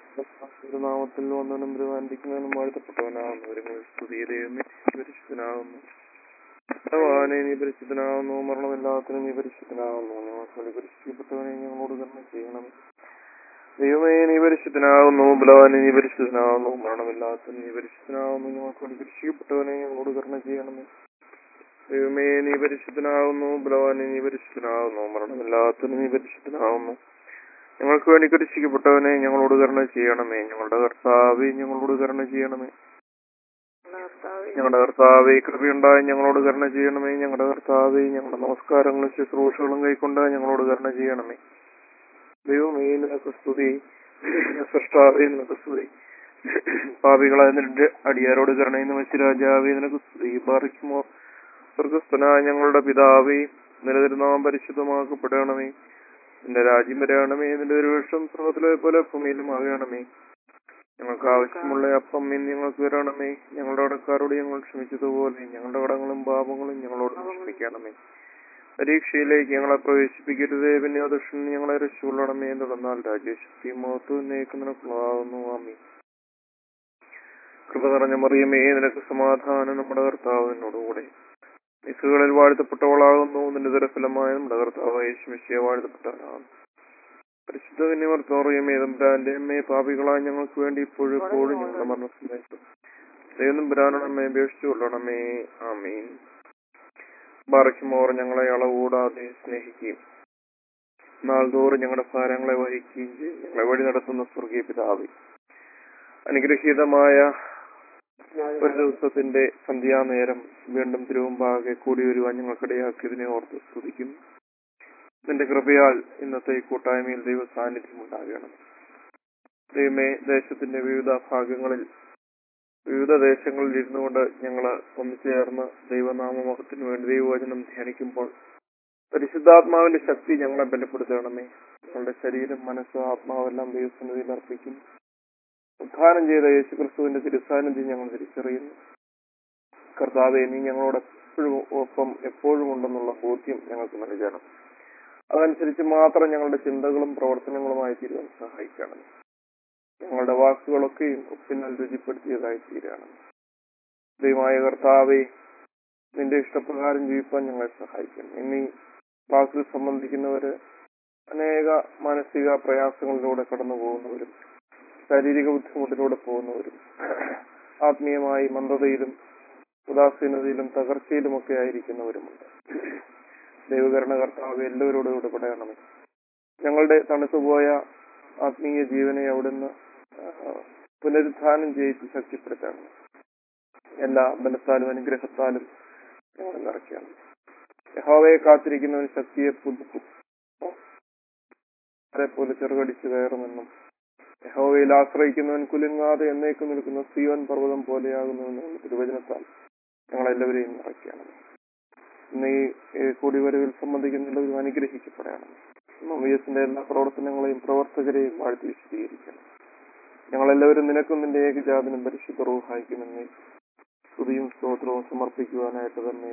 നാമത്തിൽ വന്നവനും ബ്രവാന്തിക്കുന്നവനും വാഴ്ത്തപ്പെട്ടവനാകുന്നു ഒരു സ്തുതിയതയുമേ പരിശുദ്ധനാകുന്നു ഭഗവാനെ നീ പരിശുദ്ധനാകുന്നു മരണമില്ലാത്തതിന് നീ പരിശുദ്ധനാകുന്നു ഞങ്ങൾക്ക് വേണ്ടി പരിശുദ്ധപ്പെട്ടവനെ ഞങ്ങളോട് കർമ്മ ചെയ്യണം ദൈവമേ നീ പരിശുദ്ധനാകുന്നു ബലവാനെ നീ പരിശുദ്ധനാകുന്നു മരണമില്ലാത്തതിന് നീ പരിശുദ്ധനാകുന്നു ഞങ്ങൾക്ക് വേണ്ടി പരിശുദ്ധപ്പെട്ടവനെ ഞങ്ങളോട് കർമ്മ ചെയ്യണമേ ദൈവമേ നീ പരിശുദ്ധനാകുന്നു ബലവാനെ നീ പരിശുദ്ധനാകുന്നു മരണമില്ലാത്തതിന് നീ പരിശുദ്ധനാകുന്നു ഞങ്ങൾക്ക് വേണ്ടി കുരിശിക്കപ്പെട്ടവനെ ഞങ്ങളോട് കരുണ ചെയ്യണമേ ഞങ്ങളുടെ കർത്താവെ ഞങ്ങളോട് കരുണ ചെയ്യണമേ ഞങ്ങളുടെ കർത്താവെ കൃപയുണ്ടായി ഞങ്ങളോട് കരുണ ചെയ്യണമേ ഞങ്ങളുടെ കർത്താവെ ഞങ്ങളുടെ നമസ്കാരങ്ങളും ശുശ്രൂഷകളും കൈക്കൊണ്ട് ഞങ്ങളോട് കരുണ ചെയ്യണമേ ദൈവമേ നിനക്ക് സ്തുതി സൃഷ്ടാവേ നിനക്ക് സ്തുതി പാപികളായ നിന്റെ അടിയാരോട് കരുണയുന്ന മത്സ്യരാജാവേ നിനക്ക് സ്തുതി പാറിക്കുമോ സ്വർഗസ്ഥനായ ഞങ്ങളുടെ പിതാവേ നിലനിരുന്നാം പരിശുദ്ധമാക്കപ്പെടണമേ നിന്റെ രാജ്യം വരണമേ നിന്റെ ഒരു വർഷം സ്വർഗത്തിലെ പോലെ ഭൂമിയിലും ആകണമേ ഞങ്ങൾക്ക് ആവശ്യമുള്ള അപ്പം ഇന്ന് ഞങ്ങൾക്ക് വരണമേ ഞങ്ങളുടെ കടക്കാരോട് ഞങ്ങൾ ക്ഷമിച്ചതുപോലെ ഞങ്ങളുടെ കടങ്ങളും പാപങ്ങളും ഞങ്ങളോട് ക്ഷമിക്കണമേ പരീക്ഷയിലേക്ക് ഞങ്ങളെ പ്രവേശിപ്പിക്കരുതേ പിന്നെ ദുഷ്ടൻ ഞങ്ങളെ രക്ഷകൊള്ളണമേ തുടർന്നാൽ രാജ്യശക്തി മഹത്വം നിനക്കുള്ളതാകുന്നു ആമി കൃപ നിറഞ്ഞ മറിയമേ നിനക്ക് സമാധാനം നമ്മുടെ കർത്താവിനോടുകൂടെ നിസുകളിൽ വാഴ്ത്തപ്പെട്ടവളാകുന്നു നിന്റെ ദരഫലമായ നമ്മുടെ കർത്താവ് യേശുമിശിയെ വാഴ്ത്തപ്പെട്ടവനാകുന്നു പരിശുദ്ധ വിനിവർത്തോറിയമേ തമ്പുരാന്റെ അമ്മേ പാപികളായ ഞങ്ങൾക്ക് വേണ്ടി ഇപ്പോഴും എപ്പോഴും ഞങ്ങളുടെ മരണസമയത്ത് ദൈവം പുരാണമേ അപേക്ഷിച്ചു കൊള്ളണമേ ആമീൻ ബാറയ്ക്കുമോർ ഞങ്ങളെ അളവൂടാതെ സ്നേഹിക്കുകയും നാൾതോറും ഞങ്ങളുടെ ഭാരങ്ങളെ വഹിക്കുകയും ചെയ്യും ഞങ്ങളെ വഴി നടത്തുന്ന സ്വർഗീയ പിതാവി അനുഗ്രഹീതമായ ഒരു ദിവസത്തിന്റെ സന്ധ്യാനേരം വീണ്ടും തിരുവമ്പാകെ കൂടി വരുവാൻ ഞങ്ങൾക്കിടയാക്കിയതിനെ ഓർത്ത് സ്തുതിക്കുന്നു നിന്റെ കൃപയാൽ ഇന്നത്തെ ഈ കൂട്ടായ്മയിൽ ദൈവ സാന്നിധ്യം ഉണ്ടാകണം ദൈവമേ ദേശത്തിന്റെ വിവിധ ഭാഗങ്ങളിൽ വിവിധ ദേശങ്ങളിൽ ഇരുന്നുകൊണ്ട് ഞങ്ങൾ ഒന്നുചേർന്ന് ദൈവനാമമഹത്തിന് വേണ്ടി ദൈവവചനം ധ്യാനിക്കുമ്പോൾ പരിശുദ്ധാത്മാവിന്റെ ശക്തി ഞങ്ങളെ ബലപ്പെടുത്തണമേ ഞങ്ങളുടെ ശരീരം മനസ്സ് ആത്മാവെല്ലാം ദൈവസന്നിധിയിൽ അർപ്പിക്കും ഉദ്ധാനം ചെയ്ത യേശുക്രിസ്തുവിന്റെ തിരുസാന്നിധ്യം ഞങ്ങൾ തിരിച്ചറിയുന്നു കർത്താവെ നീ ഞങ്ങളോട് എപ്പോഴും ഒപ്പം എപ്പോഴും ഉണ്ടെന്നുള്ള ബോധ്യം ഞങ്ങൾക്ക് നൽകണം അതനുസരിച്ച് മാത്രം ഞങ്ങളുടെ ചിന്തകളും പ്രവർത്തനങ്ങളുമായി തീരുവാൻ സഹായിക്കണം ഞങ്ങളുടെ വാക്കുകളൊക്കെയും ഒപ്പിനാൽ രുചിപ്പെടുത്തിയതായി തീരണം ദൈവമായ കർത്താവെ നിന്റെ ഇഷ്ടപ്രകാരം ജീവിക്കാൻ ഞങ്ങളെ സഹായിക്കണം ഇനി ക്ലാസ്സിൽ സംബന്ധിക്കുന്നവര് അനേക മാനസിക പ്രയാസങ്ങളിലൂടെ കടന്നു പോകുന്നവരും ശാരീരിക ബുദ്ധിമുട്ടിലൂടെ പോകുന്നവരും ആത്മീയമായി മന്ദതയിലും ഉദാസീനതയിലും തകർച്ചയിലുമൊക്കെ ആയിരിക്കുന്നവരുമുണ്ട് ദൈവകരണ കർത്താവ് എല്ലാവരോടും ഇടപെടണമേ ഞങ്ങളുടെ തണുത്തുപോയ ആത്മീയ ജീവനെ അവിടുന്ന് പുനരുത്ഥാനം ചെയ്ത് ശക്തിപ്പെടുത്തണം എല്ലാ ബലത്താലും അനുഗ്രഹത്താലും ഞങ്ങൾ നിറയ്ക്കണം യഹോവയെ കാത്തിരിക്കുന്നവൻ ശക്തിയെ പുതുക്കും പോലെ ചെറുകടിച്ചു കയറുമെന്നും യഹോവയിൽ ആശ്രയിക്കുന്നവൻ കുലുങ്ങാതെ എന്നേക്കും നിൽക്കുന്ന സിയോൻ പർവ്വതം പോലെയാകുന്നുവെന്നുള്ള തിരുവചനത്താൽ ഞങ്ങളെല്ലാവരെയും നിറയ്ക്കണം ഇന്ന് ഈ കൂടിവരവിൽ സംബന്ധിക്കുന്നുള്ളവരും അനുഗ്രഹിക്കപ്പെടണം മമിയസിന്റെ എല്ലാ പ്രവർത്തനങ്ങളെയും പ്രവർത്തകരെയും വാഴ്ത്തി വിശദീകരിക്കണം ഞങ്ങളെല്ലാവരും നിനക്കും നിന്റെ ഏകജാതനും പരിശുദ്ധ റൂഹായിക്കുമെന്ന് സ്തുതിയും സ്തോത്രവും സമർപ്പിക്കുവാനായിട്ട് തന്നെ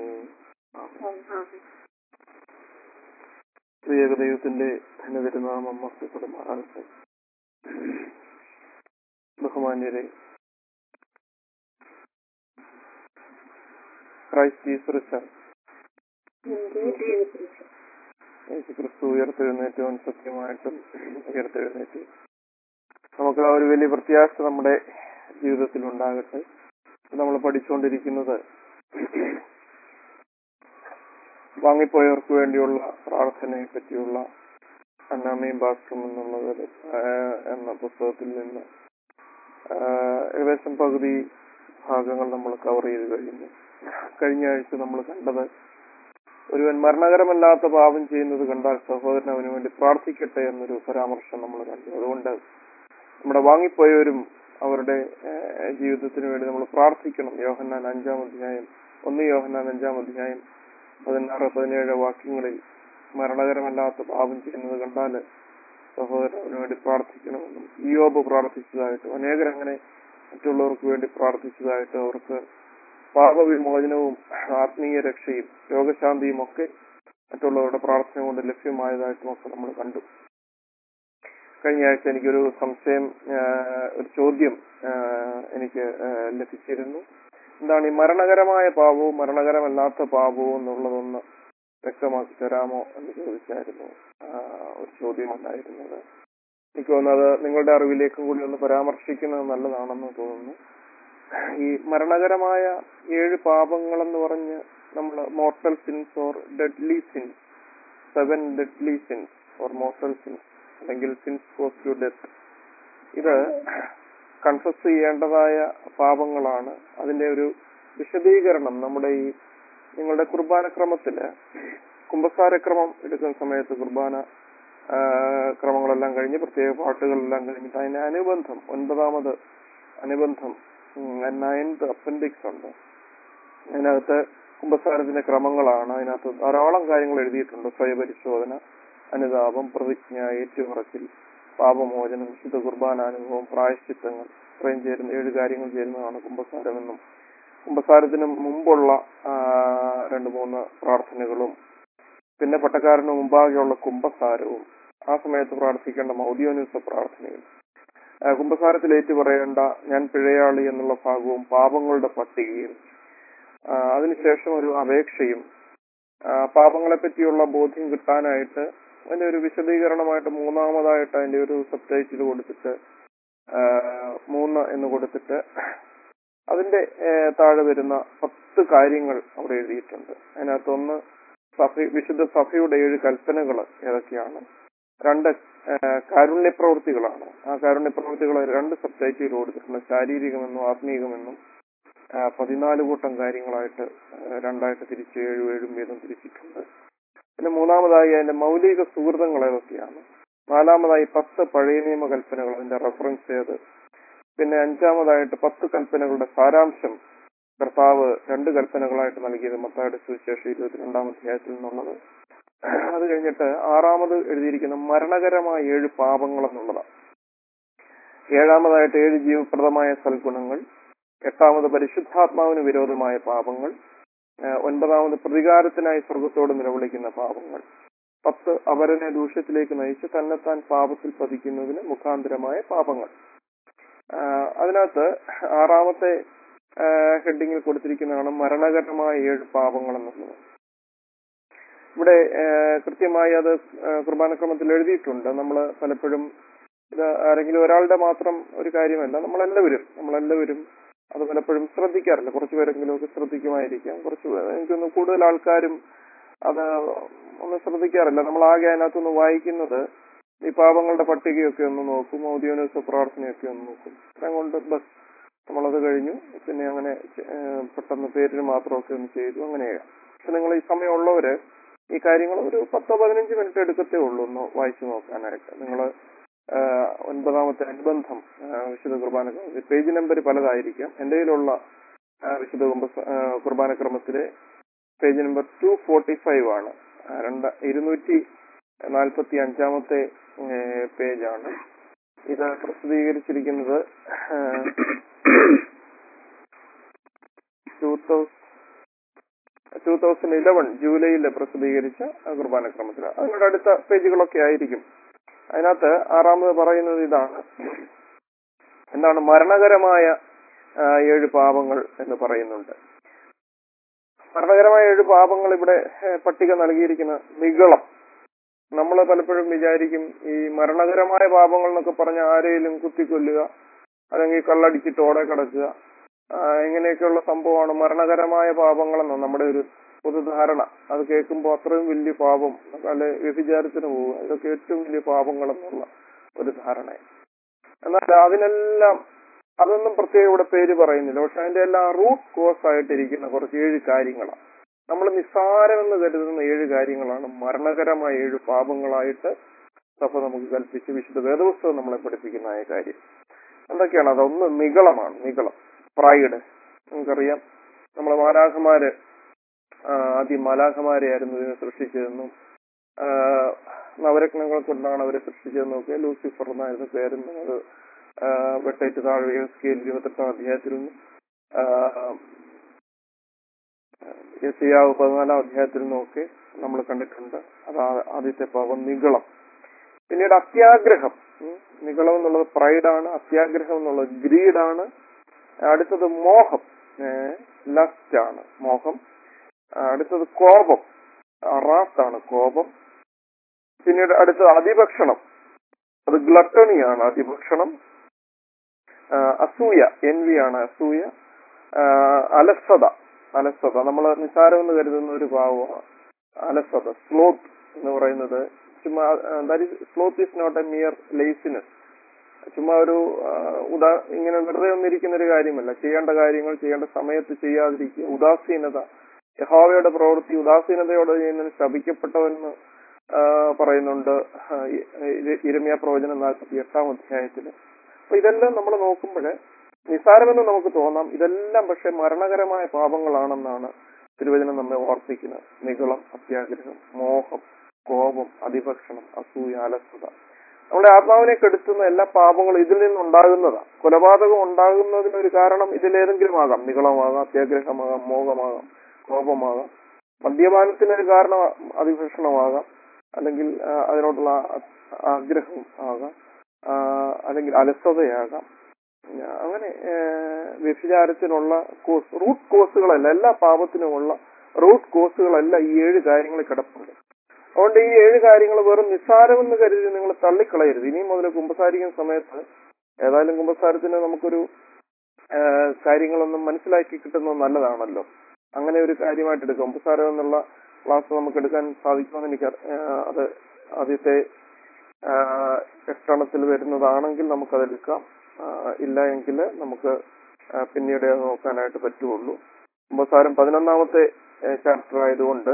ഏകദൈവത്തിന്റെ ധനതിരുനാമം മഹത്വപ്പെടുമാറാകട്ടെ ബഹുമാന്യരെ ക്രൈസ്റ്റ് ജീസസ് യേശു ക്രിസ്തു ഉയർത്തെഴുന്നേറ്റവൻ സത്യമായിട്ടും ഉയർത്തെഴുന്നേറ്റ് നമുക്ക് ആ ഒരു വലിയ പ്രത്യാശ നമ്മുടെ ജീവിതത്തിൽ ഉണ്ടാകട്ടെ നമ്മൾ പഠിച്ചുകൊണ്ടിരിക്കുന്നത് വാങ്ങിപ്പോയവർക്ക് വേണ്ടിയുള്ള പ്രാർത്ഥനയെ പറ്റിയുള്ള അന്നാമയും ഭാസ്കരം എന്നുള്ളത് എന്ന പുസ്തകത്തിൽ നിന്ന് ഏകദേശം പകുതി ഭാഗങ്ങൾ നമ്മൾ കവർ ചെയ്ത് കഴിഞ്ഞു കഴിഞ്ഞ ആഴ്ച നമ്മൾ കണ്ടത് ഒരുവൻ മരണകരമല്ലാത്ത പാപം ചെയ്യുന്നത് കണ്ടാൽ സഹോദരൻ അവന് വേണ്ടി പ്രാർത്ഥിക്കട്ടെ എന്നൊരു പരാമർശം നമ്മൾ കണ്ടു അതുകൊണ്ട് നമ്മുടെ വാങ്ങിപ്പോയവരും അവരുടെ ജീവിതത്തിന് വേണ്ടി നമ്മൾ പ്രാർത്ഥിക്കണം യോഹന്നാൻ അഞ്ചാം അധ്യായം ഒന്ന് യോഹന്നാൻ അഞ്ചാം അധ്യായം പതിനാറ് പതിനേഴ് വാക്യങ്ങളിൽ മരണകരമല്ലാത്ത പാപം ചെയ്യുന്നത് കണ്ടാൽ സഹോദരൻ അവന് വേണ്ടി പ്രാർത്ഥിക്കണമെന്നും യോബ് പ്രാർത്ഥിച്ചതായിട്ടും അനേകർ അങ്ങനെ മറ്റുള്ളവർക്ക് വേണ്ടി പ്രാർത്ഥിച്ചതായിട്ടും അവർക്ക് പാപവിമോചനവും ആത്മീയ രക്ഷയും രോഗശാന്തിയും ഒക്കെ മറ്റുള്ളവരുടെ പ്രാർത്ഥന കൊണ്ട് ലഭ്യമായതായിട്ടും ഒക്കെ നമ്മൾ കണ്ടു കഴിഞ്ഞ ആഴ്ച എനിക്കൊരു സംശയം ആ, ഒരു ചോദ്യം ആ, എനിക്ക് ആ, ലഭിച്ചിരുന്നു എന്താണ് ഈ മരണകരമായ പാപവും മരണകരമല്ലാത്ത പാപവും എന്നുള്ളതൊന്ന് വ്യക്തമാക്കി തരാമോ എന്ന് ചോദിച്ചായിരുന്നു ആ, ഒരു ചോദ്യം ഉണ്ടായിരുന്നത് എനിക്ക് തോന്നുന്നത് നിങ്ങളുടെ അറിവിലേക്കും കൂടി ഒന്ന് പരാമർശിക്കുന്നത് നല്ലതാണെന്ന് തോന്നുന്നു ഈ മരണകരമായ ഏഴ് പാപങ്ങളെന്ന് പറഞ്ഞ് നമ്മൾ mortal sins or deadly sins seven deadly sins or mortal sins അല്ലെങ്കിൽ സിൻസ് കോസ് ടു ഡെത്ത് ഇത് കൺഫസ് ചെയ്യേണ്ടതായ പാപങ്ങളാണ് അതിന്റെ ഒരു വിശദീകരണം നമ്മുടെ ഈ നിങ്ങളുടെ കുർബാനക്രമത്തില് കുംഭസാരക്രമം എടുക്കുന്ന സമയത്ത് കുർബാന ആ, ക്രമങ്ങളെല്ലാം കഴിഞ്ഞ് പ്രത്യേക പാട്ടുകളെല്ലാം കഴിഞ്ഞിട്ട് അതിന്റെ അനുബന്ധം ഒൻപതാമത് അനുബന്ധം നയൻത് അപ്പൻഡിക്സ് ഉണ്ട് അതിനകത്ത് കുംഭസാരത്തിന്റെ ക്രമങ്ങളാണ് അതിനകത്ത് ധാരാളം കാര്യങ്ങൾ എഴുതിയിട്ടുണ്ട് സ്വയപരിശോധന അനുതാപം പ്രതിജ്ഞ ഏറ്റുപറച്ചിൽ പാപമോചനം വിശുദ്ധ കുർബാനാനുഭവം പ്രായശ്ചിത്തങ്ങൾ ഇത്രയും ചേരുന്ന ഏഴ് കാര്യങ്ങൾ ചേരുന്നതാണ് കുംഭസാരമെന്നും കുംഭസാരത്തിന് മുമ്പുള്ള ആ, രണ്ട് മൂന്ന് പ്രാർത്ഥനകളും പിന്നെ പട്ടക്കാരന് മുമ്പാകെയുള്ള കുംഭസാരവും ആ സമയത്ത് പ്രാർത്ഥിക്കേണ്ട മൗദ്യോനുസ പ്രാർത്ഥനയും ആ, കുംഭസാരത്തിൽ ഏറ്റു പറയേണ്ട ഞാൻ പിഴയാളി എന്നുള്ള ഭാഗവും പാപങ്ങളുടെ പട്ടികയും ആ, അതിനുശേഷം ഒരു അപേക്ഷയും ആ, പാപങ്ങളെ പറ്റിയുള്ള ബോധ്യം കിട്ടാനായിട്ട് അതിന്റെ ഒരു വിശദീകരണമായിട്ട് മൂന്നാമതായിട്ട് അതിന്റെ ഒരു സബ് ടൈറ്റിൽ കൊടുത്തിട്ട് ആ, മൂന്ന് എന്ന് കൊടുത്തിട്ട് അതിന്റെ ഏ, താഴെ വരുന്ന പത്ത് കാര്യങ്ങൾ അവിടെ എഴുതിയിട്ടുണ്ട് അതിനകത്ത് ഒന്ന് സഭ വിശുദ്ധ സഭയുടെ ഏഴ് കൽപ്പനകൾ ഏതൊക്കെയാണ് രണ്ട് ആ, കാരുണ്യ പ്രവൃത്തികളാണ് ആ കാരുണ്യ പ്രവൃത്തികൾ രണ്ട് സബ് ടൈറ്റിൽ കൊടുത്തിട്ടുണ്ട് ശാരീരികമെന്നും ആത്മീകമെന്നും ആ, പതിനാല് കൂട്ടം കാര്യങ്ങളായിട്ട് ആ, രണ്ടായിട്ട് തിരിച്ച് ഏഴും ഏഴും വീതം തിരിച്ചിട്ടുണ്ട് പിന്നെ മൂന്നാമതായി അതിന്റെ മൗലിക സുഹൃതങ്ങൾ ഏതൊക്കെയാണ് നാലാമതായി പത്ത് പഴയ നിയമ കൽപ്പനകൾ അതിന്റെ റെഫറൻസ് ചെയ്ത് പിന്നെ അഞ്ചാമതായിട്ട് പത്ത് കൽപ്പനകളുടെ സാരാംശം കർത്താവ് രണ്ട് കൽപ്പനകളായിട്ട് നൽകിയത് മത്തായുടെ സുവിശേഷം ഇരുപത്തിരണ്ടാം അധ്യായത്തിൽ നിന്നുള്ളത് അത് കഴിഞ്ഞിട്ട് ആറാമത് എഴുതിയിരിക്കുന്ന മരണകരമായ ഏഴ് പാപങ്ങൾ എന്നുള്ളതാണ് ഏഴാമതായിട്ട് ഏഴ് ജീവപ്രദമായ സൽഗുണങ്ങൾ എട്ടാമത് പരിശുദ്ധാത്മാവിന് വിരോധമായ പാപങ്ങൾ ഏഹ് ഒൻപതാമത് പ്രതികാരത്തിനായി സ്വർഗത്തോട് നിലവിളിക്കുന്ന പാപങ്ങൾ പത്ത് അപരനെ ദൂഷ്യത്തിലേക്ക് നയിച്ച് തന്നെത്താൻ പാപത്തിൽ പതിക്കുന്നതിന് മുഖാന്തരമായ പാപങ്ങൾ ആഹ് അതിനകത്ത് ആറാമത്തെ ഹെഡിങ്ങിൽ കൊടുത്തിരിക്കുന്നതാണ് മരണകരമായ ഏഴ് പാപങ്ങൾ എന്നുള്ളത് ഇവിടെ ആഹ് കൃത്യമായി അത് ആഹ് കുർബാനക്രമത്തിൽ എഴുതിയിട്ടുണ്ട് നമ്മൾ പലപ്പോഴും ഇത് ആരെങ്കിലും ഒരാളുടെ മാത്രം ഒരു കാര്യമല്ല നമ്മളെല്ലാവരും നമ്മളെല്ലാവരും അത് പലപ്പോഴും ശ്രദ്ധിക്കാറില്ല കുറച്ചു പേരെങ്കിലും ഒക്കെ ശ്രദ്ധിക്കുമായിരിക്കാം കുറച്ച് പേ- എനിക്കൊന്ന് കൂടുതൽ ആൾക്കാരും അത് ഒന്നും ശ്രദ്ധിക്കാറില്ല നമ്മൾ ആകെ അതിനകത്തൊന്ന് വായിക്കുന്നത് ഈ പാപങ്ങളുടെ പട്ടികയൊക്കെ ഒന്ന് നോക്കും ഔദ്യോഗിക പ്രാർത്ഥനയൊക്കെ ഒന്ന് നോക്കും അത്രയും കൊണ്ട് ബസ് നമ്മളത് കഴിഞ്ഞു പിന്നെ അങ്ങനെ ഏഹ്, പെട്ടെന്ന് പേരിന് മാത്രമൊക്കെ ഒന്ന് ചെയ്തു അങ്ങനെയാണ് പക്ഷെ നിങ്ങൾ ഈ സമയമുള്ളവര് ഈ കാര്യങ്ങൾ ഒരു പത്തോ പതിനഞ്ച് മിനിറ്റ് എടുക്കത്തേ ഉള്ളൂ ഒന്ന് വായിച്ചു നോക്കാനായിട്ട് നിങ്ങൾ ഒൻപതാമത്തെ അനുബന്ധം ആ, വിശുദ്ധ കുർബാന പേജ് നമ്പർ പലതായിരിക്കാം എന്റെ കയ്യിലുള്ള ആ, വിശുദ്ധ കുംഭ- ആ, കുർബാനക്രമത്തിലെ page number two forty five ആണ് ആ, രണ്ട് ഇരുന്നൂറ്റി നാൽപ്പത്തി അഞ്ചാമത്തെ പേജാണ് ഇത് പ്രസിദ്ധീകരിച്ചിരിക്കുന്നത് ടൂ തൗസൻഡ് ഇലവൻ ജൂലൈയിൽ പ്രസിദ്ധീകരിച്ച ആ കുർബാനക്രമത്തിൽ അതിനോട് അടുത്ത പേജുകളൊക്കെ ആയിരിക്കും അതിനകത്ത് ആറാമത് പറയുന്നത് ഇതാണ് എന്താണ് മരണകരമായ ആ, ഏഴ് പാപങ്ങൾ എന്ന് പറയുന്നുണ്ട് മരണകരമായ ഏഴ് പാപങ്ങൾ ഇവിടെ ഏ, പട്ടിക നൽകിയിരിക്കുന്ന നിഗളം നമ്മൾ പലപ്പോഴും വിചാരിക്കും ഈ മരണകരമായ പാപങ്ങൾ എന്നൊക്കെ പറഞ്ഞ ആരെയും കുത്തിക്കൊല്ലുക അല്ലെങ്കിൽ കള്ളടിച്ചിട്ട് ഓടെ കിടക്കുക ആ, ഇങ്ങനെയൊക്കെയുള്ള സംഭവമാണ് മരണകരമായ പാപങ്ങളെന്ന് നമ്മുടെ ഒരു പൊതുധാരണ അത് കേൾക്കുമ്പോൾ അത്രയും വലിയ പാപം അല്ലെ വ്യഭിചാരത്തിന് പോവുക ഇതൊക്കെ ഏറ്റവും വലിയ പാപങ്ങളെന്നുള്ള ഒരു ധാരണ എന്നാൽ അതിനെല്ലാം അതൊന്നും പ്രത്യേകം ഇവിടെ പേര് പറയുന്നില്ല പക്ഷെ അതിന്റെ എല്ലാം റൂട്ട് കോസ് ആയിട്ടിരിക്കുന്ന കുറച്ച് ഏഴ് കാര്യങ്ങളാണ് നമ്മൾ നിസ്സാരമെന്ന് കരുതുന്ന ഏഴ് കാര്യങ്ങളാണ് മരണകരമായ ഏഴ് പാപങ്ങളായിട്ട് സഭ നമുക്ക് കൽപ്പിച്ച് വിശുദ്ധ വേദപുസ്തകം നമ്മളെ പഠിപ്പിക്കുന്നതായ കാര്യം എന്തൊക്കെയാണ് അതൊന്ന് നികളമാണ് നികളം പ്രൈഡ് നമുക്കറിയാം നമ്മളെ മാലാഖമാര് ആ, ആദ്യം മാലാഖമാരെയായിരുന്നു ഇതിനെ സൃഷ്ടിച്ചതെന്നും ആ, നവരത്നങ്ങൾ കൊണ്ടാണ് അവരെ സൃഷ്ടിച്ചതെന്നും ഒക്കെ ലൂസിഫർ എന്നായിരുന്നു പേരെന്നും അത് ആ, വെട്ടേറ്റ് താഴെ സ്കെയിൽ ഇരുപത്തെട്ടാം അധ്യായത്തിൽ നിന്നും ആ, യെശയ്യാവ് പതിനാലാം അധ്യായത്തിൽ നിന്നൊക്കെ നമ്മൾ കണ്ടിട്ടുണ്ട് അത് ആ- ആദ്യത്തെ പാപം നിഗളം പിന്നീട് അത്യാഗ്രഹം ഉം. നിഗളം എന്നുള്ളത് പ്രൈഡാണ് അത്യാഗ്രഹം എന്നുള്ളത് ഗ്രീഡാണ് അടുത്തത് മോഹം ലസ്റ്റ് ആണ് മോഹം ആ, അടുത്തത് കോപം റാത്താണ് കോപം പിന്നീട് അടുത്തത് അതിഭക്ഷണം അത് ഗ്ലട്ടണിയാണ് അതിഭക്ഷണം ആ, അസൂയ എൻവിയാണ് അസൂയ ആ, അലസത അലസത നമ്മൾ നിസ്സാരമെന്ന് കരുതുന്ന ഒരു ഭാവമാണ് അലസത സ്ലോത്ത് എന്ന് പറയുന്നത് ചുമ്മാ sloth is not a mere laziness ചുമ്മാ ഒരു ആ, ഉദാ ഇങ്ങനെ വെറുതെ ഒന്നിരിക്കുന്ന ഒരു കാര്യമല്ല ചെയ്യേണ്ട കാര്യങ്ങൾ ചെയ്യേണ്ട സമയത്ത് ചെയ്യാതിരിക്കുക ഉദാസീനത യഹോവയുടെ പ്രവൃത്തി ഉദാസീനതയോടെ ചെയ്യുന്നതിന് ശപിക്കപ്പെട്ടവെന്ന് ആ, പറയുന്നുണ്ട് ആ, ഇ- ഇ- ഇരമ്യ പ്രവചനം നാൽപ്പത്തി എട്ടാം അധ്യായത്തില് അപ്പൊ ഇതെല്ലാം നമ്മൾ നോക്കുമ്പോൾ നിസാരമെന്ന് നമുക്ക് തോന്നാം ഇതെല്ലാം പക്ഷെ മരണകരമായ പാപങ്ങളാണെന്നാണ് തിരുവചനം നമ്മെ ഓർപ്പിക്കുന്നത് നിഗളം അത്യാഗ്രഹം മോഹം കോപം അതിഭക്ഷണം അസൂയ അലസത നമ്മുടെ ആത്മാവിനെ കെടുത്തുന്ന എല്ലാ പാപങ്ങളും ഇതിൽ നിന്നുണ്ടാകുന്നതാണ് കൊലപാതകം ഉണ്ടാകുന്നതിന് ഒരു കാരണം ഇതിലേതെങ്കിലും ആകാം നികളമാകാം അത്യാഗ്രഹമാകാം മോഹമാകാം കോപമാകാം മദ്യപാനത്തിന് ഒരു കാരണം അതിഭക്ഷണമാകാം അല്ലെങ്കിൽ ആ, അതിനോടുള്ള ആ- ആഗ്രഹം ആകാം ആ, അല്ലെങ്കിൽ അലസതയാകാം ഉം, അങ്ങനെ ആ, വ്യഭിചാരത്തിനുള്ള കോസ് റൂട്ട് കോസുകളല്ല എല്ലാ പാപത്തിനുമുള്ള റൂട്ട് കോസുകളല്ല ഈ ഏഴ് കാര്യങ്ങൾ കിടപ്പുണ്ട് അതുകൊണ്ട് ഈ ഏഴ് കാര്യങ്ങൾ വെറും നിസ്സാരമെന്ന് കരുതി നിങ്ങൾ തള്ളിക്കളയരുത് ഇനി മുതൽ കുമ്പസാരിക്കുന്ന സമയത്ത് ഏതായാലും കുമ്പസാരത്തിന് നമുക്കൊരു ആ, കാര്യങ്ങളൊന്നും മനസ്സിലാക്കി കിട്ടുന്നത് നല്ലതാണല്ലോ അങ്ങനെ ഒരു കാര്യമായിട്ട് എടുക്കാം കുമ്പസാരം എന്നുള്ള ക്ലാസ് നമുക്ക് എടുക്കാൻ സാധിക്കുമെന്ന് എനിക്ക് അറി- ആ, അത് ആദ്യത്തെ എക്സ്റ്റേണത്തിൽ വരുന്നതാണെങ്കിൽ നമുക്കതെടുക്കാം ആ, ഇല്ല എങ്കിൽ നമുക്ക് ആ, പിന്നീട് അത് നോക്കാനായിട്ട് പറ്റുള്ളൂ കുമ്പസാരം പതിനൊന്നാമത്തെ ചാപ്റ്റർ ആയതുകൊണ്ട്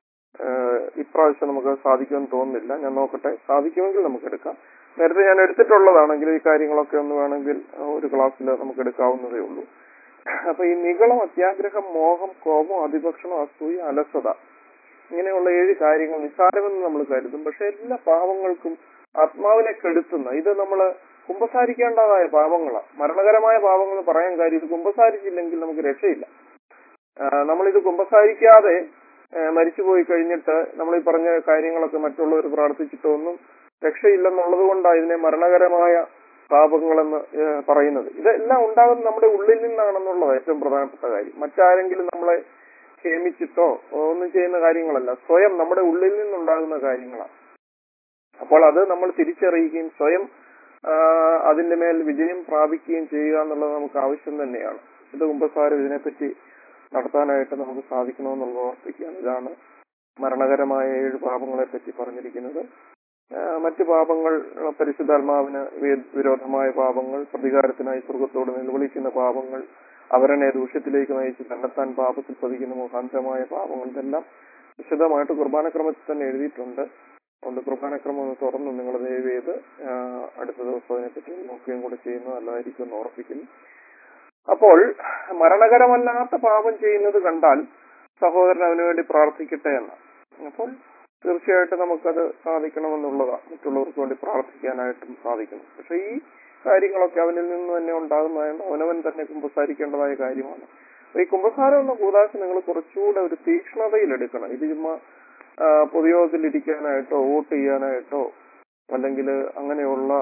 ഏഹ് ഇപ്രാവശ്യം നമുക്ക് സാധിക്കുമെന്ന് തോന്നുന്നില്ല ഞാൻ നോക്കട്ടെ സാധിക്കുമെങ്കിൽ നമുക്ക് എടുക്കാം നേരത്തെ ഞാൻ എടുത്തിട്ടുള്ളതാണെങ്കിൽ ഈ കാര്യങ്ങളൊക്കെ ഒന്ന് വേണമെങ്കിൽ ഒരു ക്ലാസ്സിൽ നമുക്ക് എടുക്കാവുന്നതേ ഉള്ളൂ അപ്പൊ ഈ നിഗളം അത്യാഗ്രഹം മോഹം കോപം അതിഭക്ഷണം അസൂയ അലസത ഇങ്ങനെയുള്ള ഏഴ് കാര്യങ്ങൾ നിസ്സാരമെന്ന് നമ്മൾ കരുതും പക്ഷെ എല്ലാ പാപങ്ങൾക്കും ആത്മാവിനെ കെടുത്തുന്ന ഇത് നമ്മൾ കുമ്പസാരിക്കേണ്ടതായ പാപങ്ങളാണ് മരണകരമായ പാപങ്ങൾ പറയാൻ കാര്യം ഇത് കുമ്പസാരിച്ചില്ലെങ്കിൽ നമുക്ക് രക്ഷയില്ല ആ, നമ്മളിത് കുമ്പസാരിക്കാതെ ആ, മരിച്ചുപോയി കഴിഞ്ഞിട്ട് നമ്മൾ ഈ പറഞ്ഞ കാര്യങ്ങളൊക്കെ മറ്റുള്ളവർ പ്രാർത്ഥിച്ചിട്ടൊന്നും രക്ഷയില്ലെന്നുള്ളത് കൊണ്ടാണ് ഇതിനെ മരണകരമായ പാപങ്ങളെന്ന് ആ, പറയുന്നത് ഇതെല്ലാം ഉണ്ടാകുന്നത് നമ്മുടെ ഉള്ളിൽ നിന്നാണെന്നുള്ളത് ഏറ്റവും പ്രധാനപ്പെട്ട കാര്യം മറ്റാരെങ്കിലും നമ്മളെ ക്ഷേമിച്ചിട്ടോ ഒന്നും ചെയ്യുന്ന കാര്യങ്ങളല്ല സ്വയം നമ്മുടെ ഉള്ളിൽ നിന്നുണ്ടാകുന്ന കാര്യങ്ങളാണ് അപ്പോൾ അത് നമ്മൾ തിരിച്ചറിയുകയും സ്വയം ആ, അതിന്റെ മേൽ വിജയം പ്രാപിക്കുകയും ചെയ്യുക എന്നുള്ളത് നമുക്ക് ആവശ്യം തന്നെയാണ് ഇത് കുമ്പസാരം ഇതിനെപ്പറ്റി നടത്താനായിട്ട് നമുക്ക് സാധിക്കണമെന്നുള്ളത് ഓർപ്പിക്കുകയാണ് ഇതാണ് മരണകരമായ ഏഴ് പാപങ്ങളെ പറ്റി പറഞ്ഞിരിക്കുന്നത് ആ, മറ്റ് പാപങ്ങൾ ആ, പരിശുദ്ധാത്മാവിന് വി- വിരോധമായ പാപങ്ങൾ പ്രതികാരത്തിനായി സ്വർഗത്തോട് നിലവിളിക്കുന്ന പാപങ്ങൾ അവരനെ ദൂഷ്യത്തിലേക്ക് നയിച്ച് കണ്ടെത്താൻ പാപത്തിൽ പതിക്കുന്ന മുഖാന്തരമായ പാപങ്ങൾ ഇതെല്ലാം വിശദമായിട്ട് കുർബാനക്രമത്തിൽ തന്നെ എഴുതിയിട്ടുണ്ട് അതുകൊണ്ട് കുർബാനക്രമം ഒന്ന് തുറന്നു നിങ്ങൾ ദയവ് ചെയ്ത് ആ, അടുത്ത ദിവസം അതിനെപ്പറ്റി നോക്കുകയും കൂടെ ചെയ്യുന്നത് നല്ലതായിരിക്കും എന്ന് ഓർപ്പിക്കുന്നു അപ്പോൾ മരണകരമല്ലാത്ത പാപം ചെയ്യുന്നത് കണ്ടാൽ സഹോദരൻ അവന് വേണ്ടി പ്രാർത്ഥിക്കട്ടെ എന്ന് അപ്പോൾ തീർച്ചയായിട്ടും നമുക്കത് സാധിക്കണമെന്നുള്ളതാണ് മറ്റുള്ളവർക്ക് വേണ്ടി പ്രാർത്ഥിക്കാനായിട്ടും സാധിക്കണം പക്ഷെ ഈ കാര്യങ്ങളൊക്കെ അവനിൽ നിന്ന് തന്നെ ഉണ്ടാകുന്നതായത് അവനവൻ തന്നെ കുമ്പസാരിക്കേണ്ടതായ കാര്യമാണ് അപ്പൊ ഈ കുമ്പസാരം എന്ന കൂതാശ നിങ്ങൾ കുറച്ചുകൂടെ ഒരു തീക്ഷ്ണതയിൽ എടുക്കണം ഇത് ചുമ്മാ ആ, പൊതുയോഗത്തിൽ ഇരിക്കാനായിട്ടോ വോട്ട് ചെയ്യാനായിട്ടോ അല്ലെങ്കിൽ അങ്ങനെയുള്ള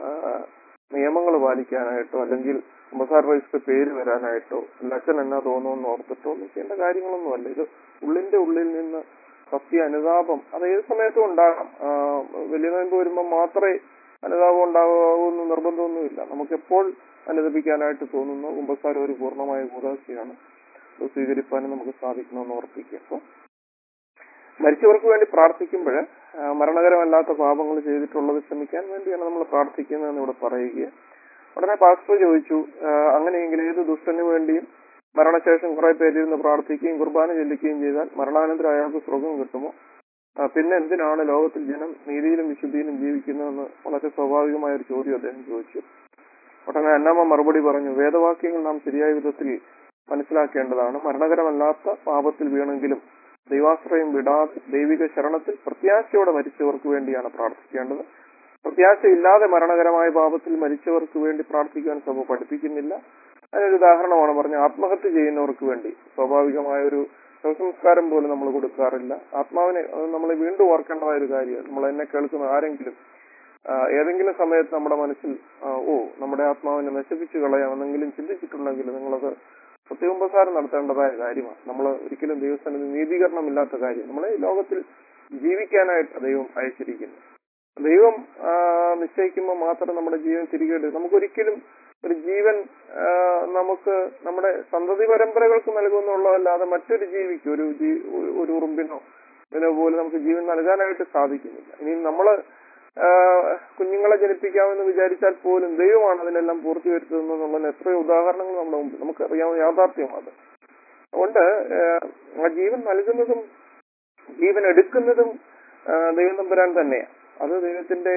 നിയമങ്ങൾ പാലിക്കാനായിട്ടോ അല്ലെങ്കിൽ കുമ്പസാര രജിസ്റ്റർ പേര് വരാനായിട്ടോ അല്ല അച്ഛൻ എന്നാ തോന്നുമെന്ന് ഓർത്തിട്ടോ ഒന്നും ചെയ്യേണ്ട കാര്യങ്ങളൊന്നുമല്ല ഇത് ഉള്ളിന്റെ ഉള്ളിൽ നിന്ന് സത്യ അനുതാപം അത് ഏത് സമയത്തും ഉണ്ടാകാം ആ, വലിയ നോയമ്പ് വരുമ്പോൾ മാത്രമേ അനുതാപം ഉണ്ടാകുമെന്ന് നിർബന്ധമൊന്നുമില്ല നമുക്ക് എപ്പോൾ അനുദപിക്കാനായിട്ട് തോന്നുന്നു കുമ്പസാരം ഒരു പൂർണ്ണമായ കൂതാശയാണ് അത് സ്വീകരിപ്പാനും നമുക്ക് സാധിക്കണമെന്ന് ഓർപ്പിക്കുക അപ്പോൾ മരിച്ചവർക്ക് വേണ്ടി പ്രാർത്ഥിക്കുമ്പോൾ മരണകരമല്ലാത്ത പാപങ്ങൾ ചെയ്തിട്ടുള്ളത് ക്ഷമിക്കാൻ വേണ്ടിയാണ് നമ്മൾ പ്രാർത്ഥിക്കുന്നതെന്ന് ഇവിടെ പറയുക ഉടനെ പാസ്റ്റർ ചോദിച്ചു ആ, അങ്ങനെയെങ്കിൽ ഏത് ദുഷ്ടന് വേണ്ടിയും മരണശേഷം കുറെ പേരിരുന്ന് പ്രാർത്ഥിക്കുകയും കുർബാന ചെല്ലിക്കുകയും ചെയ്താൽ മരണാനന്തരം അയാൾക്ക് സ്വർഗം കിട്ടുമോ ആ, പിന്നെ എന്തിനാണ് ലോകത്തിൽ ജനം നീതിയിലും വിശുദ്ധിയിലും ജീവിക്കുന്നതെന്ന് വളരെ സ്വാഭാവികമായ ഒരു ചോദ്യം അദ്ദേഹം ചോദിച്ചു ഉടനെ അന്നമ്മ മറുപടി പറഞ്ഞു വേദവാക്യങ്ങൾ നാം ശരിയായ വിധത്തിൽ മനസ്സിലാക്കേണ്ടതാണ് മരണകരമല്ലാത്ത പാപത്തിൽ വീണെങ്കിലും ദൈവാശ്രയം വിടാതെ ദൈവിക ശരണത്തിൽ പ്രത്യാശയോടെ മരിച്ചവർക്ക് വേണ്ടിയാണ് പ്രാർത്ഥിക്കേണ്ടത് പ്രത്യാശയില്ലാതെ മരണകരമായ പാപത്തിൽ മരിച്ചവർക്ക് വേണ്ടി പ്രാർത്ഥിക്കാൻ സഭ പഠിപ്പിക്കുന്നില്ല അതിനൊരു ഉദാഹരണമാണ് പറഞ്ഞ ആത്മഹത്യ ചെയ്യുന്നവർക്ക് വേണ്ടി സ്വാഭാവികമായ ഒരു ശവസംസ്കാരം പോലും നമ്മൾ കൊടുക്കാറില്ല ആത്മാവിനെ അത് നമ്മൾ വീണ്ടും ഓർക്കേണ്ടതായ ഒരു കാര്യമാണ് നമ്മൾ എന്നെ കേൾക്കുന്ന ആരെങ്കിലും ആ, ഏതെങ്കിലും സമയത്ത് നമ്മുടെ മനസ്സിൽ ആ, ഓ നമ്മുടെ ആത്മാവിനെ നശിപ്പിച്ചു കളയാമെന്നെങ്കിലും ചിന്തിച്ചിട്ടുണ്ടെങ്കിൽ നിങ്ങളത് പ്രത്യുപസാരം നടത്തേണ്ടതായ കാര്യമാണ് നമ്മൾ ഒരിക്കലും ദൈവസ്ഥാനത്ത് നീതീകരണമില്ലാത്ത കാര്യം നമ്മളെ ഈ ലോകത്തിൽ ജീവിക്കാനായിട്ട് ദൈവം അയച്ചിരിക്കുന്നു ദൈവം ആ, നിശ്ചയിക്കുമ്പോൾ മാത്രം നമ്മുടെ ജീവൻ തിരികെ എടുക്കും നമുക്കൊരിക്കലും ഒരു ജീവൻ ആ, നമുക്ക് നമ്മുടെ സന്തതി പരമ്പരകൾക്ക് നൽകുമെന്നുള്ളതല്ലാതെ മറ്റൊരു ജീവിക്ക് ഒരു ജീ- ഒരു- ഒരു ഉറുമ്പിനോ ഇതിനോ പോലും നമുക്ക് ജീവൻ നൽകാനായിട്ട് സാധിക്കുന്നില്ല ഇനി നമ്മള് ആ, കുഞ്ഞുങ്ങളെ ജനിപ്പിക്കാമെന്ന് വിചാരിച്ചാൽ പോലും ദൈവമാണ് അതിനെല്ലാം പൂർത്തി വരുത്തുന്നത് എന്നുള്ളതിന് എത്രയോ ഉദാഹരണങ്ങൾ നമ്മുടെ മുമ്പിൽ നമുക്കറിയാവുന്ന യാഥാർത്ഥ്യമാണ് അത് അതുകൊണ്ട് ആ, ആ ജീവൻ നൽകുന്നതും ജീവൻ എടുക്കുന്നതും ആ, ദൈവം തമ്പുരാൻ തന്നെയാണ് അത് ദൈവത്തിന്റെ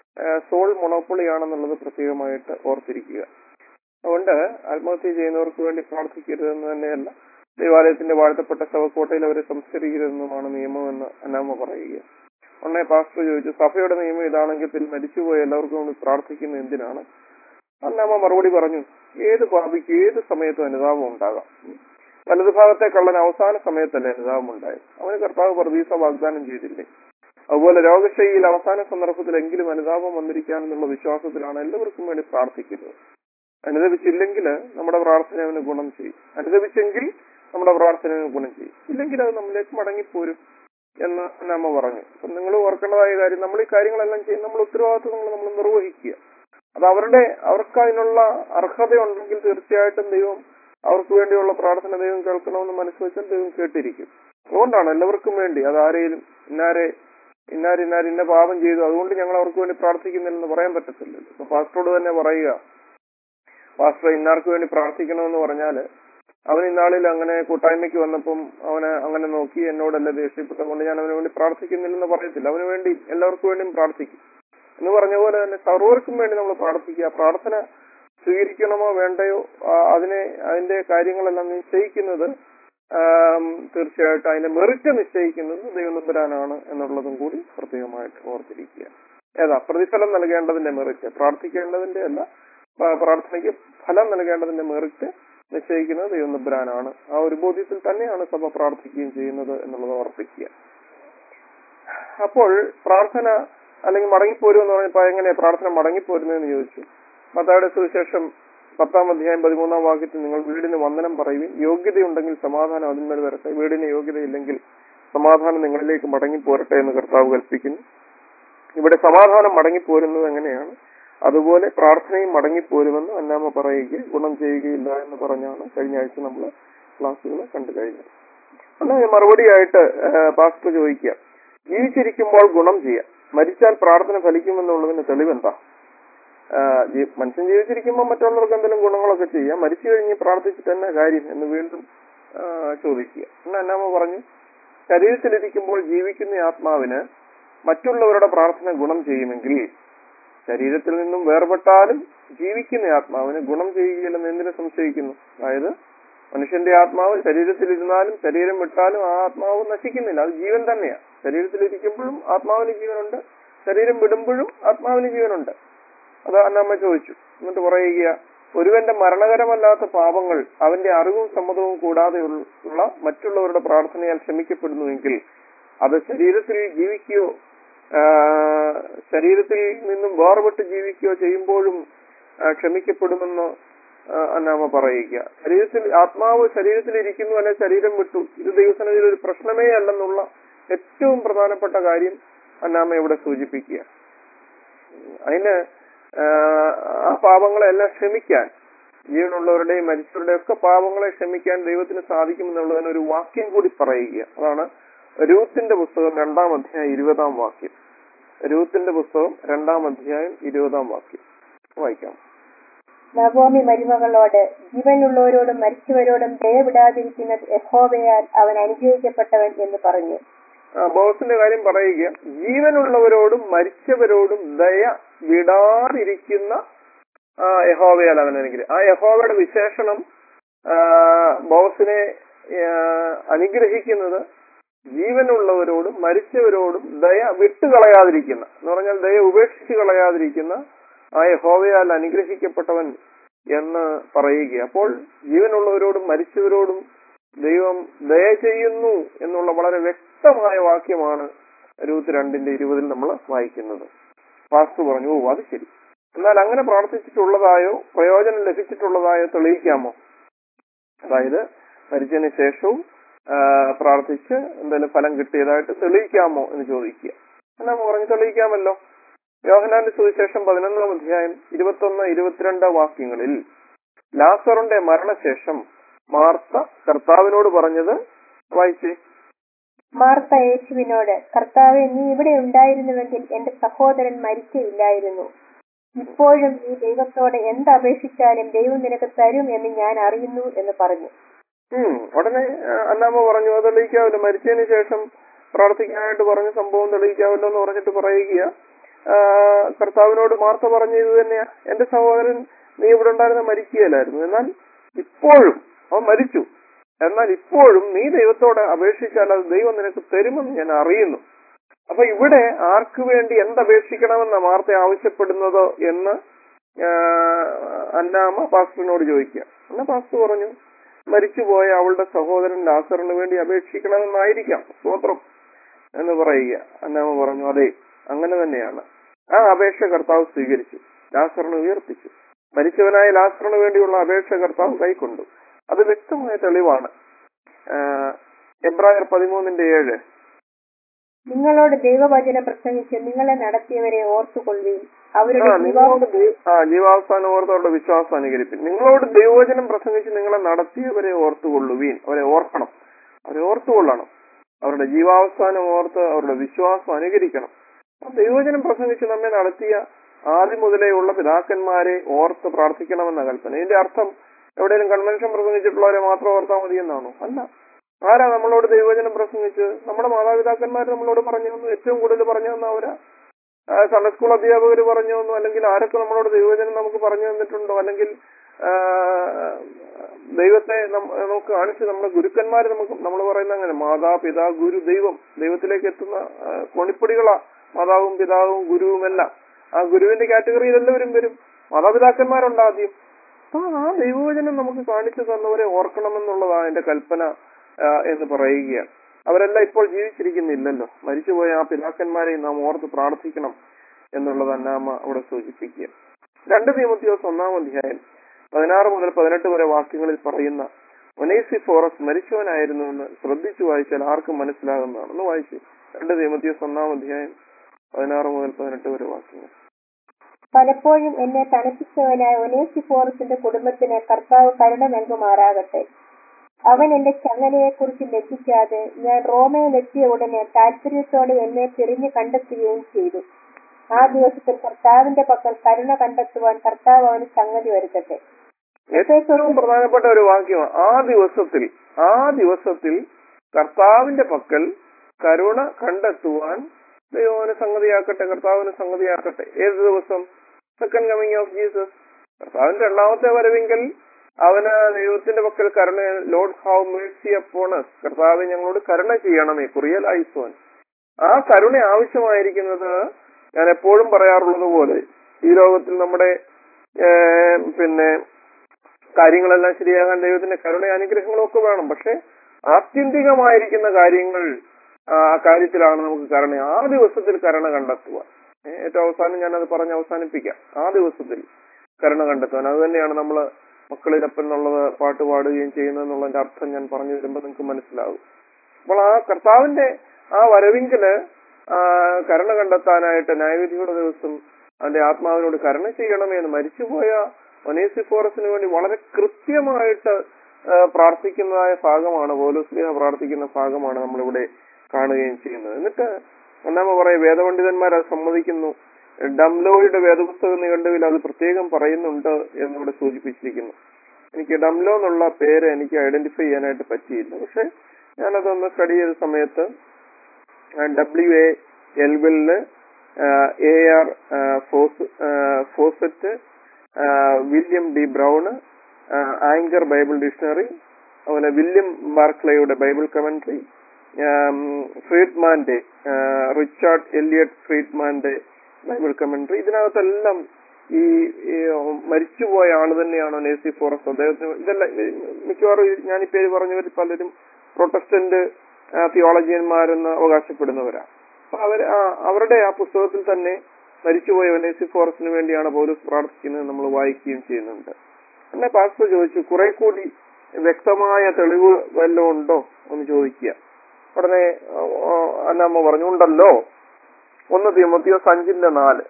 സോൾ മൊണോപ്പൊളിയാണെന്നുള്ളത് പ്രത്യേകമായിട്ട് ഓർത്തിരിക്കുക അതുകൊണ്ട് ആത്മഹത്യ ചെയ്യുന്നവർക്ക് വേണ്ടി പ്രാർത്ഥിക്കരുതെന്ന് തന്നെയല്ല ദൈവാലയത്തിന്റെ വാഴ്ത്തപ്പെട്ട ശവക്കോട്ടയിൽ അവരെ സംസ്കരിക്കരുതെന്നുമാണ് നിയമമെന്ന് അന്നാമ പറയുക ഉടനെ പാസ്റ്റർ ചോദിച്ചു സഭയുടെ നിയമം ഇതാണെങ്കിൽ പിന്നെ മരിച്ചുപോയ എല്ലാവർക്കും വേണ്ടി പ്രാർത്ഥിക്കുന്ന എന്തിനാണ് അന്നാമ മറുപടി പറഞ്ഞു ഏത് പാപിക്ക് ഏത് സമയത്തും അനുതാപം ഉണ്ടാകാം വലതുഭാഗത്തെ കള്ളൻ അവസാന സമയത്തല്ലേ അനുതാപം ഉണ്ടായത് അവന് കർത്താവ് പ്രതീസ വാഗ്ദാനം ചെയ്തില്ലേ അതുപോലെ രോഗശൈലിയിൽ അവസാന സന്ദർഭത്തിലെങ്കിലും അനുതാപം വന്നിരിക്കാനെന്നുള്ള വിശ്വാസത്തിലാണ് എല്ലാവർക്കും വേണ്ടി പ്രാർത്ഥിക്കുന്നത് അനുദപിച്ചില്ലെങ്കിൽ നമ്മുടെ പ്രാർത്ഥന അവന് ഗുണം ചെയ്യും അനുദപിച്ചെങ്കിൽ നമ്മുടെ പ്രാർത്ഥന അവന് ഗുണം ചെയ്യും ഇല്ലെങ്കിൽ അത് നമ്മളിലേക്ക് മടങ്ങിപ്പോരും എന്ന് നമ്മ പറഞ്ഞു അപ്പൊ നിങ്ങൾ ഓർക്കേണ്ടതായ കാര്യം നമ്മൾ ഈ കാര്യങ്ങളെല്ലാം ചെയ്യും നമ്മൾ ഉത്തരവാദിത്വങ്ങൾ നമ്മൾ നിർവഹിക്കുക അത് അവരുടെ അവർക്ക് അതിനുള്ള അർഹത ഉണ്ടെങ്കിൽ തീർച്ചയായിട്ടും ദൈവം അവർക്ക് വേണ്ടിയുള്ള പ്രാർത്ഥന ദൈവം കേൾക്കണമെന്ന് മനസ്സ് വെച്ചാൽ ദൈവം കേട്ടിരിക്കും അതുകൊണ്ടാണ് എല്ലാവർക്കും വേണ്ടി അത് ആരെയും ഇന്നാരെ ഇന്നാർ ഇന്നാർ ഇന്ന പാപം ചെയ്തു അതുകൊണ്ട് ഞങ്ങൾ അവർക്ക് വേണ്ടി പ്രാർത്ഥിക്കുന്നില്ലെന്ന് പറയാൻ പറ്റത്തില്ലല്ലോ അപ്പൊ പാസ്റ്ററോട് തന്നെ പറയുക പാസ്റ്റർ ഇന്നാർക്ക് വേണ്ടി പ്രാർത്ഥിക്കണമെന്ന് പറഞ്ഞാല് അവൻ ഇന്നാളിൽ അങ്ങനെ കൂട്ടായ്മയ്ക്ക് വന്നപ്പം അവന് അങ്ങനെ നോക്കി എന്നോടല്ല ദേഷ്യപ്പെട്ടതുകൊണ്ട് ഞാൻ അവന് വേണ്ടി പ്രാർത്ഥിക്കുന്നില്ലെന്ന് പറയത്തില്ല അവന് വേണ്ടി എല്ലാവർക്കും വേണ്ടിയും പ്രാർത്ഥിക്കും എന്ന് പറഞ്ഞ പോലെ തന്നെ സർവർക്കും വേണ്ടി നമ്മൾ പ്രാർത്ഥിക്കുക പ്രാർത്ഥന സ്വീകരിക്കണമോ വേണ്ടയോ ആ, അതിനെ അതിന്റെ കാര്യങ്ങളെല്ലാം നിശ്ചയിക്കുന്നത് ആം, തീർച്ചയായിട്ടും അതിന്റെ മെറിറ്റ് നിശ്ചയിക്കുന്നത് ദൈവനമ്പരാനാണ് എന്നുള്ളതും കൂടി പ്രത്യേകമായിട്ട് ഓർത്തിരിക്കുക ഏതാ പ്രതിഫലം നൽകേണ്ടതിന്റെ മെറിറ്റ് പ്രാർത്ഥിക്കേണ്ടതിന്റെ അല്ല പ്ര- പ്രാർത്ഥനയ്ക്ക് ഫലം നൽകേണ്ടതിന്റെ മെറിറ്റ് നിശ്ചയിക്കുന്നത് ദൈവനമ്പരാനാണ് ആ ഒരു ബോധ്യത്തിൽ തന്നെയാണ് സഭ പ്രാർത്ഥിക്കുകയും ചെയ്യുന്നത് എന്നുള്ളത് ഓർപ്പിക്കുക അപ്പോൾ പ്രാർത്ഥന അല്ലെങ്കിൽ മടങ്ങിപ്പോരും എന്ന് പറഞ്ഞപ്പോ എങ്ങനെയാ പ്രാർത്ഥന മടങ്ങിപ്പോരുന്നതെന്ന് ചോദിച്ചു മത്തായുടെ സുവിശേഷം പത്താം അധ്യായം പതിമൂന്നാം വാക്യത്തിൽ നിങ്ങൾ വീടിന് വന്ദനം പറയുവിൻ യോഗ്യതയുണ്ടെങ്കിൽ സമാധാനം അതിന്മേൽ വരട്ടെ വീടിന് യോഗ്യതയില്ലെങ്കിൽ സമാധാനം നിങ്ങളിലേക്ക് മടങ്ങിപ്പോരട്ടെ എന്ന് കർത്താവ് കൽപ്പിക്കുന്നു ഇവിടെ സമാധാനം മടങ്ങിപ്പോരുന്നത് എങ്ങനെയാണ് അതുപോലെ പ്രാർത്ഥനയും മടങ്ങിപ്പോരുമെന്ന് അന്നാമ പറയുകയും ഗുണം ചെയ്യുകയില്ല എന്ന് പറഞ്ഞാണ് കഴിഞ്ഞ ആഴ്ച നമ്മൾ ക്ലാസ്സുകൾ കണ്ടു കഴിഞ്ഞത് എന്നാൽ മറുപടിയായിട്ട് ആ, പാസ്റ്റർ ചോദിക്കുക ജീവിച്ചിരിക്കുമ്പോൾ ഗുണം ചെയ്യാം മരിച്ചാൽ പ്രാർത്ഥന ഫലിക്കുമെന്നുള്ളതിന് തെളിവെന്താ ആ, ജീ- മനുഷ്യൻ ജീവിച്ചിരിക്കുമ്പോൾ മറ്റുള്ളവർക്ക് എന്തെങ്കിലും ഗുണങ്ങളൊക്കെ ചെയ്യാം മരിച്ചു കഴിഞ്ഞ് പ്രാർത്ഥിച്ചിട്ട് തന്നെ കാര്യം എന്ന് വീണ്ടും ആ, ചോദിക്കുക എന്നാൽ അന്നാമ പറഞ്ഞു ശരീരത്തിലിരിക്കുമ്പോൾ ജീവിക്കുന്ന ആത്മാവിന് മറ്റുള്ളവരുടെ പ്രാർത്ഥന ഗുണം ചെയ്യുമെങ്കിൽ ശരീരത്തിൽ നിന്നും വേർപെട്ടാലും ജീവിക്കുന്ന ആത്മാവിന് ഗുണം ചെയ്യുകയില്ലെന്ന് എന്തിനു സംശയിക്കുന്നു അതായത് മനുഷ്യന്റെ ആത്മാവ് ശരീരത്തിലിരുന്നാലും ശരീരം വിട്ടാലും ആ ആത്മാവ് നശിക്കുന്നില്ല അത് ജീവൻ തന്നെയാണ് ശരീരത്തിലിരിക്കുമ്പോഴും ആത്മാവിന് ജീവനുണ്ട് ശരീരം വിടുമ്പോഴും ആത്മാവിന് ജീവനുണ്ട് അത് അന്നമ്മ ചോദിച്ചു എന്നിട്ട് പറയുക ഒരുവന്റെ മരണകരമല്ലാത്ത പാപങ്ങൾ അവന്റെ അറിവും സമ്മതവും കൂടാതെ ഉള്ള മറ്റുള്ളവരുടെ പ്രാർത്ഥനയാൽ ക്ഷമിക്കപ്പെടുന്നുവെങ്കിൽ അത് ശരീരത്തിൽ ജീവിക്കുകയോ ആ, ശരീരത്തിൽ നിന്നും വേർപെട്ട് ജീവിക്കുകയോ ചെയ്യുമ്പോഴും ആ, ക്ഷമിക്കപ്പെടുമെന്ന് ആ, അന്നാമ പറയുക ശരീരത്തിൽ ആത്മാവ് ശരീരത്തിൽ ഇരിക്കുന്നു അല്ലെ ശരീരം വിട്ടു ഇത് ദൈവസനത്തിൽ ഒരു പ്രശ്നമേ അല്ലെന്നുള്ള ഏറ്റവും പ്രധാനപ്പെട്ട കാര്യം അന്നാമ ഇവിടെ സൂചിപ്പിക്കുക അതിന് ആ, ആ പാപങ്ങളെല്ലാം ക്ഷമിക്കാൻ ജീവനുള്ളവരുടെയും മരിച്ചവരുടെയും ഒക്കെ പാപങ്ങളെ ക്ഷമിക്കാൻ ദൈവത്തിന് സാധിക്കുമെന്നുള്ളതിന് ഒരു വാക്യം കൂടി പറയുക അതാണ് രൂത്തിന്റെ പുസ്തകം രണ്ടാം അധ്യായം ഇരുപതാം വാക്യം രൂത്തിന്റെ പുസ്തകം രണ്ടാം അധ്യായം ഇരുപതാം വാക്യം വായിക്കാം നവോമി മരുമകളോട് ജീവനുള്ളവരോടും മരിച്ചവരോടും ദയവിടാതിരിക്കുന്ന യഹോവയാൽ അവൻ അനുഗ്രഹിക്കപ്പെട്ടവൻ എന്ന് പറഞ്ഞു ആ, ബോസിന്റെ കാര്യം പറയുക ജീവനുള്ളവരോടും മരിച്ചവരോടും ദയ വിടാതിരിക്കുന്ന ആ, യഹോവയാൽ അവൻ അനുഗ്രഹം ആ യഹോവയുടെ വിശേഷണം ആ, ബോസിനെ ആ, അനുഗ്രഹിക്കുന്നത് ജീവനുള്ളവരോടും മരിച്ചവരോടും ദയ വിട്ടുകളയാതിരിക്കുന്ന എന്ന് പറഞ്ഞാൽ ദയ ഉപേക്ഷിച്ച് കളയാതിരിക്കുന്ന ആ യഹോവയാൽ അനുഗ്രഹിക്കപ്പെട്ടവൻ എന്ന് പറയുക അപ്പോൾ ജീവനുള്ളവരോടും മരിച്ചവരോടും ദൈവം ദയ ചെയ്യുന്നു എന്നുള്ള വളരെ വ്യക്തമായ വാക്യമാണ് രൂത്ത് രണ്ടിന്റെ ഇരുപതിൽ നമ്മൾ വായിക്കുന്നത് പാസ്റ്റർ പറഞ്ഞു ഓ അത് ശരി എന്നാൽ അങ്ങനെ പ്രാർത്ഥിച്ചിട്ടുള്ളതായോ പ്രയോജനം ലഭിച്ചിട്ടുള്ളതായോ തെളിയിക്കാമോ അതായത് മരിച്ചതിന് ശേഷവും ആ, പ്രാർത്ഥിച്ച് എന്തെങ്കിലും ഫലം കിട്ടിയതായിട്ട് തെളിയിക്കാമോ എന്ന് ചോദിക്കുക എന്നാ പറഞ്ഞു തെളിയിക്കാമല്ലോ യോഹനാന്റെ സുവിശേഷം പതിനൊന്നാം അധ്യായം ഇരുപത്തൊന്ന് ഇരുപത്തിരണ്ട് വാക്യങ്ങളിൽ ലാസറിന്റെ മരണശേഷം മാർത്ത കർത്താവിനോട് പറഞ്ഞത് വായിച്ചേ മാർത്ത യേശുവിനോട് കർത്താവെ നീ ഇവിടെ ഉണ്ടായിരുന്നുവെങ്കിൽ എന്റെ സഹോദരൻ മരിക്കയില്ലായിരുന്നു ഇപ്പോഴും നീ ദൈവത്തോട് എന്ത് അപേക്ഷിച്ചാലും ദൈവം നിനക്ക് തരും എന്ന് ഞാൻ അറിയുന്നു എന്ന് പറഞ്ഞു ഉം ഉടനെ ആ, അന്നാമ്മ പറഞ്ഞു അത് തെളിയിക്കാമല്ലോ മരിച്ചതിന് ശേഷം പ്രാർത്ഥിക്കാനായിട്ട് പറഞ്ഞ സംഭവം തെളിയിക്കാമല്ലോ എന്ന് പറഞ്ഞിട്ട് പറയുക ആ, കർത്താവിനോട് മാർത്ത പറഞ്ഞ ഇത് തന്നെയാ എന്റെ സഹോദരൻ നീ ഇവിടെ ഉണ്ടായിരുന്ന മരിക്കുകയില്ലായിരുന്നു എന്നാൽ ഇപ്പോഴും അവൻ മരിച്ചു എന്നാൽ ഇപ്പോഴും നീ ദൈവത്തോട് അപേക്ഷിച്ചാൽ അത് ദൈവം നിനക്ക് തരുമെന്ന് ഞാൻ അറിയുന്നു അപ്പൊ ഇവിടെ ആർക്ക് വേണ്ടി എന്തപേക്ഷിക്കണമെന്ന മാർത്ത ആവശ്യപ്പെടുന്നത് എന്ന് ആ, അന്നാമ്മ പാസ്റ്ററിനോട് ചോദിക്കുക എന്നാ പാസ്റ്റർ പറഞ്ഞു മരിച്ചുപോയ അവളുടെ സഹോദരൻ ലാസറിന് വേണ്ടി അപേക്ഷിക്കണമെന്നായിരിക്കാം സ്തോത്രം എന്ന് പറയുക അന്നാമ്മ പറഞ്ഞു അതെ അങ്ങനെ തന്നെയാണ് ആ അപേക്ഷ കർത്താവ് സ്വീകരിച്ചു ലാസറിന് ഉയർപ്പിച്ചു മരിച്ചവനായ ലാസറിന് വേണ്ടിയുള്ള അപേക്ഷ കർത്താവ് കൈക്കൊണ്ടു അത് വ്യക്തമായ തെളിവാണ് ആഹ് എബ്രായർ പതിമൂന്നിന്റെ ഏഴ് നിങ്ങളോട് ദൈവവചനം പ്രസംഗിച്ച് നിങ്ങളെ നടത്തിയവരെ ഓർത്തുകൊള്ളുകയും അവരുടെ ആ ജീവാ നിങ്ങളോട് ദൈ- ആ ജീവാവസാനം ഓർത്ത് അവരുടെ വിശ്വാസം അനുകരിപ്പിൻ നിങ്ങളോട് ദൈവവചനം പ്രസംഗിച്ച് നിങ്ങളെ നടത്തിയവരെ ഓർത്തുകൊള്ളുവീൻ അവരെ ഓർക്കണം അവരെ ഓർത്തുകൊള്ളണം അവരുടെ ജീവാവസാനം ഓർത്ത് അവരുടെ വിശ്വാസം അനുകരിക്കണം അപ്പൊ ദൈവവചനം പ്രസംഗിച്ച് നമ്മെ നടത്തിയ ആദ്യം മുതലേ ഉള്ള പിതാക്കന്മാരെ ഓർത്ത് പ്രാർത്ഥിക്കണമെന്ന കൽപ്പന ഇതിന്റെ അർത്ഥം എവിടെയെങ്കിലും കൺവെൻഷൻ പ്രസംഗിച്ചിട്ടുള്ളവരെ മാത്രം ഓർത്താൽ മതി എന്നാണോ അല്ല ആരാ നമ്മളോട് ദൈവവചനം പ്രസംഗിച്ച് നമ്മുടെ മാതാപിതാക്കന്മാർ നമ്മളോട് പറഞ്ഞു തന്നു ഏറ്റവും കൂടുതൽ പറഞ്ഞു തന്ന അവരാ ആ, സൺഡേ സ്കൂൾ അധ്യാപകർ പറഞ്ഞു തന്നു അല്ലെങ്കിൽ ആരൊക്കെ നമ്മളോട് ദൈവവചനം നമുക്ക് പറഞ്ഞു തന്നിട്ടുണ്ടോ അല്ലെങ്കിൽ ആ, ദൈവത്തെ നം- നമുക്ക് കാണിച്ച് നമ്മുടെ ഗുരുക്കന്മാർ നമുക്ക് നമ്മൾ പറയുന്ന അങ്ങനെ മാതാ പിതാ ഗുരു ദൈവം ദൈവത്തിലേക്ക് എത്തുന്ന ആ, കോണിപ്പടികളാ മാതാവും പിതാവും ഗുരുവും എല്ലാം ആ ഗുരുവിന്റെ കാറ്റഗറിയിൽ എല്ലാവരും വരും മാതാപിതാക്കന്മാരുണ്ട് ആദ്യം അപ്പൊ ആ ദൈവവചനം നമുക്ക് കാണിച്ചു തന്നവരെ ഓർക്കണമെന്നുള്ളതാണ് എന്റെ കൽപ്പന ആ, എന്ന് പറയുകയാണ് അവരെല്ലാം ഇപ്പോൾ ജീവിച്ചിരിക്കുന്നില്ലല്ലോ മരിച്ചുപോയ ആ പിതാക്കന്മാരെ നാം ഓർത്ത് പ്രാർത്ഥിക്കണം എന്നുള്ളത് അന്നാമ അവിടെ സൂചിപ്പിക്കുക രണ്ട് തീമത്തിയോസ് ഒന്നാം അധ്യായം പതിനാറ് മുതൽ പതിനെട്ട് വരെ വാക്യങ്ങളിൽ പറയുന്ന ഒനേസി ഫോറസ് മരിച്ചവനായിരുന്നു എന്ന് ശ്രദ്ധിച്ചു വായിച്ചാൽ ആർക്കും മനസ്സിലാകുന്നതാണ് ഒന്ന് വായിച്ചു രണ്ട് തീമത്തിയോസ് ഒന്നാം അധ്യായം പതിനാറ് മുതൽ പതിനെട്ട് വരെ വാക്യങ്ങൾ പലപ്പോഴും എന്നെ തണുപ്പിച്ചവനായ ഒനേസിഫോറസിന്റെ കുടുംബത്തിന് കർത്താവ് കരുണ നൽകുമാറാകട്ടെ അവൻ എന്റെ ചങ്ങലയെക്കുറിച്ച് ലജ്ജിക്കാതെ ഞാൻ റോമയിലെത്തിയ ഉടനെ താല്പര്യത്തോടെ എന്നെ തിരിഞ്ഞു കണ്ടെത്തുകയും ചെയ്തു ആ ദിവസത്തിൽ കർത്താവിന്റെ പക്കൽ കരുണ കണ്ടെത്തുവാൻ കർത്താവ് അവന് സംഗതി വരുത്തട്ടെ ഏറ്റവും പ്രധാനപ്പെട്ട ഒരു വാക്യമാണ് ആ ദിവസത്തിൽ ആ ദിവസത്തിൽ കർത്താവിന്റെ പക്കൽ കരുണ കണ്ടെത്തുവാൻ ദൈവത്തിന് സംഗതിയാക്കട്ടെ കർത്താവിന് സംഗതിയാക്കട്ടെ ഏത് ദിവസം സെക്കൻഡ് കമ്മിങ് ഓഫ് ജീസസ് കർത്താവിന്റെ രണ്ടാമത്തെ വരവെങ്കിൽ അവന് ദൈവത്തിന്റെ പക്കൽ കരുണ ലോഡ് ഹൗ മേഴ്സി അപ്പോണസ് കർത്താവ് ഞങ്ങളോട് കരുണ ചെയ്യണമേ കുറിയൽ ഐസോൻ ആ കരുണ ആവശ്യമായിരിക്കുന്നത് ഞാൻ എപ്പോഴും പറയാറുള്ളത് പോലെ ഈ ലോകത്തിൽ നമ്മുടെ ഏഹ്, പിന്നെ കാര്യങ്ങളെല്ലാം ശരിയാകാൻ ദൈവത്തിന്റെ കരുണ അനുഗ്രഹങ്ങളും ഒക്കെ വേണം പക്ഷെ ആത്യന്തികമായിരിക്കുന്ന കാര്യങ്ങൾ ആ കാര്യത്തിലാണ് നമുക്ക് കരുണ ആ ദിവസത്തിൽ കരുണ കണ്ടെത്തുക ഏ, ഏറ്റവും അവസാനം ഞാനത് പറഞ്ഞ് അവസാനിപ്പിക്കാം ആ ദിവസത്തിൽ കരുണ കണ്ടെത്തുവാൻ അത് തന്നെയാണ് നമ്മൾ മക്കളിലപ്പൻ എന്നുള്ളത് പാട്ട് പാടുകയും ചെയ്യുന്നതെന്നുള്ളതിന്റെ അർത്ഥം ഞാൻ പറഞ്ഞു വരുമ്പോൾ നിങ്ങൾക്ക് മനസ്സിലാകും അപ്പോൾ ആ കർത്താവിന്റെ ആ വരവിങ്കല് ആ കരുണ കണ്ടെത്താനായിട്ട് ന്യായവിധിയുടെ ദിവസം അവന്റെ ആത്മാവിനോട് കരുണ ചെയ്യണമേ എന്ന് മരിച്ചുപോയ ഒനേസിഫോറസിന് വേണ്ടി വളരെ കൃത്യമായിട്ട് ആ, പ്രാർത്ഥിക്കുന്നതായ ഭാഗമാണ് പോലോസ്ലിഹ പ്രാർത്ഥിക്കുന്ന ഭാഗമാണ് നമ്മളിവിടെ കാണുകയും ചെയ്യുന്നത് എന്നിട്ട് ഒന്നാമ പറയും വേദപണ്ഡിതന്മാർ അത് സമ്മതിക്കുന്നു ഡംലോയുടെ വേദപുസ്തകം നിഘണ്ടുവിൽ അത് പ്രത്യേകം പറയുന്നുണ്ട് എന്നിവിടെ സൂചിപ്പിച്ചിരിക്കുന്നു എനിക്ക് ഡംലോ എന്നുള്ള പേര് എനിക്ക് ഐഡന്റിഫൈ ചെയ്യാനായിട്ട് പറ്റിയില്ല പക്ഷെ ഞാനതൊന്ന് സ്റ്റഡി ചെയ്ത സമയത്ത് ഡബ്ല്യു എ എൽബിളില് A R Fausset William D Brown Anchor Bible dictionary അതുപോലെ വില്യം ബാർക്ലയുടെ ബൈബിൾ കമന്ററി ഫ്രീഡ്മാന്റെ റിച്ചാർഡ് എലിയട്ട് ഫ്രീഡ്മാന്റെ ബൈബിൾ കമന്ററി ഇതിനകത്തെല്ലാം ഈ ഈ മരിച്ചുപോയ ആള് തന്നെയാണോ നേസി ഫോറസ്റ്റ് അദ്ദേഹത്തിന് ഇതെല്ലാം ഇത് മിക്കവാറും ഈ ഞാൻ ഈ പേര് പറഞ്ഞവർ പലരും പ്രൊട്ടസ്റ്റന്റ് തിയോളജിയന്മാരെന്ന് അവകാശപ്പെടുന്നവരാ അപ്പൊ അവർ അവരുടെ ആ പുസ്തകത്തിൽ തന്നെ മരിച്ചുപോയ ഒനേസി ഫോറസ്റ്റിന് വേണ്ടിയാണ് പൗലോസ് പ്രാർത്ഥിക്കുന്നത് നമ്മൾ വായിക്കുകയും ചെയ്യുന്നുണ്ട് എന്നെ പാസ്റ്റർ ചോദിച്ചു കുറെ കൂടി വ്യക്തമായ തെളിവ് വല്ലതും ഉണ്ടോ എന്ന് ചോദിക്കുക ഉടനെ ആ, ആ, അന്നമ്മ പറഞ്ഞുണ്ടല്ലോ ഒന്ന് തിമത്തിയോസ് അഞ്ചിന്റെ നാല്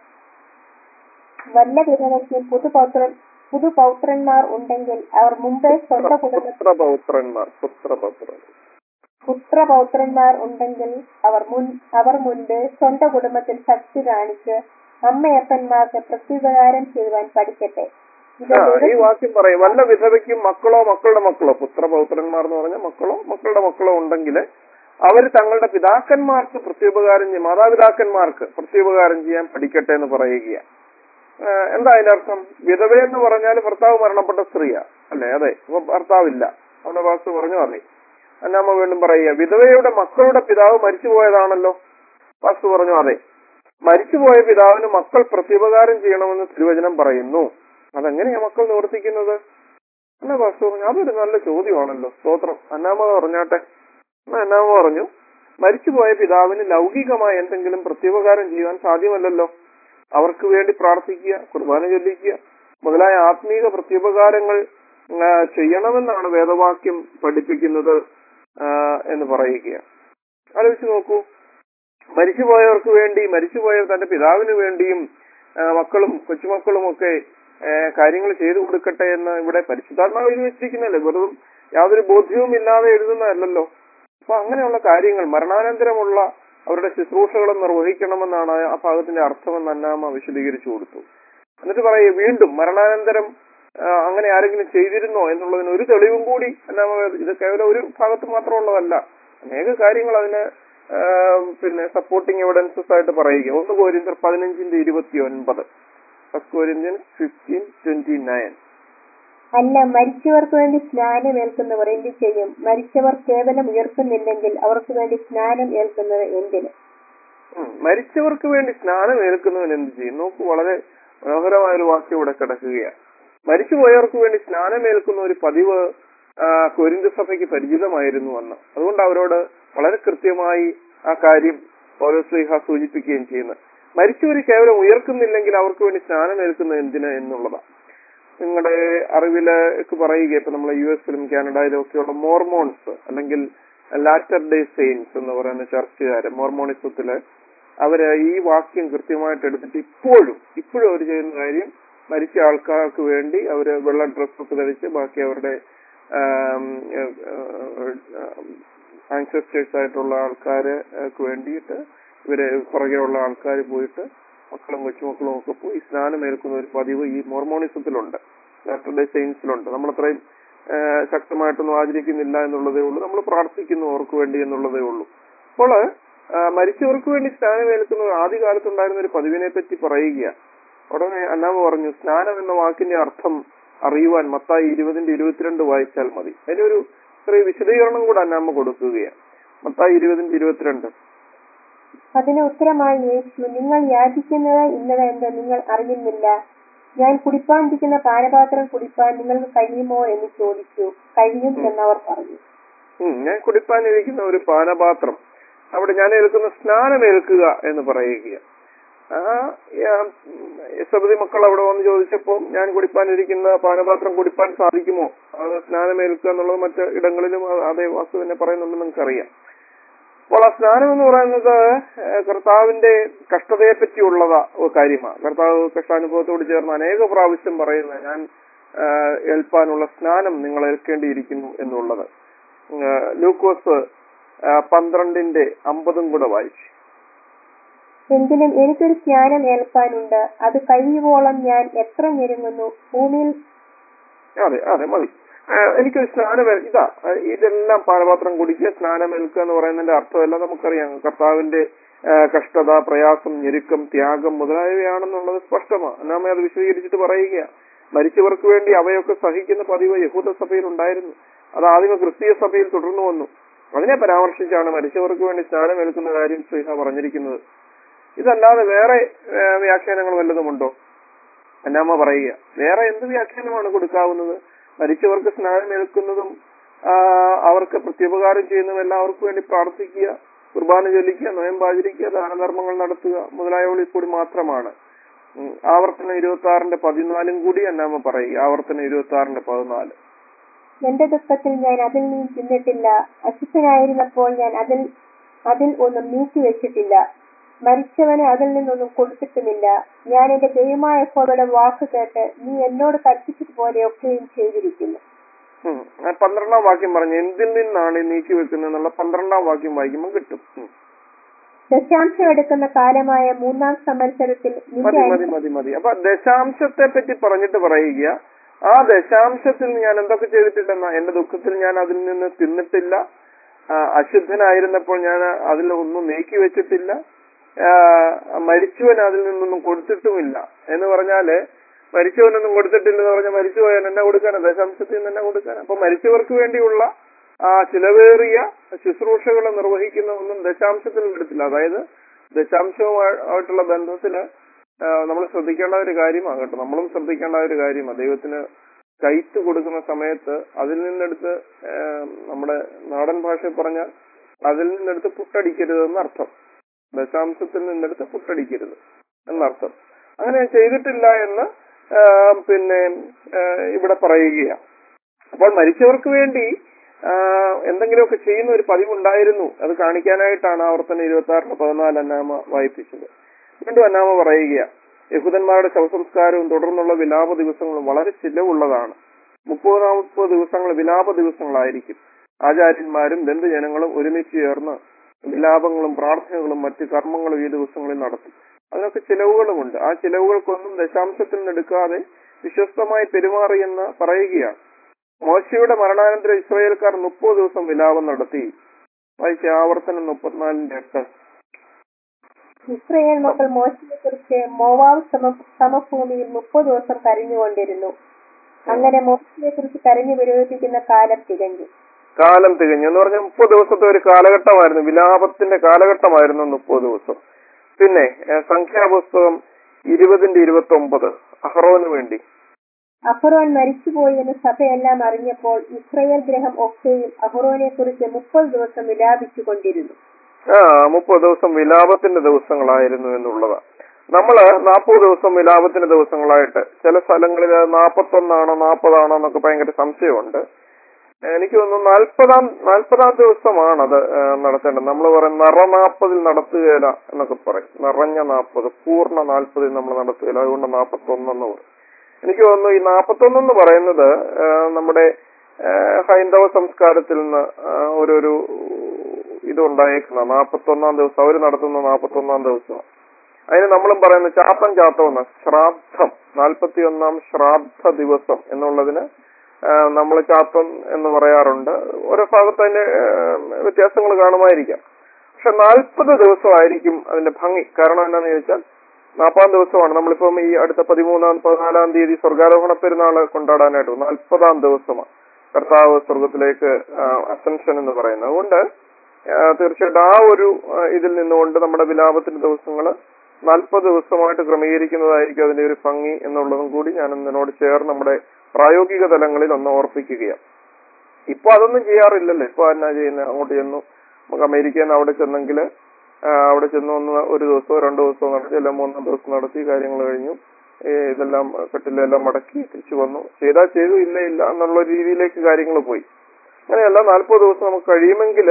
വല്ല വിധവയ്ക്ക് പുതുപൗത്രൻ പുതുപൗത്രന്മാർ ഉണ്ടെങ്കിൽ അവർ മുമ്പേ സ്വന്തം കുടുംബ പുത്രപൗത്രന്മാർ പുത്രപൗത്രൻ പുത്രപൗത്രന്മാർ ഉണ്ടെങ്കിൽ അവർ മുൻ അവർ മുൻപ് സ്വന്തം കുടുംബത്തിൽ ഭക്തി കാണിച്ച് അമ്മയപ്പന്മാർക്ക് പ്രത്യുപകാരം ചെയ്യുവാൻ പഠിക്കട്ടെ ഇത് ആ, ഈ ദൈവ- വാക്യം പറയും വല്ല വിധവയ്ക്കും മക്കളോ മക്കളുടെ മക്കളോ പുത്രപൗത്രന്മാർ എന്ന് പറഞ്ഞ മക്കളോ മക്കളുടെ മക്കളോ ഉണ്ടെങ്കിൽ അവർ തങ്ങളുടെ പിതാക്കന്മാർക്ക് പ്രത്യുപകാരം ചെയ്യും മാതാപിതാക്കന്മാർക്ക് പ്രത്യുപകാരം ചെയ്യാൻ പഠിക്കട്ടെ എന്ന് പറയുക എന്താ അതിന്റെ അർത്ഥം വിധവ എന്ന് പറഞ്ഞാൽ ഭർത്താവ് മരണപ്പെട്ട സ്ത്രീയാ അല്ലേ അതെ അപ്പൊ ഭർത്താവില്ല അവന്റെ വാസ്തു പറഞ്ഞു അതെ അന്നാമ്മ വീണ്ടും പറയുക വിധവയുടെ മക്കളുടെ പിതാവ് മരിച്ചുപോയതാണല്ലോ വാസ്തു പറഞ്ഞു അതെ മരിച്ചുപോയ പിതാവിന് മക്കൾ പ്രത്യുപകാരം ചെയ്യണമെന്ന് തിരുവചനം പറയുന്നു അതെങ്ങനെയാ മക്കൾ നിവർത്തിക്കുന്നത് എന്നാ വാസ്തു പറഞ്ഞു അതൊരു നല്ല ചോദ്യമാണല്ലോ സ്തോത്രം അന്നാമ പറഞ്ഞാട്ടെ എന്നാ അന്നാമ പറഞ്ഞു മരിച്ചുപോയ പിതാവിന് ലൗകികമായ എന്തെങ്കിലും പ്രത്യുപകാരം ചെയ്യുവാൻ സാധ്യമല്ലല്ലോ അവർക്ക് വേണ്ടി പ്രാർത്ഥിക്കുക കുർബാന ചൊല്ലിക്കുക മുതലായ ആത്മീക പ്രത്യുപകാരങ്ങൾ ആ, ചെയ്യണമെന്നാണ് വേദവാക്യം പഠിപ്പിക്കുന്നത് ആ, എന്ന് പറയുക ആലോചിച്ച് നോക്കൂ മരിച്ചുപോയവർക്ക് വേണ്ടി മരിച്ചുപോയ തന്റെ പിതാവിന് വേണ്ടിയും ആ, മക്കളും കൊച്ചുമക്കളും ഒക്കെ ആ, കാര്യങ്ങൾ ചെയ്തു കൊടുക്കട്ടെ എന്ന് ഇവിടെ പരിശുദ്ധാത്മാവ് എഴുതി വെച്ചിരിക്കുന്നല്ലേ വെറും യാതൊരു ബോധ്യവും ഇല്ലാതെ എഴുതുന്നതല്ലല്ലോ അപ്പൊ അങ്ങനെയുള്ള കാര്യങ്ങൾ മരണാനന്തരമുള്ള അവരുടെ ശുശ്രൂഷകളും നിർവഹിക്കണമെന്നാണ് ആ ഭാഗത്തിന്റെ അർത്ഥമെന്ന് അന്നാമ വിശദീകരിച്ചു കൊടുത്തു എന്നിട്ട് പറയുക വീണ്ടും മരണാനന്തരം ആ, അങ്ങനെ ആരെങ്കിലും ചെയ്തിരുന്നോ എന്നുള്ളതിന് ഒരു തെളിവും കൂടി അന്നാമ ഇത് കേവലം ഒരു ഭാഗത്ത് മാത്രമുള്ളതല്ല അനേക കാര്യങ്ങൾ അതിന് ആ, പിന്നെ സപ്പോർട്ടിങ് എവിഡൻസസ് ആയിട്ട് പറയുക ഒന്ന് കോരിന്തർ പതിനഞ്ചിന്റെ ഇരുപത്തി ഒൻപത് first Corinthians fifteen twenty nine അല്ല മരിച്ചവർക്ക് വേണ്ടി സ്നാനം ഏൽക്കുന്നവർ എന്ത് ചെയ്യും മരിച്ചവർ കേവലം ഉയർത്തുന്നില്ലെങ്കിൽ അവർക്ക് വേണ്ടി സ്നാനം ഏൽക്കുന്നത് എന്തിന് ഉം. മരിച്ചവർക്ക് വേണ്ടി സ്നാനം ഏൽക്കുന്നവൻ എന്ത് ചെയ്യും നോക്കൂ വളരെ മനോഹരമായ ഒരു വാക്യം ഇവിടെ കിടക്കുകയാണ് മരിച്ചുപോയവർക്ക് വേണ്ടി സ്നാനം ഏൽക്കുന്ന ഒരു പതിവ് ആ, കൊരിന്ത സഭയ്ക്ക് പരിചിതമായിരുന്നു അന്ന് അതുകൊണ്ട് അവരോട് വളരെ കൃത്യമായി ആ കാര്യം ഓരോ സ്ലീഹ സൂചിപ്പിക്കുകയും ചെയ്യുന്നത് മരിച്ചവർ കേവലം ഉയർക്കുന്നില്ലെങ്കിൽ അവർക്ക് വേണ്ടി സ്നാനം ഏൽക്കുന്നത് എന്തിന് എന്നുള്ളതാണ് നിങ്ങളുടെ അറിവിലേക്ക് പറയുക ഇപ്പൊ നമ്മളെ യു എസിലും കാനഡയിലും ഒക്കെയുള്ള മോർമോൺസ് അല്ലെങ്കിൽ ലാറ്റർ ഡേ സെയിൻസ് എന്ന് പറയുന്ന ചർച്ചുകാര് മോർമോണിസത്തില് അവര് ഈ വാക്യം കൃത്യമായിട്ട് എടുത്തിട്ട് ഇപ്പോഴും ഇപ്പോഴും അവർ ചെയ്യുന്ന കാര്യം മരിച്ച ആൾക്കാർക്ക് വേണ്ടി അവര് വെള്ള ഡ്രസ്സൊക്കെ ധരിച്ച് ബാക്കി അവരുടെ ആൻസസ്റ്റേഴ്സ് ആയിട്ടുള്ള ആൾക്കാര് വേണ്ടിയിട്ട് ഇവര് പുറകെയുള്ള ആൾക്കാർ പോയിട്ട് മക്കളും കൊച്ചുമക്കളും ഒക്കെ പോയി സ്നാനമേൽക്കുന്ന ഒരു പതിവ് ഈ മോർമോണിസത്തിലുണ്ട് ലാറ്റർ ഡേ സെയിൻസിലുണ്ട് നമ്മളത്രയും ആ, ശക്തമായിട്ടൊന്നും ആചരിക്കുന്നില്ല എന്നുള്ളതേ ഉള്ളൂ നമ്മൾ പ്രാർത്ഥിക്കുന്നു അവർക്ക് വേണ്ടി എന്നുള്ളതേ ഉള്ളൂ അപ്പോൾ ആ, മരിച്ചവർക്ക് വേണ്ടി സ്നാനമേൽക്കുന്ന ആദ്യകാലത്തുണ്ടായിരുന്ന ഒരു പതിവിനെ പറ്റി പറയുക ഉടനെ അന്നാമ പറഞ്ഞു സ്നാനം എന്ന വാക്കിന്റെ അർത്ഥം അറിയുവാൻ മത്തായി ഇരുപതിന്റെ ഇരുപത്തിരണ്ട് വായിച്ചാൽ മതി അതിനൊരു ചെറിയ വിശദീകരണം കൂടെ അന്നാമ കൊടുക്കുകയാണ് മത്തായി ഇരുപതിന്റെ ഇരുപത്തിരണ്ട് അതിന് ഉത്തരമായി യേശു നിങ്ങൾ യാചിക്കുന്നത് ഇന്നത് എന്ന് നിങ്ങൾ അറിയുന്നില്ല ഞാൻ കുടിപ്പാനിരിക്കുന്ന പാനപാത്രം കുടിപ്പാൻ നിങ്ങൾക്ക് കഴിയുമോ എന്ന് ചോദിച്ചു കഴിയും എന്നവർ പറഞ്ഞു ഉം, ഞാൻ കുടിപ്പാനിരിക്കുന്ന ഒരു പാനപാത്രം അവിടെ ഞാൻ ഏൽക്കുന്ന സ്നാനം ഏൽക്കുക എന്ന് പറയുക ആ സബതി മക്കൾ അവിടെ വന്ന് ചോദിച്ചപ്പോ ഞാൻ കുടിപ്പാനിരിക്കുന്ന പാനപാത്രം കുടിപ്പാൻ സാധിക്കുമോ അത് സ്നാനം ഏൽക്കുക എന്നുള്ളത് മറ്റ് ഇടങ്ങളിലും ആ- അതേ വാസ്തു തന്നെ പറയുന്നുണ്ടെന്ന് നിങ്ങൾക്കറിയാം അപ്പോൾ ആ സ്നാനം എന്ന് പറയുന്നത് ഏഹ്, കർത്താവിന്റെ കഷ്ടതയെ പറ്റിയുള്ളതാ ഒരു കാര്യമാണ് കർത്താവ് കഷ്ടാനുഭവത്തോട് ചേർന്ന് അനേക പ്രാവശ്യം പറയുന്നത് ഞാൻ ഏഹ്, ഏൽപ്പാനുള്ള സ്നാനം നിങ്ങൾ ഏൽക്കേണ്ടിയിരിക്കുന്നു എന്നുള്ളത് ഏഹ്, ലൂക്കോസ് ഏഹ്, പന്ത്രണ്ടിന്റെ അമ്പതും കൂടെ വായിച്ചു എങ്കിലും എനിക്കൊരു സ്നാനം ഏൽപ്പാനുണ്ട് അത് കഴിയുവോളം ഞാൻ എത്ര ഞെരുങ്ങുന്നു ഭൂമിയിൽ അതെ അതെ മതി ഏഹ്, എനിക്കൊരു സ്നാനം ഏൽ- ഇതാ ഏഹ്, ഇതെല്ലാം പാനപാത്രം കുടിക്കുക സ്നാനം ഏൽക്കുക എന്ന് പറയുന്നതിന്റെ അർത്ഥമെല്ലാം നമുക്കറിയാം കർത്താവിന്റെ ഏഹ്, കഷ്ടത പ്രയാസം ഞെരുക്കം ത്യാഗം മുതലായവയാണെന്നുള്ളത് സ്പഷ്ടമാണ് നാമ അത് വിശദീകരിച്ചിട്ട് പറയുക മരിച്ചവർക്ക് വേണ്ടി അവയൊക്കെ സഹിക്കുന്ന പതിവ് യഹൂദ സഭയിൽ ഉണ്ടായിരുന്നു അത് ആദ്യമ ക്രിസ്തീയ സഭയിൽ തുടർന്നു വന്നു അതിനെ പരാമർശിച്ചാണ് മരിച്ചവർക്ക് വേണ്ടി സ്നാനം ഏൽക്കുന്ന കാര്യം ശ്രീഹ പറഞ്ഞിരിക്കുന്നത് ഇതല്ലാതെ വേറെ ഏഹ്, വ്യാഖ്യാനങ്ങൾ വല്ലതുമുണ്ടോ അന്നാമ്മ പറയുക വേറെ എന്ത് വ്യാഖ്യാനമാണ് കൊടുക്കാവുന്നത് മരിച്ചവർക്ക് സ്നാനം ഏൽക്കുന്നതും ആ, അവർക്ക് പ്രത്യുപകാരം ചെയ്യുന്നതും എല്ലാവർക്കും വേണ്ടി പ്രാർത്ഥിക്കുക കുർബാന ചൊല്ലിക്കുക നോയമ്പ് ആചരിക്കുക ദാനധർമ്മങ്ങൾ നടത്തുക മുതലായവളിൽ കൂടി മാത്രമാണ് ഉം, ആവർത്തനം ഇരുപത്തി ആറിന്റെ പതിനാലും കൂടി എന്നാമ പറയുക ആവർത്തനം ഇരുപത്തി ആറിന്റെ പതിനാല് എന്റെ ദുഃഖത്തിൽ ഞാൻ അതിൽ നിന്ന് തിന്നിട്ടില്ല അശുദ്ധനായിരുന്നപ്പോൾ ഞാൻ അതിൽ അതിൽ ഒന്നും നീക്കി വെച്ചിട്ടില്ല മരിച്ചവന് അതിൽ നിന്നൊന്നും കൊടുത്തിട്ടുമില്ല ഞാൻ എന്റെ ദൈവമായ യഹോവയുടെ വാക്ക് കേട്ട് നീ എന്നോട് കൽപ്പിച്ചതുപോലെയൊക്കെയും ചെയ്തിരിക്കുന്നു ഉം. ആ പന്ത്രണ്ടാം വാക്യം പറഞ്ഞു എന്തിൽ നിന്നാണ് ഈ നീക്കി വെക്കുന്നത് എന്നുള്ള പന്ത്രണ്ടാം വാക്യം വായിക്കുമ്പോൾ കിട്ടും ഉം. ദശാംശം എടുക്കുന്ന കാലമായ മൂന്നാം സംവത്സരത്തിൽ മതി നിന്റെ മതി മതി മതി അപ്പൊ ദശാംശത്തെ പറ്റി പറഞ്ഞിട്ട് പറയുക ആ ദശാംശത്തിൽ ഞാൻ എന്തൊക്കെ ചെയ്തിട്ടില്ലെന്ന എന്റെ ദുഃഖത്തിൽ ഞാൻ അതിൽ നിന്ന് തിന്നിട്ടില്ല ആ, അശുദ്ധനായിരുന്നപ്പോൾ ഞാൻ അതിൽ ഒന്നും നീക്കി വെച്ചിട്ടില്ല ആ, മരിച്ചവൻ അതിൽ നിന്നൊന്നും കൊടുത്തിട്ടുമില്ല എന്ന് പറഞ്ഞാല് മരിച്ചവനൊന്നും കൊടുത്തിട്ടില്ലെന്ന് പറഞ്ഞാൽ മരിച്ചുപോയാൽ എന്നെ കൊടുക്കാനാ ദശാംശത്തിൽ നിന്ന് എന്നെ കൊടുക്കാൻ അപ്പൊ മരിച്ചവർക്ക് വേണ്ടിയുള്ള ആ ചിലവേറിയ ശുശ്രൂഷകൾ നിർവഹിക്കുന്ന ഒന്നും ദശാംശത്തിൽ എടുത്തില്ല അതായത് ദശാംശവുമായിട്ടുള്ള ബന്ധത്തില് നമ്മൾ ശ്രദ്ധിക്കേണ്ട ഒരു കാര്യമാണ് കേട്ടോ നമ്മളും ശ്രദ്ധിക്കേണ്ട ഒരു കാര്യമാണ് ദൈവത്തിന് കൈത്ത് കൊടുക്കുന്ന സമയത്ത് അതിൽ നിന്നെടുത്ത് ആ, നമ്മുടെ നാടൻ ഭാഷയിൽ പറഞ്ഞാൽ അതിൽ നിന്നെടുത്ത് പുട്ടടിക്കരുത് എന്നർത്ഥം ദശാംശത്തിൽ നിന്നെടുത്ത് പുട്ടടിക്കരുത് എന്നർത്ഥം അങ്ങനെ ചെയ്തിട്ടില്ല എന്ന് ആ, പിന്നെ ആ, ഇവിടെ പറയുകയാണ് അപ്പോൾ മരിച്ചവർക്ക് വേണ്ടി ആ, എന്തെങ്കിലുമൊക്കെ ചെയ്യുന്ന ഒരു പതിവുണ്ടായിരുന്നു അത് കാണിക്കാനായിട്ടാണ് ആവർത്തന ഇരുപത്തി ആറിന് പതിനാല് അന്നാമ വായിപ്പിച്ചത് വീണ്ടും അന്നാമ പറയുക യഹൂദന്മാരുടെ ശവസംസ്കാരവും തുടർന്നുള്ള വിലാപ ദിവസങ്ങളും വളരെ ചിലവുള്ളതാണ് മുപ്പത് നാൽപ്പത് ദിവസങ്ങൾ വിലാപ ദിവസങ്ങളായിരിക്കും ആചാര്യന്മാരും ബന്ധുജനങ്ങളും ഒരുമിച്ച് ചേർന്ന് വിലാപങ്ങളും പ്രാർത്ഥനകളും മറ്റ് കർമ്മങ്ങളും ഈ ദിവസങ്ങളിൽ നടത്തും അതിനൊക്കെ ചിലവുകളുമുണ്ട് ആ ചിലവുകൾക്കൊന്നും ദശാംശത്തിൽ നിന്ന് എടുക്കാതെ വിശ്വസ്തമായി പെരുമാറിയെന്ന് പറയുകയാണ് മോശയുടെ മരണാനന്തരം ഇസ്രായേൽക്കാർ മുപ്പത് ദിവസം വിലാപം നടത്തി വായിച്ച ആവർത്തനം മുപ്പത്തിനാലിന്റെ എട്ട് ഇസ്രയേൽ മക്കൾ മോശയെ കുറിച്ച് മോവാബ് സമ സമഭൂമിയിൽ മുപ്പത് ദിവസം കരഞ്ഞുകൊണ്ടിരുന്നു അങ്ങനെ മോശയെ കുറിച്ച് കരഞ്ഞു വിരോധിക്കുന്ന കാലം തികഞ്ഞു കാലം തികഞ്ഞു എന്ന് പറഞ്ഞാൽ മുപ്പത് ദിവസത്തെ ഒരു കാലഘട്ടമായിരുന്നു വിലാപത്തിന്റെ കാലഘട്ടമായിരുന്നു മുപ്പത് ദിവസം പിന്നെ ഏഹ്, സംഖ്യാപുസ്തകം ഇരുപതിന്റെ ഇരുപത്തി ഒമ്പത് അഹ്റോന് വേണ്ടി അഹ്റോൻ മരിച്ചുപോയി എന്ന് സഭയെല്ലാം അറിഞ്ഞപ്പോൾ ഇസ്രയേൽ ഗ്രഹം ഒക്കെയും അഹ്റോനെ കുറിച്ച് മുപ്പത് ദിവസം വിലാപിച്ചു കൊണ്ടിരുന്നു ആ മുപ്പത് ദിവസം വിലാപത്തിന്റെ ദിവസങ്ങളായിരുന്നു എന്നുള്ളതാണ് നമ്മള് നാൽപ്പത് ദിവസം വിലാപത്തിന്റെ ദിവസങ്ങളായിട്ട് ചില സ്ഥലങ്ങളിൽ നാൽപ്പത്തൊന്നാണോ നാൽപ്പതാണോ എന്നൊക്കെ ഭയങ്കര സംശയമുണ്ട് എനിക്ക് തോന്നുന്നു നാൽപ്പതാം നാൽപ്പതാം ദിവസമാണ് അത് ആ, നടത്തേണ്ടത് നമ്മൾ പറയും നിറ നാൽപ്പതിൽ നടത്തുകയില്ല എന്നൊക്കെ പറയും നിറഞ്ഞ നാൽപ്പത് പൂർണ്ണ നാൽപ്പതിൽ നമ്മൾ നടത്തുകയില്ല അതുകൊണ്ട് നാൽപ്പത്തൊന്നെന്ന് പറയും എനിക്ക് തോന്നുന്നു ഈ നാൽപ്പത്തൊന്നെന്ന് പറയുന്നത് ആ, നമ്മുടെ ആ, ഹൈന്ദവ സംസ്കാരത്തിൽ നിന്ന് ആ, ഒരു ഒരു ഇതുണ്ടായേക്കുന്ന നാൽപ്പത്തൊന്നാം ദിവസം അവർ നടത്തുന്ന നാൽപ്പത്തൊന്നാം ദിവസം അതിന് നമ്മളും പറയുന്നത് ചാത്തം ചാത്തമെന്ന് ശ്രാദ്ധം നാൽപ്പത്തിയൊന്നാം ശ്രാദ്ധ ദിവസം എന്നുള്ളതിന് നമ്മൾ ചാത്തം എന്ന് പറയാറുണ്ട് ഓരോ ഭാഗത്ത് അതിന്റെ വ്യത്യാസങ്ങൾ കാണുമായിരിക്കാം പക്ഷെ നാൽപ്പത് ദിവസമായിരിക്കും അതിന്റെ ഭംഗി കാരണം എന്താണെന്ന് ചോദിച്ചാൽ നാൽപ്പതാം ദിവസമാണ് നമ്മളിപ്പം ഈ അടുത്ത പതിമൂന്നാം പതിനാലാം തീയതി സ്വർഗാരോഹണ പെരുന്നാൾ കൊണ്ടാടാനായിട്ട് നാൽപ്പതാം ദിവസമാണ് കർത്താവ് സ്വർഗത്തിലേക്ക് അസെൻഷൻ എന്ന് പറയുന്നത് അതുകൊണ്ട് ആ, തീർച്ചയായിട്ടും ആ ഒരു ആ, ഇതിൽ നിന്നുകൊണ്ട് നമ്മുടെ വിലാപത്തിന്റെ ദിവസങ്ങൾ നാൽപ്പത് ദിവസമായിട്ട് ക്രമീകരിക്കുന്നതായിരിക്കും അതിന്റെ ഒരു ഭംഗി എന്നുള്ളതും കൂടി ഞാൻ ഇതിനോട് ചേർന്ന് നമ്മുടെ പ്രായോഗിക തലങ്ങളിൽ ഒന്ന് ഓർപ്പിക്കുകയാണ് ഇപ്പൊ അതൊന്നും ചെയ്യാറില്ലല്ലോ ഇപ്പൊ എന്നാ ചെയ്യുന്നത് അങ്ങോട്ട് ചെന്നു നമുക്ക് അമേരിക്കയിൽ നിന്ന് അവിടെ ചെന്നെങ്കിൽ അവിടെ ചെന്ന് ഒന്ന് ഒരു ദിവസമോ രണ്ടു ദിവസമോ നടത്തി എല്ലാം മൂന്നാം ദിവസം നടത്തി കാര്യങ്ങൾ കഴിഞ്ഞു ഏ, ഇതെല്ലാം കെട്ടിലെല്ലാം മടക്കി തിരിച്ചു വന്നു ചെയ്താൽ ചെയ്തു ഇല്ല ഇല്ല എന്നുള്ള രീതിയിലേക്ക് കാര്യങ്ങൾ പോയി അങ്ങനെയല്ല നാൽപ്പത് ദിവസം നമുക്ക് കഴിയുമെങ്കിൽ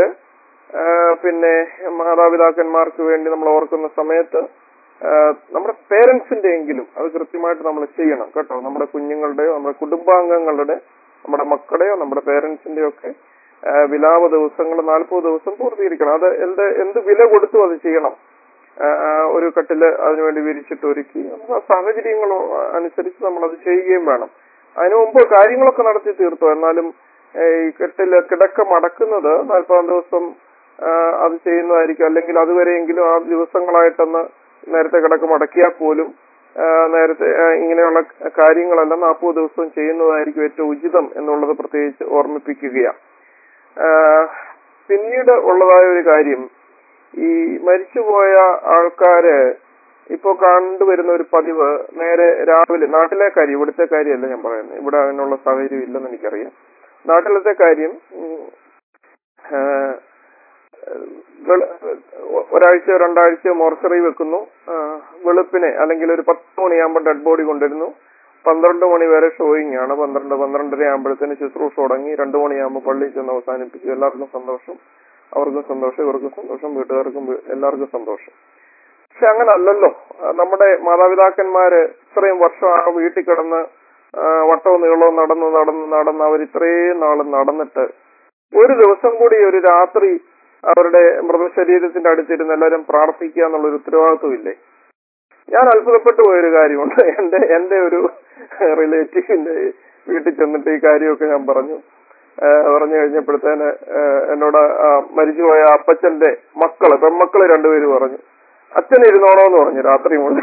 പിന്നെ മാതാപിതാക്കന്മാർക്ക് വേണ്ടി നമ്മൾ ഓർക്കുന്ന സമയത്ത് ആ, നമ്മുടെ പേരൻസിന്റെ എങ്കിലും അത് കൃത്യമായിട്ട് നമ്മൾ ചെയ്യണം കേട്ടോ നമ്മുടെ കുഞ്ഞുങ്ങളുടെയോ നമ്മുടെ കുടുംബാംഗങ്ങളുടെ നമ്മുടെ മക്കളുടെയോ നമ്മുടെ പേരൻസിന്റെയോ ഒക്കെ ആ, വിലാപ ദിവസങ്ങൾ നാൽപ്പത് ദിവസം പൂർത്തീകരിക്കണം അത് എന്ത് എന്ത് വില കൊടുത്തും അത് ചെയ്യണം ആ, ആ, ഒരു കട്ടില് അതിനുവേണ്ടി വിരിച്ചിട്ട് ഒരുക്കി നമുക്ക് ആ സാഹചര്യങ്ങൾ അനുസരിച്ച് നമ്മൾ അത് ചെയ്യുകയും വേണം അതിനു മുമ്പ് കാര്യങ്ങളൊക്കെ നടത്തി തീർത്തു എന്നാലും ഏ, ഈ കെട്ടില് കിടക്ക മടക്കുന്നത് നാൽപ്പതാം ദിവസം ആ, അത് ചെയ്യുന്നതായിരിക്കും അല്ലെങ്കിൽ അതുവരെയെങ്കിലും ആ ദിവസങ്ങളായിട്ടൊന്ന് നേരത്തെ കിടക്ക മടക്കിയാൽ പോലും ആ, നേരത്തെ ആ, ഇങ്ങനെയുള്ള കാര്യങ്ങളെല്ലാം നാൽപ്പത് ദിവസവും ചെയ്യുന്നതായിരിക്കും ഏറ്റവും ഉചിതം എന്നുള്ളത് പ്രത്യേകിച്ച് ഓർമ്മിപ്പിക്കുകയാണ് ആ, പിന്നീട് ഉള്ളതായ ഒരു കാര്യം ഈ മരിച്ചുപോയ ആൾക്കാര് ഇപ്പോ കണ്ടുവരുന്ന ഒരു പതിവ് നേരെ രാവിലെ നാട്ടിലെ കാര്യം ഇവിടുത്തെ കാര്യമല്ല ഞാൻ പറയുന്നത് ഇവിടെ അതിനുള്ള സാഹചര്യം ഇല്ലെന്ന് എനിക്കറിയാം നാട്ടിലത്തെ കാര്യം ഉം, ആ, വെള- ഒരാഴ്ചയോ രണ്ടാഴ്ചയോ മോർച്ചറി വെക്കുന്നു ആ, വെളുപ്പിനെ അല്ലെങ്കിൽ ഒരു പത്ത് മണിയാകുമ്പോൾ ഡെഡ് ബോഡി കൊണ്ടുവരുന്നു പന്ത്രണ്ട് മണി വരെ ഷോയിങ് ആണ് പന്ത്രണ്ട് പന്ത്രണ്ടര ആകുമ്പോഴത്തേന് ശുശ്രൂഷ തുടങ്ങി രണ്ടു മണിയാകുമ്പോൾ പള്ളിയിൽ ചെന്ന് അവസാനിപ്പിച്ചു എല്ലാവർക്കും സന്തോഷം അവർക്കും സന്തോഷം ഇവർക്കും സന്തോഷം വീട്ടുകാർക്കും വീ- എല്ലാവർക്കും സന്തോഷം പക്ഷെ അങ്ങനെ അല്ലല്ലോ ആ, നമ്മുടെ മാതാപിതാക്കന്മാര് ഇത്രയും വർഷം ആ വീട്ടിൽ കിടന്ന് ആ, വട്ടവും നീളവും നടന്ന് നടന്ന് നടന്ന് അവർ ഇത്രയും നാള് നടന്നിട്ട് ഒരു ദിവസം കൂടി ഒരു രാത്രി അവരുടെ മൃതശരീരത്തിന്റെ അടുത്തിരുന്ന് എല്ലാവരും പ്രാർത്ഥിക്കുക എന്നുള്ള ഒരു ഉത്തരവാദിത്വം ഇല്ലേ ഞാൻ അത്ഭുതപ്പെട്ടു പോയൊരു കാര്യമുണ്ട് എന്റെ എന്റെ ഒരു റിലേറ്റീവിന്റെ വീട്ടിൽ ചെന്നിട്ട് ഈ കാര്യമൊക്കെ ഞാൻ പറഞ്ഞു ആ, പറഞ്ഞു കഴിഞ്ഞപ്പോഴത്തേന് ആ, എന്നോട് ആ മരിച്ചുപോയ അപ്പച്ചന്റെ മക്കള് പെൺമക്കള് രണ്ടുപേര് പറഞ്ഞു അച്ഛൻ ഇരുന്നോണോന്ന് പറഞ്ഞു രാത്രി മുതൽ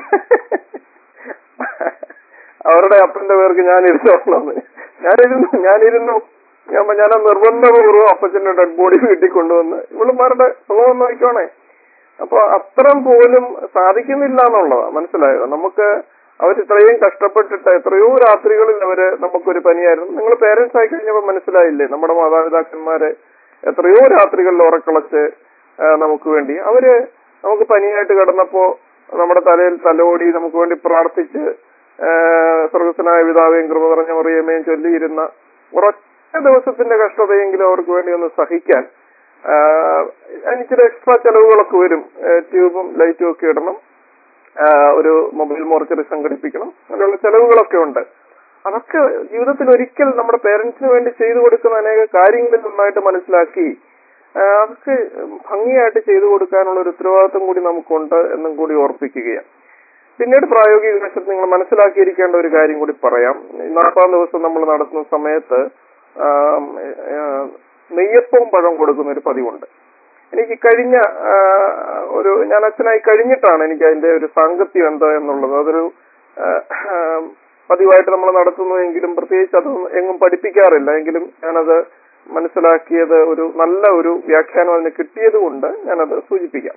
അവരുടെ അപ്പന്റെ പേർക്ക് ഞാൻ ഇരുന്നോളാന്ന് ഞാനിരുന്നു ഞാനിരുന്നു ഞാൻ ഞാൻ നിർബന്ധപൂർവ്വം അപ്പച്ചന്റെ ഡെഡ് ബോഡി വീട്ടിൽ കൊണ്ടുവന്ന് ഇവളുമാരുടെ സ്വഭാവം നോക്കിക്കോണേ അപ്പൊ അത്രയും പോലും സാധിക്കുന്നില്ല എന്നുള്ളതാ മനസ്സിലായോ നമുക്ക് അവർ ഇത്രയും കഷ്ടപ്പെട്ടിട്ട് എത്രയോ രാത്രികളിൽ അവര് നമുക്കൊരു പനിയായിരുന്നു നിങ്ങൾ പേരൻസ് ആയി കഴിഞ്ഞപ്പോൾ മനസ്സിലായില്ലേ നമ്മുടെ മാതാപിതാക്കന്മാര് എത്രയോ രാത്രികളിൽ ഉറക്കളച്ച് ആ, നമുക്ക് വേണ്ടി അവര് നമുക്ക് പനിയായിട്ട് കിടന്നപ്പോ നമ്മുടെ തലയിൽ തലോടി നമുക്ക് വേണ്ടി പ്രാർത്ഥിച്ച് ആ, സ്വർഗസ്വനായ പിതാവേയും കൃപ നിറഞ്ഞ മറിയമ്മയും ചൊല്ലിയിരുന്ന ഒരൊറ്റ ദിവസത്തിന്റെ കഷ്ടതയെങ്കിലും അവർക്ക് വേണ്ടി ഒന്ന് സഹിക്കാൻ ആ, എനിക്കൊരു എക്സ്ട്രാ ചെലവുകളൊക്കെ വരും ആ, ട്യൂബും ലൈറ്റും ഒക്കെ ഇടണം ആ, ഒരു മൊബൈൽ മോർച്ചറി സംഘടിപ്പിക്കണം അങ്ങനെയുള്ള ചെലവുകളൊക്കെ ഉണ്ട് അതൊക്കെ ജീവിതത്തിൽ ഒരിക്കൽ നമ്മുടെ പേരൻസിന് വേണ്ടി ചെയ്തു കൊടുക്കുന്ന അനേക കാര്യങ്ങളിൽ നന്നായിട്ട് മനസ്സിലാക്കി ആ, അതൊക്കെ ഭംഗിയായിട്ട് ചെയ്തു കൊടുക്കാനുള്ള ഒരു ഉത്തരവാദിത്വം കൂടി നമുക്കുണ്ട് എന്നും കൂടി ഓർപ്പിക്കുകയാണ് പിന്നീട് പ്രായോഗിക വശത്ത് നിങ്ങൾ മനസ്സിലാക്കിയിരിക്കേണ്ട ഒരു കാര്യം കൂടി പറയാം നാൽപ്പതാം ദിവസം നമ്മൾ നടത്തുന്ന സമയത്ത് ആം, ആ, നെയ്യപ്പവും പഴം കൊടുക്കുന്ന ഒരു പതിവുണ്ട് എനിക്ക് കഴിഞ്ഞ ആ, ഒരു ഞാൻ അച്ഛനായി കഴിഞ്ഞിട്ടാണ് എനിക്ക് അതിന്റെ ഒരു സാങ്കത്യം എന്താ എന്നുള്ളത് അതൊരു ആ, ആ, പതിവായിട്ട് നമ്മൾ നടത്തുന്നുവെങ്കിലും പ്രത്യേകിച്ച് അത് എങ്ങും പഠിപ്പിക്കാറില്ല എങ്കിലും ഞാനത് മനസ്സിലാക്കിയത് ഒരു നല്ല ഒരു വ്യാഖ്യാനം അതിന് കിട്ടിയത് കൊണ്ട് ഞാനത് സൂചിപ്പിക്കാം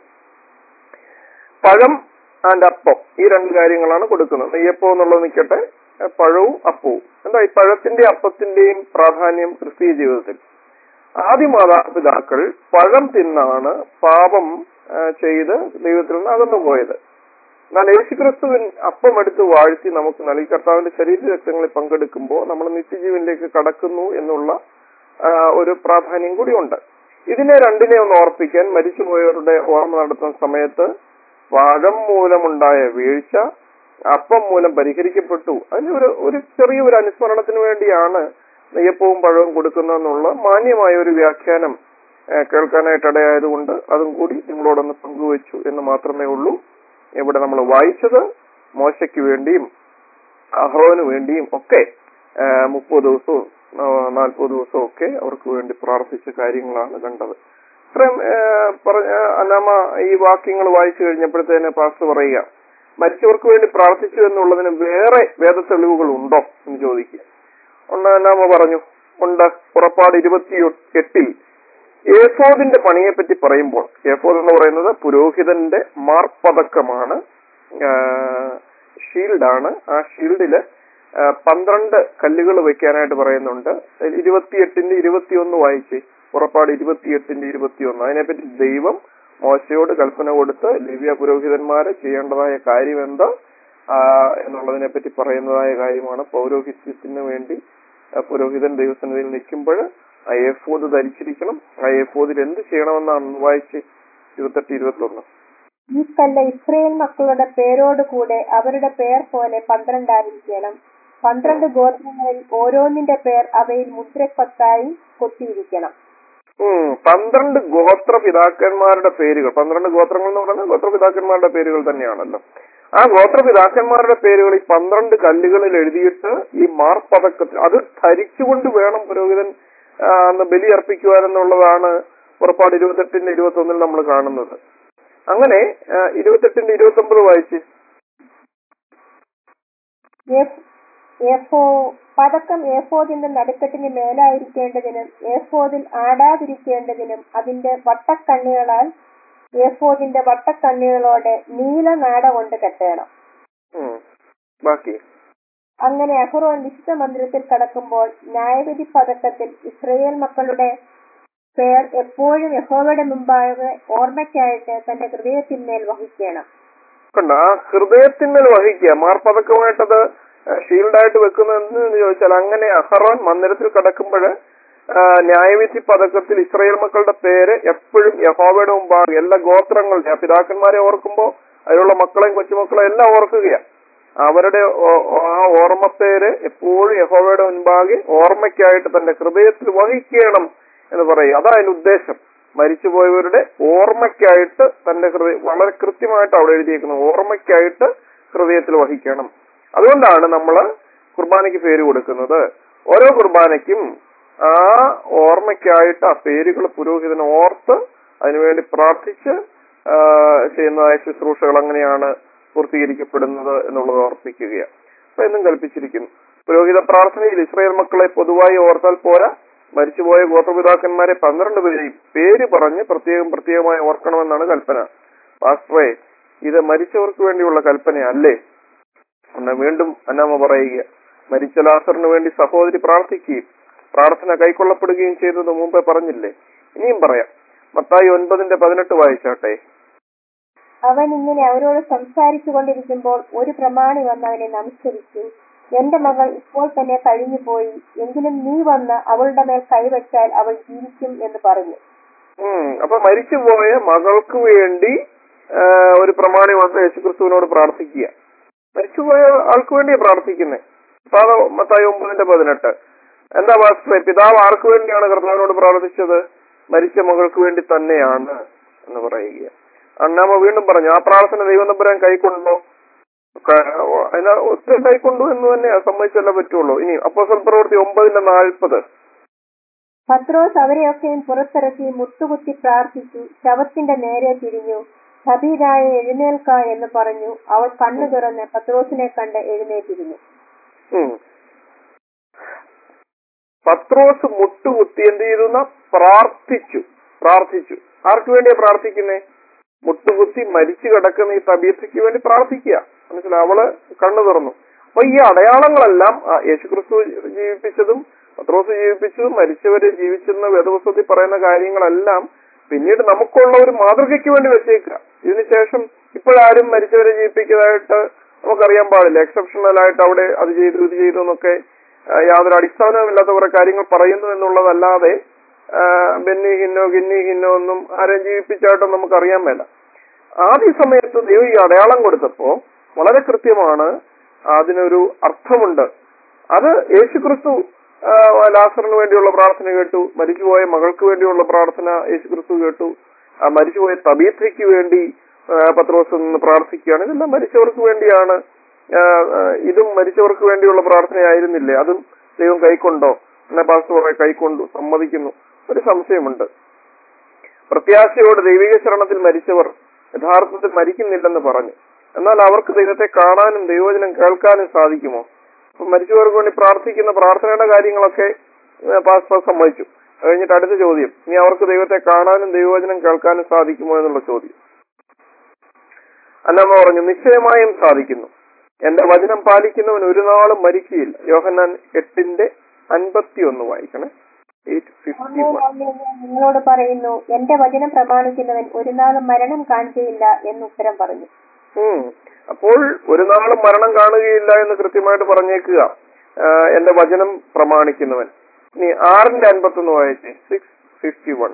പഴം ആൻഡ് അപ്പം ഈ രണ്ട് കാര്യങ്ങളാണ് കൊടുക്കുന്നത് നെയ്യപ്പം എന്നുള്ളത് നിൽക്കട്ടെ ഏഹ് പഴവും അപ്പവും എന്താ ഈ പഴത്തിന്റെ അപ്പത്തിന്റെയും പ്രാധാന്യം ക്രിസ്തീയ ജീവിതത്തിൽ ആദ്യ മാതാപിതാക്കൾ പഴം തിന്നാണ് പാപം ആ, ചെയ്ത് ദൈവത്തിൽ നിന്ന് അകന്നു പോയത് എന്നാൽ യേശുക്രിസ്തുവിൻ അപ്പം എടുത്ത് വാഴ്ത്തി നമുക്ക് നൽകി കർത്താവിന്റെ ശരീര രക്തങ്ങളിൽ പങ്കെടുക്കുമ്പോൾ നമ്മൾ നിത്യജീവനിലേക്ക് കടക്കുന്നു എന്നുള്ള ആ, ഒരു പ്രാധാന്യം കൂടിയുണ്ട് ഇതിനെ രണ്ടിനെ ഒന്ന് ഓർപ്പിക്കാൻ മരിച്ചുപോയവരുടെ ഓർമ്മ നടത്തുന്ന സമയത്ത് പഴം മൂലമുണ്ടായ വീഴ്ച അപ്പം മൂലം പരിഹരിക്കപ്പെട്ടു അതിന് ഒരു ഒരു ചെറിയ ഒരു അനുസ്മരണത്തിന് വേണ്ടിയാണ് നെയ്യപ്പവും പഴവും കൊടുക്കുന്നതെന്നുള്ള മാന്യമായ ഒരു വ്യാഖ്യാനം ഏഹ്, കേൾക്കാനായിട്ട് ഇടയായതുകൊണ്ട് അതും കൂടി നിങ്ങളോടൊന്ന് പങ്കുവച്ചു എന്ന് മാത്രമേ ഉള്ളൂ ഇവിടെ നമ്മൾ വായിച്ചത് മോശയ്ക്ക് വേണ്ടിയും അഹ്റോന് വേണ്ടിയും ഒക്കെ മുപ്പത് ദിവസവും നാൽപ്പത് ദിവസവും ഒക്കെ അവർക്ക് വേണ്ടി പ്രാർത്ഥിച്ച കാര്യങ്ങളാണ് കണ്ടത് ഇത്രയും ഏഹ്, പറഞ്ഞ അനാമ ഈ വാക്യങ്ങൾ വായിച്ചു കഴിഞ്ഞപ്പോഴത്തേന് പാസ്റ്റർ പറയുക മരിച്ചവർക്ക് വേണ്ടി പ്രാർത്ഥിച്ചു എന്നുള്ളതിന് വേറെ വേദ തെളിവുകൾ ഉണ്ടോ എന്ന് ചോദിക്കുക ഒന്ന് അനാമ പറഞ്ഞു ഉണ്ട് പുറപ്പാട് ഇരുപത്തി എട്ടിൽ ഏഫോദിന്റെ പണിയെ പറ്റി പറയുമ്പോൾ ഏഫോദ് എന്ന് പറയുന്നത് പുരോഹിതന്റെ മാർപ്പതക്കമാണ് ഷീൽഡാണ് ആ ഷീൽഡില് ആ, പന്ത്രണ്ട് കല്ലുകൾ വെക്കാനായിട്ട് പറയുന്നുണ്ട് ഇരുപത്തിയെട്ടിന്റെ ഇരുപത്തിയൊന്ന് വായിച്ച് പുറപ്പാട് ഇരുപത്തിയെട്ടിന്റെ ഇരുപത്തിയൊന്ന് അതിനെപ്പറ്റി ദൈവം മോശയോട് കൽപ്പന കൊടുത്ത് ദിവ്യ പുരോഹിതന്മാരെ ചെയ്യേണ്ടതായ കാര്യം എന്താ ആ, എന്നുള്ളതിനെ പറ്റി പറയുന്നതായ കാര്യമാണ് പൗരോഹിത്യത്തിന് വേണ്ടി ആ, പുരോഹിതൻ ദൈവസന്നിധിയിൽ നിൽക്കുമ്പോൾ ആ ഏഫോദ് ധരിച്ചിരിക്കണം ആ ഏഫോദിൽ എന്ത് ചെയ്യണമെന്നാണ് വായിച്ച് ഇരുപത്തെട്ട് ഇരുപത്തൊന്ന് ഈ കല്ല് ഇസ്രയേൽ മക്കളുടെ പേരോട് കൂടെ അവരുടെ പേർ പോലെ പന്ത്രണ്ടായിരിക്കണം പന്ത്രണ്ട് ഗോത്രങ്ങളിൽ ഓരോന്നിന്റെ പേർ അവയിൽ മുദ്രക്കൊത്തായി കൊത്തിയിരിക്കണം ഉം, പന്ത്രണ്ട് ഗോത്ര പിതാക്കന്മാരുടെ പേരുകൾ പന്ത്രണ്ട് ഗോത്രങ്ങൾ എന്ന് പറയുന്നത് ഗോത്ര പിതാക്കന്മാരുടെ പേരുകൾ തന്നെയാണല്ലോ ആ ഗോത്ര പിതാക്കന്മാരുടെ പേരുകൾ ഈ പന്ത്രണ്ട് കല്ലുകളിൽ എഴുതിയിട്ട് ഈ മാർപ്പതക്കത്തിൽ അത് ധരിച്ചുകൊണ്ട് വേണം പുരോഹിതൻ ആ, അന്ന് ബലി അർപ്പിക്കുവാനെന്നുള്ളതാണ് പുറപ്പാട് ഇരുപത്തെട്ടിന്റെ ഇരുപത്തി ഒന്നിൽ നമ്മൾ കാണുന്നത് അങ്ങനെ ആ, ഇരുപത്തെട്ടിന്റെ ഇരുപത്തി ഒമ്പത് വായിച്ച് ഏഫ്- ഏഫോ പതക്കം ഏഫോദിന്റെ നടുക്കെട്ടിന് മേലായിരിക്കേണ്ടതിനും ഏഫോദിൽ ആടാതിരിക്കേണ്ടതിനും അതിന്റെ വട്ടക്കണ്ണികളാൽ ഏഫോദിന്റെ വട്ടക്കണ്ണികളോടെ നീല നാട കൊണ്ട് കെട്ടണം ഉം, ബാക്കി അങ്ങനെ അഹ്റോൻ വിശുദ്ധ മന്ദിരത്തിൽ കടക്കുമ്പോൾ ന്യായവിധി പതക്കത്തിൽ ഇസ്രയേൽ മക്കളുടെ പേർ എപ്പോഴും യഹോവയുടെ മുമ്പാകെ ഓർമ്മയ്ക്കായിട്ട് തന്റെ ഹൃദയത്തിന്മേൽ വഹിക്കണം കണ്ട ആ ഹൃദയത്തിന്മേൽ വഹിക്കുക മാർപ്പതക്കമായിട്ടത് ഷീൽഡായിട്ട് വെക്കുന്നത് എന്തെന്ന് ചോദിച്ചാൽ അങ്ങനെ അഹറോൻ മന്ദിരത്തിൽ കിടക്കുമ്പോൾ ന്യായവിധി പതക്കത്തിൽ ഇസ്രായേൽ മക്കളുടെ പേര് എപ്പോഴും യഹോവയുടെ മുമ്പാകെ എല്ലാ ഗോത്രങ്ങളുടെ ആ പിതാക്കന്മാരെ ഓർക്കുമ്പോൾ അതിലുള്ള മക്കളെയും കൊച്ചുമക്കളെയും എല്ലാം ഓർക്കുകയാണ് അവരുടെ ഓ- ആ ഓർമ്മപ്പേര് എപ്പോഴും യഹോവയുടെ മുൻപാകെ ഓർമ്മയ്ക്കായിട്ട് തന്റെ ഹൃദയത്തിൽ വഹിക്കണം എന്ന് പറയും അതാ അതിന്റെ ഉദ്ദേശം മരിച്ചുപോയവരുടെ ഓർമ്മയ്ക്കായിട്ട് തന്റെ ഹൃദയം വളരെ കൃത്യമായിട്ട് അവിടെ എഴുതിയേക്കുന്നത് ഓർമ്മയ്ക്കായിട്ട് ഹൃദയത്തിൽ വഹിക്കണം അതുകൊണ്ടാണ് നമ്മൾ കുർബാനയ്ക്ക് പേര് കൊടുക്കുന്നത് ഓരോ കുർബാനയ്ക്കും ആ ഓർമ്മയ്ക്കായിട്ട് ആ പേരുകൾ പുരോഹിതന് ഓർത്ത് അതിനുവേണ്ടി പ്രാർത്ഥിച്ച് ആ, ചെയ്യുന്നതായ ശുശ്രൂഷകൾ അങ്ങനെയാണ് പൂർത്തീകരിക്കപ്പെടുന്നത് എന്നുള്ളത് ഓർപ്പിക്കുകയാണ് അപ്പൊ എന്നും കൽപ്പിച്ചിരിക്കുന്നു പുരോഹിത പ്രാർത്ഥനയിൽ ഇസ്രായേൽ മക്കളെ പൊതുവായി ഓർത്താൽ പോരാ മരിച്ചുപോയ ഗോത്രപിതാക്കന്മാരെ പന്ത്രണ്ട് പേരെയും പേര് പറഞ്ഞ് പ്രത്യേകം പ്രത്യേകമായി ഓർക്കണമെന്നാണ് കൽപ്പന പാസ്റ്ററെ ഇത് മരിച്ചവർക്ക് വേണ്ടിയുള്ള കൽപ്പനയല്ലേ എന്ന് വീണ്ടും അന്നാമ പറയുക മരിച്ച ലാസറിന് വേണ്ടി സഹോദരി പ്രാർത്ഥിക്കുകയും പ്രാർത്ഥന കൈക്കൊള്ളപ്പെടുകയും ചെയ്തത് മുമ്പേ പറഞ്ഞില്ലേ ഇനിയും പറയാം മത്തായി ഒൻപതിന്റെ പതിനെട്ട് വായിച്ചാട്ടെ അവൻ ഇങ്ങനെ അവരോട് സംസാരിച്ചു കൊണ്ടിരിക്കുമ്പോൾ ഒരു പ്രമാണി വന്ന് അവനെ നമസ്കരിച്ചു എന്റെ മകൾ ഇപ്പോൾ തന്നെ കഴിഞ്ഞുപോയി എങ്കിലും നീ വന്ന് അവളുടെ മേൽ കൈവച്ചാൽ അവൾ ജീവിക്കും എന്ന് പറഞ്ഞു ഉം അപ്പൊ മരിച്ചുപോയ മകൾക്ക് വേണ്ടി ആ, ഒരു പ്രമാണി വന്ന് യേശുക്രിസ്തുവിനോട് പ്രാർത്ഥിക്കുക മരിച്ചുപോയ ആൾക്ക് വേണ്ടിയാ പ്രാർത്ഥിക്കുന്നത് സാധാ മത്തായി ഒമ്പതിന്റെ പതിനെട്ട് എന്താ പാസ്റ്ററെ പിതാവ് ആർക്ക് വേണ്ടിയാണ് കർത്താവിനോട് പ്രാർത്ഥിച്ചത് മരിച്ച മകൾക്ക് വേണ്ടി തന്നെയാണ് എന്ന് പറയുക അണ്ണാമ വീണ്ടും പറഞ്ഞു ആ പ്രാർത്ഥന ദൈവം തമ്പുരാൻ കൈക്കൊണ്ടോ ക- അതിന് ഒത്തിരി കൈക്കൊണ്ടു എന്ന് തന്നെ സമ്മതിച്ചല്ലേ പറ്റുള്ളൂ ഇനി അപ്പോസൽ പ്രവൃത്തി ഒമ്പതിന്റെ നാൽപ്പത് പത്രോസ് അവരെയൊക്കെയും പുറത്തിറക്കി മുട്ടുകുത്തി പ്രാർത്ഥിച്ചു ശവത്തിന്റെ നേരെ തിരിഞ്ഞു ഹബീരായ എഴുന്നേൽക്ക എന്ന് പറഞ്ഞു അവൾ കണ്ണു തുറന്ന് പത്രോസിനെ കണ്ട് എഴുന്നേറ്റിരുന്നു ഉം. പത്രോസ് മുട്ടുകുത്തി എന്ത് ചെയ്തു പ്രാർത്ഥിച്ചു പ്രാർത്ഥിച്ചു ആർക്ക് വേണ്ടിയാ പ്രാർത്ഥിക്കുന്നേ മുട്ടുകുത്തി മരിച്ചു കിടക്കുന്ന ഈ തബീയത്തയ്ക്ക് വേണ്ടി പ്രാർത്ഥിക്കുക മനസ്സിലായി അവള് കണ്ണു തുറന്നു അപ്പൊ ഈ അടയാളങ്ങളെല്ലാം ആ, യേശുക്രിസ്തു ജീവിപ്പിച്ചതും പത്രോസ് ജീവിപ്പിച്ചതും മരിച്ചവര് ജീവിച്ചെന്ന വേദപുസ്തകത്തിൽ പറയുന്ന കാര്യങ്ങളെല്ലാം പിന്നീട് നമുക്കുള്ള ഒരു മാതൃകയ്ക്ക് വേണ്ടി വെച്ചേക്കുക ഇതിനുശേഷം ഇപ്പോഴാരും മരിച്ചവരെ ജീവിപ്പിക്കുന്നതായിട്ട് നമുക്കറിയാൻ പാടില്ല എക്സെപ്ഷണൽ ആയിട്ട് അവിടെ അത് ചെയ്തു ഇത് ചെയ്തു എന്നൊക്കെ ആ, യാതൊരു അടിസ്ഥാനവുമില്ലാത്ത കുറെ കാര്യങ്ങൾ പറയുന്നു എന്നുള്ളതല്ലാതെ ആ, ബെന്നി ഹിന്നോ ഗിന്നി ഹിന്നോ ഒന്നും ആരെയും ജീവിപ്പിച്ചായിട്ടും നമുക്കറിയാൻ മേല ആദ്യ സമയത്ത് ദൈവം ഈ അടയാളം കൊടുത്തപ്പോ വളരെ കൃത്യമാണ് അതിനൊരു അർത്ഥമുണ്ട് അത് യേശുക്രിസ്തു ആ, ലാസറിന് വേണ്ടിയുള്ള പ്രാർത്ഥന കേട്ടു മരിച്ചുപോയ മകൾക്ക് വേണ്ടിയുള്ള പ്രാർത്ഥന യേശുക്രിസ്തു കേട്ടു ആ മരിച്ചുപോയ തബീത്തയ്ക്ക് വേണ്ടി ആ, പത്രോസ് നിന്ന് പ്രാർത്ഥിക്കുകയാണ് ഇതെല്ലാം മരിച്ചവർക്ക് വേണ്ടിയാണ് ആ, ആ, ഇതും മരിച്ചവർക്ക് വേണ്ടിയുള്ള പ്രാർത്ഥനയായിരുന്നില്ലേ അതും ദൈവം കൈക്കൊണ്ടോ എന്നെ പാസ്റ്റർ കുറെ കൈക്കൊണ്ടു സമ്മതിക്കുന്നു ഒരു സംശയമുണ്ട് പ്രത്യാശയോട് ദൈവിക ശരണത്തിൽ മരിച്ചവർ യഥാർത്ഥത്തിൽ മരിക്കുന്നില്ലെന്ന് പറഞ്ഞു എന്നാൽ അവർക്ക് ദൈവത്തെ കാണാനും ദൈവവചനം കേൾക്കാനും സാധിക്കുമോ അപ്പൊ മരിച്ചവർക്ക് വേണ്ടി പ്രാർത്ഥിക്കുന്ന പ്രാർത്ഥനയുടെ കാര്യങ്ങളൊക്കെ ഏഹ്, പാസ്റ്റർ സമ്മതിച്ചു അത് കഴിഞ്ഞിട്ട് അടുത്ത ചോദ്യം ഇനി അവർക്ക് ദൈവത്തെ കാണാനും ദൈവവചനം കേൾക്കാനും സാധിക്കുമോ എന്നുള്ള ചോദ്യം അന്നമ്മ പറഞ്ഞു നിശ്ചയമായും സാധിക്കുന്നു എന്റെ വചനം പാലിക്കുന്നവൻ ഒരു നാളും മരിക്കുകയില്ല യോഹന്നാൻ എട്ടിന്റെ അൻപത്തി ഒന്ന് വായിക്കണേ എയ്റ്റ് ഫിഫ്റ്റി വൺ ഞാൻ നിങ്ങളോട് പറയുന്നു എന്റെ വചനം പ്രമാണിക്കുന്നവൻ ഒരു നാളും മരണം കാണുകയില്ല എന്ന് ഉത്തരം പറഞ്ഞു ഉം. അപ്പോൾ ഒരു നാളും മരണം കാണുകയില്ല എന്ന് കൃത്യമായിട്ട് പറഞ്ഞേക്കുക ആ, എന്റെ വചനം പ്രമാണിക്കുന്നവൻ ഇനി ആറിന്റെ അൻപത്തൊന്ന് വായിച്ചേ സിക്സ് ഫിഫ്റ്റി വൺ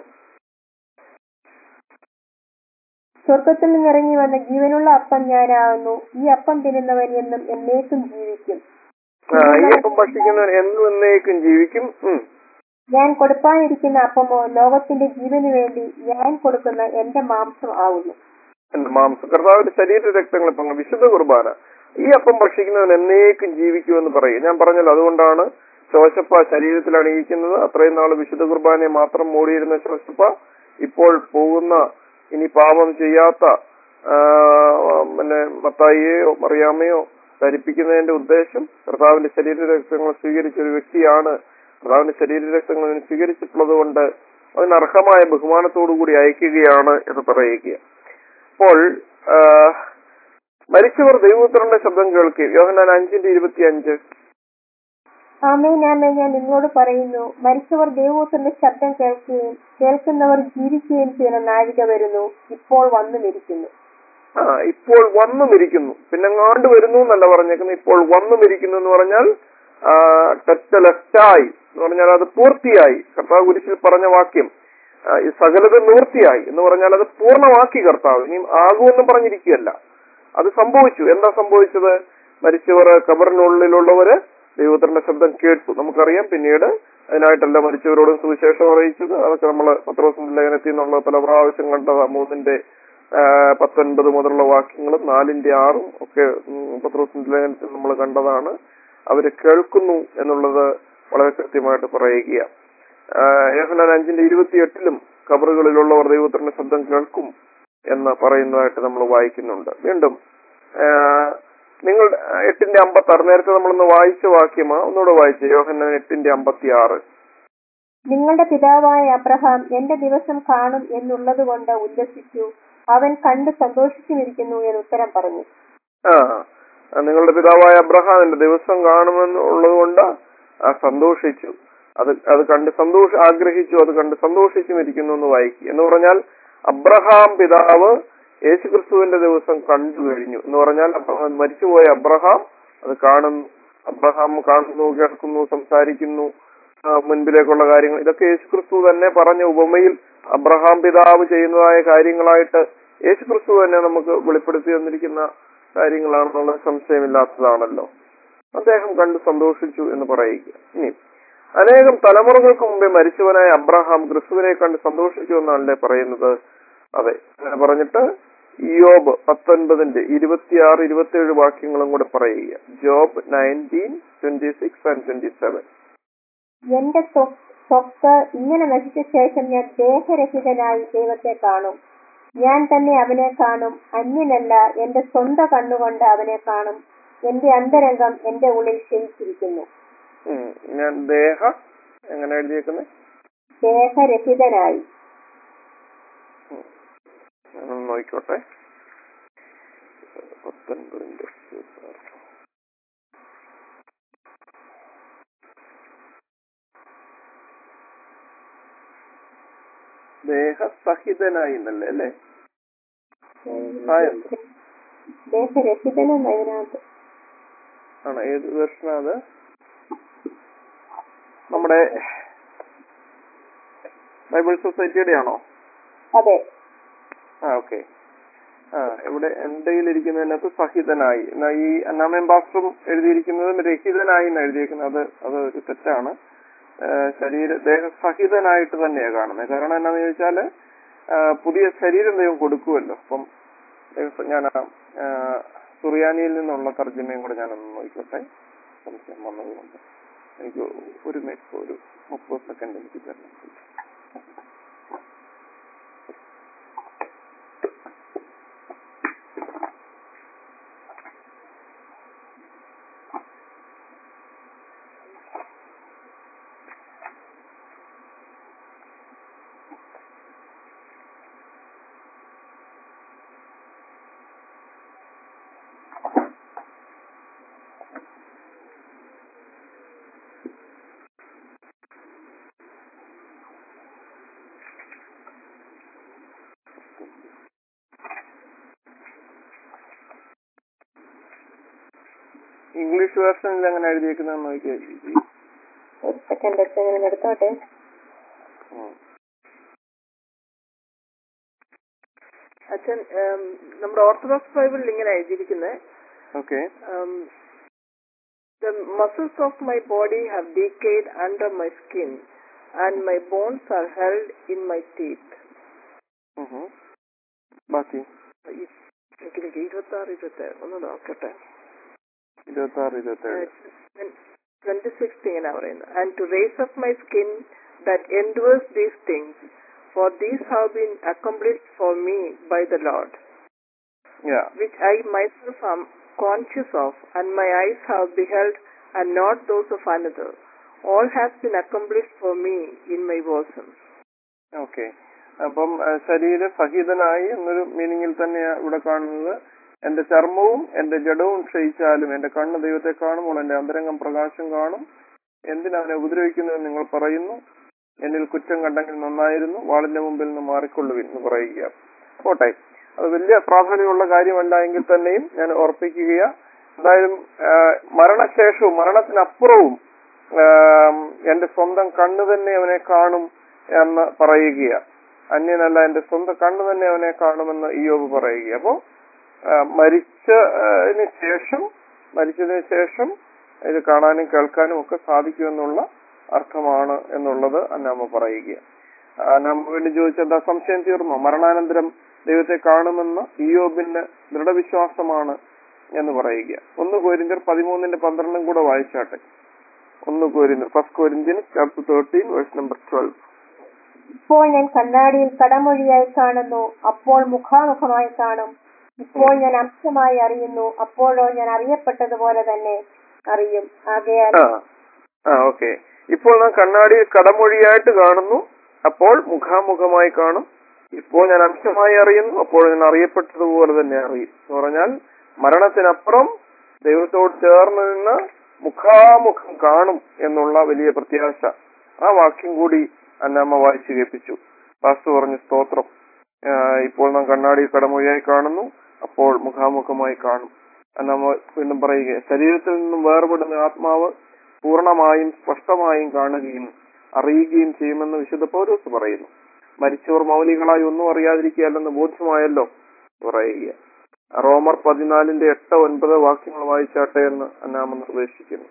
സ്വർഗത്തിൽ നിന്നിറങ്ങി വന്ന ജീവനുള്ള അപ്പം ഞാനാകുന്നു ഈ അപ്പം തിന്നുന്നവൻ എന്നും എന്നേക്കും ജീവിക്കും ഈ അപ്പം ഭക്ഷിക്കുന്നവൻ എന്നും എന്നേക്കും ജീവിക്കും ഉം. ഞാൻ കൊടുപ്പാനിരിക്കുന്ന അപ്പമോ ലോകത്തിന്റെ ജീവന് വേണ്ടി ഞാൻ കൊടുക്കുന്ന എന്റെ മാംസം ആവുന്നു എന്റെ മാംസം കർത്താവിന്റെ ശരീര രക്തങ്ങൾ പങ്കു വിശുദ്ധ കുർബാന ഈ അപ്പം ഭക്ഷിക്കുന്നവൻ എന്നേക്കും ജീവിക്കുമെന്ന് പറയും ഞാൻ പറഞ്ഞല്ലോ അതുകൊണ്ടാണ് ശോശപ്പ ശരീരത്തിൽ അണിയിക്കുന്നത് അത്രയും നാൾ വിശുദ്ധ കുർബാനയെ മാത്രം മൂടിയിരുന്ന ശോശപ്പ ഇപ്പോൾ പോകുന്ന ഇനി പാപം ചെയ്യാത്ത ആ, പിന്നെ മത്തായിയെയോ മറിയാമയോ ധരിപ്പിക്കുന്നതിന്റെ ഉദ്ദേശം കർത്താവിന്റെ ശരീര രക്തങ്ങൾ സ്വീകരിച്ച ഒരു വ്യക്തിയാണ് കർത്താവിന്റെ ശരീര രക്തങ്ങൾ അവന് സ്വീകരിച്ചിട്ടുള്ളത് കൊണ്ട് അതിന് അർഹമായ ബഹുമാനത്തോടു കൂടി അയക്കുകയാണ് എന്ന് പറയുക അപ്പോൾ ആ, മരിച്ചവർ ദൈവപുത്രന്റെ ശബ്ദം കേൾക്കുകയും യോഹന്നാൻ അഞ്ചിന്റെ ഇരുപത്തി അഞ്ച് ആമേൻ ആമേൻ ഞാൻ നിങ്ങളോട് പറയുന്നു മരിച്ചവർ ദൈവത്തിന്റെ ശബ്ദം കേൾക്കുകയും കേൾക്കുന്നവർ ജീവിക്കുകയും ചെയ്യുന്ന നാഴിക വരുന്നു ഇപ്പോൾ വന്നുമിരിക്കുന്നു ആ ഇപ്പോൾ വന്നുമിരിക്കുന്നു പിന്നെ എങ്ങാണ്ട് വരുന്നു എന്നല്ല പറഞ്ഞേക്കുന്നത് ഇപ്പോൾ വന്നുമിരിക്കുന്നു എന്ന് പറഞ്ഞാൽ ടെറ്റലസ്റ്റായി എന്ന് പറഞ്ഞാൽ അത് പൂർത്തിയായി കർത്താവ് കുരിശിൽ പറഞ്ഞ വാക്യം ആ, ഈ സകലത നിവൃത്തിയായി എന്ന് പറഞ്ഞാൽ അത് പൂർണ്ണമാക്കി കർത്താവ് ഇനിയും ആകുമെന്നും പറഞ്ഞിരിക്കുകയല്ല അത് സംഭവിച്ചു എന്താ സംഭവിച്ചത് മരിച്ചവർ കബറിനുള്ളിലുള്ളവര് ദൈവത്തിന്റെ ശബ്ദം കേട്ടു നമുക്കറിയാം പിന്നീട് അതിനായിട്ടല്ല മരിച്ചവരോടും സുവിശേഷം അറിയിച്ചത് അതൊക്കെ നമ്മൾ പത്രോസിന്റെ ലേഖനത്തിൽ നിന്നുള്ള പല പ്രാവശ്യം കണ്ടത് മൂന്നിന്റെ ആ, പത്തൊൻപത് മുതലുള്ള വാക്യങ്ങളും നാലിന്റെ ആറും ഒക്കെ ഉം, പത്രോസിന്റെ ലേഖനത്തിൽ നമ്മൾ കണ്ടതാണ് അവര് കേൾക്കുന്നു എന്നുള്ളത് വളരെ കൃത്യമായിട്ട് പറയുക യോഹന്നാൻ അഞ്ചിന്റെ ഇരുപത്തിയെട്ടിലും കബറുകളിലുള്ളവർ ദൈവത്തിന്റെ ശബ്ദം കേൾക്കും എന്ന് പറയുന്നതായിട്ട് നമ്മൾ വായിക്കുന്നുണ്ട് വീണ്ടും ആ, നിങ്ങൾ എട്ടിന്റെ അമ്പത്തി ആറ് നേരത്തെ നമ്മളൊന്ന് വായിച്ച വാക്യമാ ഒന്നുകൂടെ വായിച്ചു യോഹന്നാൻ എട്ടിന്റെ അമ്പത്തി ആറ് നിങ്ങളുടെ പിതാവായ അബ്രഹാം എന്റെ ദിവസം കാണും എന്നുള്ളത് കൊണ്ട് ഉല്ലസിച്ചു അവൻ കണ്ട് സന്തോഷിച്ചുമിരിക്കുന്നു എന്ന് ഉത്തരം പറഞ്ഞു ആ ആ, നിങ്ങളുടെ പിതാവായ അബ്രഹാമിന്റെ ദിവസം കാണുമെന്നുള്ളത് കൊണ്ട് ആ സന്തോഷിച്ചു അത് അത് കണ്ട് സന്തോഷ ആഗ്രഹിച്ചു അത് കണ്ട് സന്തോഷിച്ചും ഇരിക്കുന്നു എന്ന് വായിക്കും എന്ന് പറഞ്ഞാൽ അബ്രഹാം പിതാവ് യേശുക്രിസ്തുവിന്റെ ദിവസം കണ്ടു കഴിഞ്ഞു എന്ന് പറഞ്ഞാൽ അബ്ര- മരിച്ചുപോയ അബ്രഹാം അത് കാണുന്നു അബ്രഹാം കാണുന്നു കേൾക്കുന്നു സംസാരിക്കുന്നു ആ, മുൻപിലേക്കുള്ള കാര്യങ്ങൾ ഇതൊക്കെ യേശുക്രിസ്തു തന്നെ പറഞ്ഞ ഉപമയിൽ അബ്രഹാം പിതാവ് ചെയ്യുന്നതായ കാര്യങ്ങളായിട്ട് യേശുക്രിസ്തു തന്നെ നമുക്ക് വെളിപ്പെടുത്തി തന്നിരിക്കുന്ന കാര്യങ്ങളാണെന്നുള്ള സംശയമില്ലാത്തതാണല്ലോ അദ്ദേഹം കണ്ട് സന്തോഷിച്ചു എന്ന് പറയുക ഇനി അനേകം തലമുറകൾക്ക് മുമ്പേ മരിച്ചവനായ അബ്രഹാം ക്രിസ്തുവിനെ കണ്ട് സന്തോഷിച്ചു എന്നാണല്ലേ പറയുന്നത് അതെ അങ്ങനെ പറഞ്ഞിട്ട് യോബ് പത്തൊൻപതിന്റെ ഇരുപത്തിയാറ് ഇരുപത്തിയേഴ് വാക്യങ്ങളും കൂടെ പറയുക Job nineteen twenty six and twenty seven എന്റെ സ്വ- സ്വത്ത് ഇങ്ങനെ നശിച്ച ശേഷം ഞാൻ ദേഹരഹിതനായി ദൈവത്തെ കാണും ഞാൻ തന്നെ അവനെ കാണും അന്യനല്ല എന്റെ സ്വന്തം കണ്ണുകൊണ്ട് അവനെ കാണും എന്റെ അന്തരംഗം എന്റെ ഉള്ളിൽ ക്ഷയിച്ചിരിക്കുന്നു ഞാൻ ദേഹ എങ്ങനെ എഴുതിയേക്കുന്നത് ദേഹരഹിതനായി ഞാനൊന്ന് നോക്കിക്കോട്ടെ പത്തൊൻപതിന്റെ ഇരുപത്തിയാറ്. ദേഹസഹിതനായി എന്നല്ലേ അല്ലേ ആയോ? ദേഹരഹിതനെന്ന് അതിനകത്ത് ആണ് ഏത് വെർഷനാ അത് നമ്മുടെ ബൈബിൾ സൊസൈറ്റിയുടെ ആണോ അതെ ആ ഓക്കെ ആ ഇവിടെ എന്റെ കയ്യിലിരിക്കുന്നതിനകത്ത് സഹിതനായി എന്നാ ഈ അന്നാമൻ പാസ്റ്ററും എഴുതിയിരിക്കുന്നതും രഹിതനായി എന്ന് എഴുതിയിരിക്കുന്നത് അത് അത് ഒരു തെറ്റാണ് ആ, ശരീര ദേഹസഹിതനായിട്ട് തന്നെയാണ് കാണുന്നത് കാരണം എന്നാന്ന് ചോദിച്ചാല് ആ, പുതിയ ശരീരം ദൈവം കൊടുക്കുമല്ലോ അപ്പം ദൈവം- ഞാൻ ആ, ആ, സുറിയാനിയിൽ നിന്നുള്ള തർജ്ജമയും കൂടെ ഞാനൊന്ന് നോക്കിക്കോട്ടെ സംശയം വന്നതുകൊണ്ട് എനിക്ക് ഒരു മിനിറ്റ് ഒരു മുപ്പത് സെക്കൻഡ് എനിക്ക് തരണം ഇംഗ്ലീഷ് വേർഷനിൽ എങ്ങനെ എഴുതിയേക്കുന്നതെന്ന് നോക്കിയാൽ ഒരു സെക്കൻഡ് എങ്ങനെ എടുത്തോട്ടെ അച്ഛൻ ഉം, നമ്മുടെ ഓർത്തഡോക്സ് ബൈബിളിൽ ഇങ്ങനെ എഴുതിയിരിക്കുന്നത് okay the muscles of my body have decayed under my skin and my bones are held in my teeth ബാക്കി എനിക്ക് ഇരുപത്തി ആറ് ഇരുപത്തി ഒന്ന് നോക്കട്ടെ ഇരുപത്തി ആറ് ഇരുപത്തി ഏഴ് ട്വന്റി സിക്സ് ഇങ്ങനെ പറയുന്നത് and to race up my skin that endures these things for these have been accomplished for me by the Lord Yeah. which I myself am conscious of, and my eyes have beheld, and not those of another. All has been accomplished for me in my bosom. Okay അപ്പം ആ, ശരീര സഹിതനായി എന്നൊരു മീനിങ്ങിൽ തന്നെയാണ് ഇവിടെ കാണുന്നത് എന്റെ ചർമ്മവും എന്റെ ജഡവും ക്ഷയിച്ചാലും എന്റെ കണ്ണ് ദൈവത്തെ കാണുമ്പോൾ എന്റെ അന്തരംഗം പ്രകാശം കാണും എന്തിനാ അവനെ ഉപദ്രവിക്കുന്നുവെന്ന് നിങ്ങൾ പറയുന്നു എന്നിൽ കുറ്റം കണ്ടെങ്കിൽ നന്നായിരുന്നു വാളിന്റെ മുമ്പിൽ നിന്ന് മാറിക്കൊള്ളുവിൻ എന്ന് പറയുക പോട്ടെ അത് വലിയ പ്രാധാന്യമുള്ള കാര്യമല്ല എങ്കിൽ തന്നെയും ഞാൻ ഓർപ്പിക്കുക എന്തായാലും ആ, മരണശേഷവും മരണത്തിനപ്പുറവും ആ, എന്റെ സ്വന്തം കണ്ണ് തന്നെ അവനെ കാണും എന്ന് പറയുക അന്യനല്ല എന്റെ സ്വന്തം കണ്ണ് തന്നെ അവനെ കാണുമെന്ന് ഇയോബ് പറയുക അപ്പോ ആ, മരിച്ചതിന് ശേഷം മരിച്ചതിന് ശേഷം ഇത് കാണാനും കേൾക്കാനും ഒക്കെ സാധിക്കുമെന്നുള്ള അർത്ഥമാണ് എന്നുള്ളത് അന്നാമ്മ പറയുക അന്നാമ്മ വീണ്ടും ചോദിച്ചെന്താ സംശയം തീർന്നോ മരണാനന്തരം ദൈവത്തെ കാണുമെന്ന് ഇയോബിന്റെ ദൃഢവിശ്വാസമാണ് എന്ന് പറയുക ഒന്ന് കോരിന്ത്യർ പതിമൂന്നിന്റെ പന്ത്രണ്ടും കൂടെ വായിച്ചാട്ടെ ഒന്ന് കോരിന്ത്യർ first Corinthian chapter thirteen verse number twelve ഇപ്പോൾ ഞാൻ കണ്ണാടിയിൽ കടമൊഴിയായി കാണുന്നു അപ്പോൾ മുഖാമുഖമായി കാണും ഇപ്പോൾ ഞാൻ അംശമായി അറിയുന്നു അപ്പോഴോ ഞാൻ അറിയപ്പെട്ടതുപോലെ തന്നെ അറിയും ആകയാൽ ആ ആ ഓക്കെ ഇപ്പോൾ നാം കണ്ണാടി കടമൊഴിയായിട്ട് കാണുന്നു അപ്പോൾ മുഖാമുഖമായി കാണും ഇപ്പോൾ ഞാൻ അംശമായി അറിയുന്നു അപ്പോൾ ഞാൻ അറിയപ്പെട്ടതുപോലെ തന്നെ അറിയും എന്ന് പറഞ്ഞാൽ മരണത്തിനപ്പുറം ദൈവത്തോട് ചേർന്ന് നിന്ന് മുഖാമുഖം കാണും എന്നുള്ള വലിയ പ്രത്യാശ ആ വാക്യം കൂടി അന്നമ്മ വായിച്ചു കേൾപ്പിച്ചു പാസ്റ്റർ പറഞ്ഞു സ്തോത്രം ആ, ഇപ്പോൾ നാം കണ്ണാടി കടമൊഴിയായി കാണുന്നു അപ്പോൾ മുഖാമുഖമായി കാണും അന്നമ്മ വീണ്ടും പറയുക ശരീരത്തിൽ നിന്നും വേർപെടുന്ന ആത്മാവ് പൂർണ്ണമായും സ്പഷ്ടമായും കാണുകയും അറിയുകയും ചെയ്യുമെന്ന് വിശുദ്ധ പൗലോസ് പറയുന്നു മരിച്ചവർ മൗലികളായി ഒന്നും അറിയാതിരിക്കുകയല്ലെന്ന് ബോധ്യമായല്ലോ പറയുക റോമർ പതിനാലിന്റെ എട്ട് ഒൻപത് വാക്യങ്ങൾ വായിച്ചാട്ടെ എന്ന് അന്നാമ നിർദ്ദേശിക്കുന്നു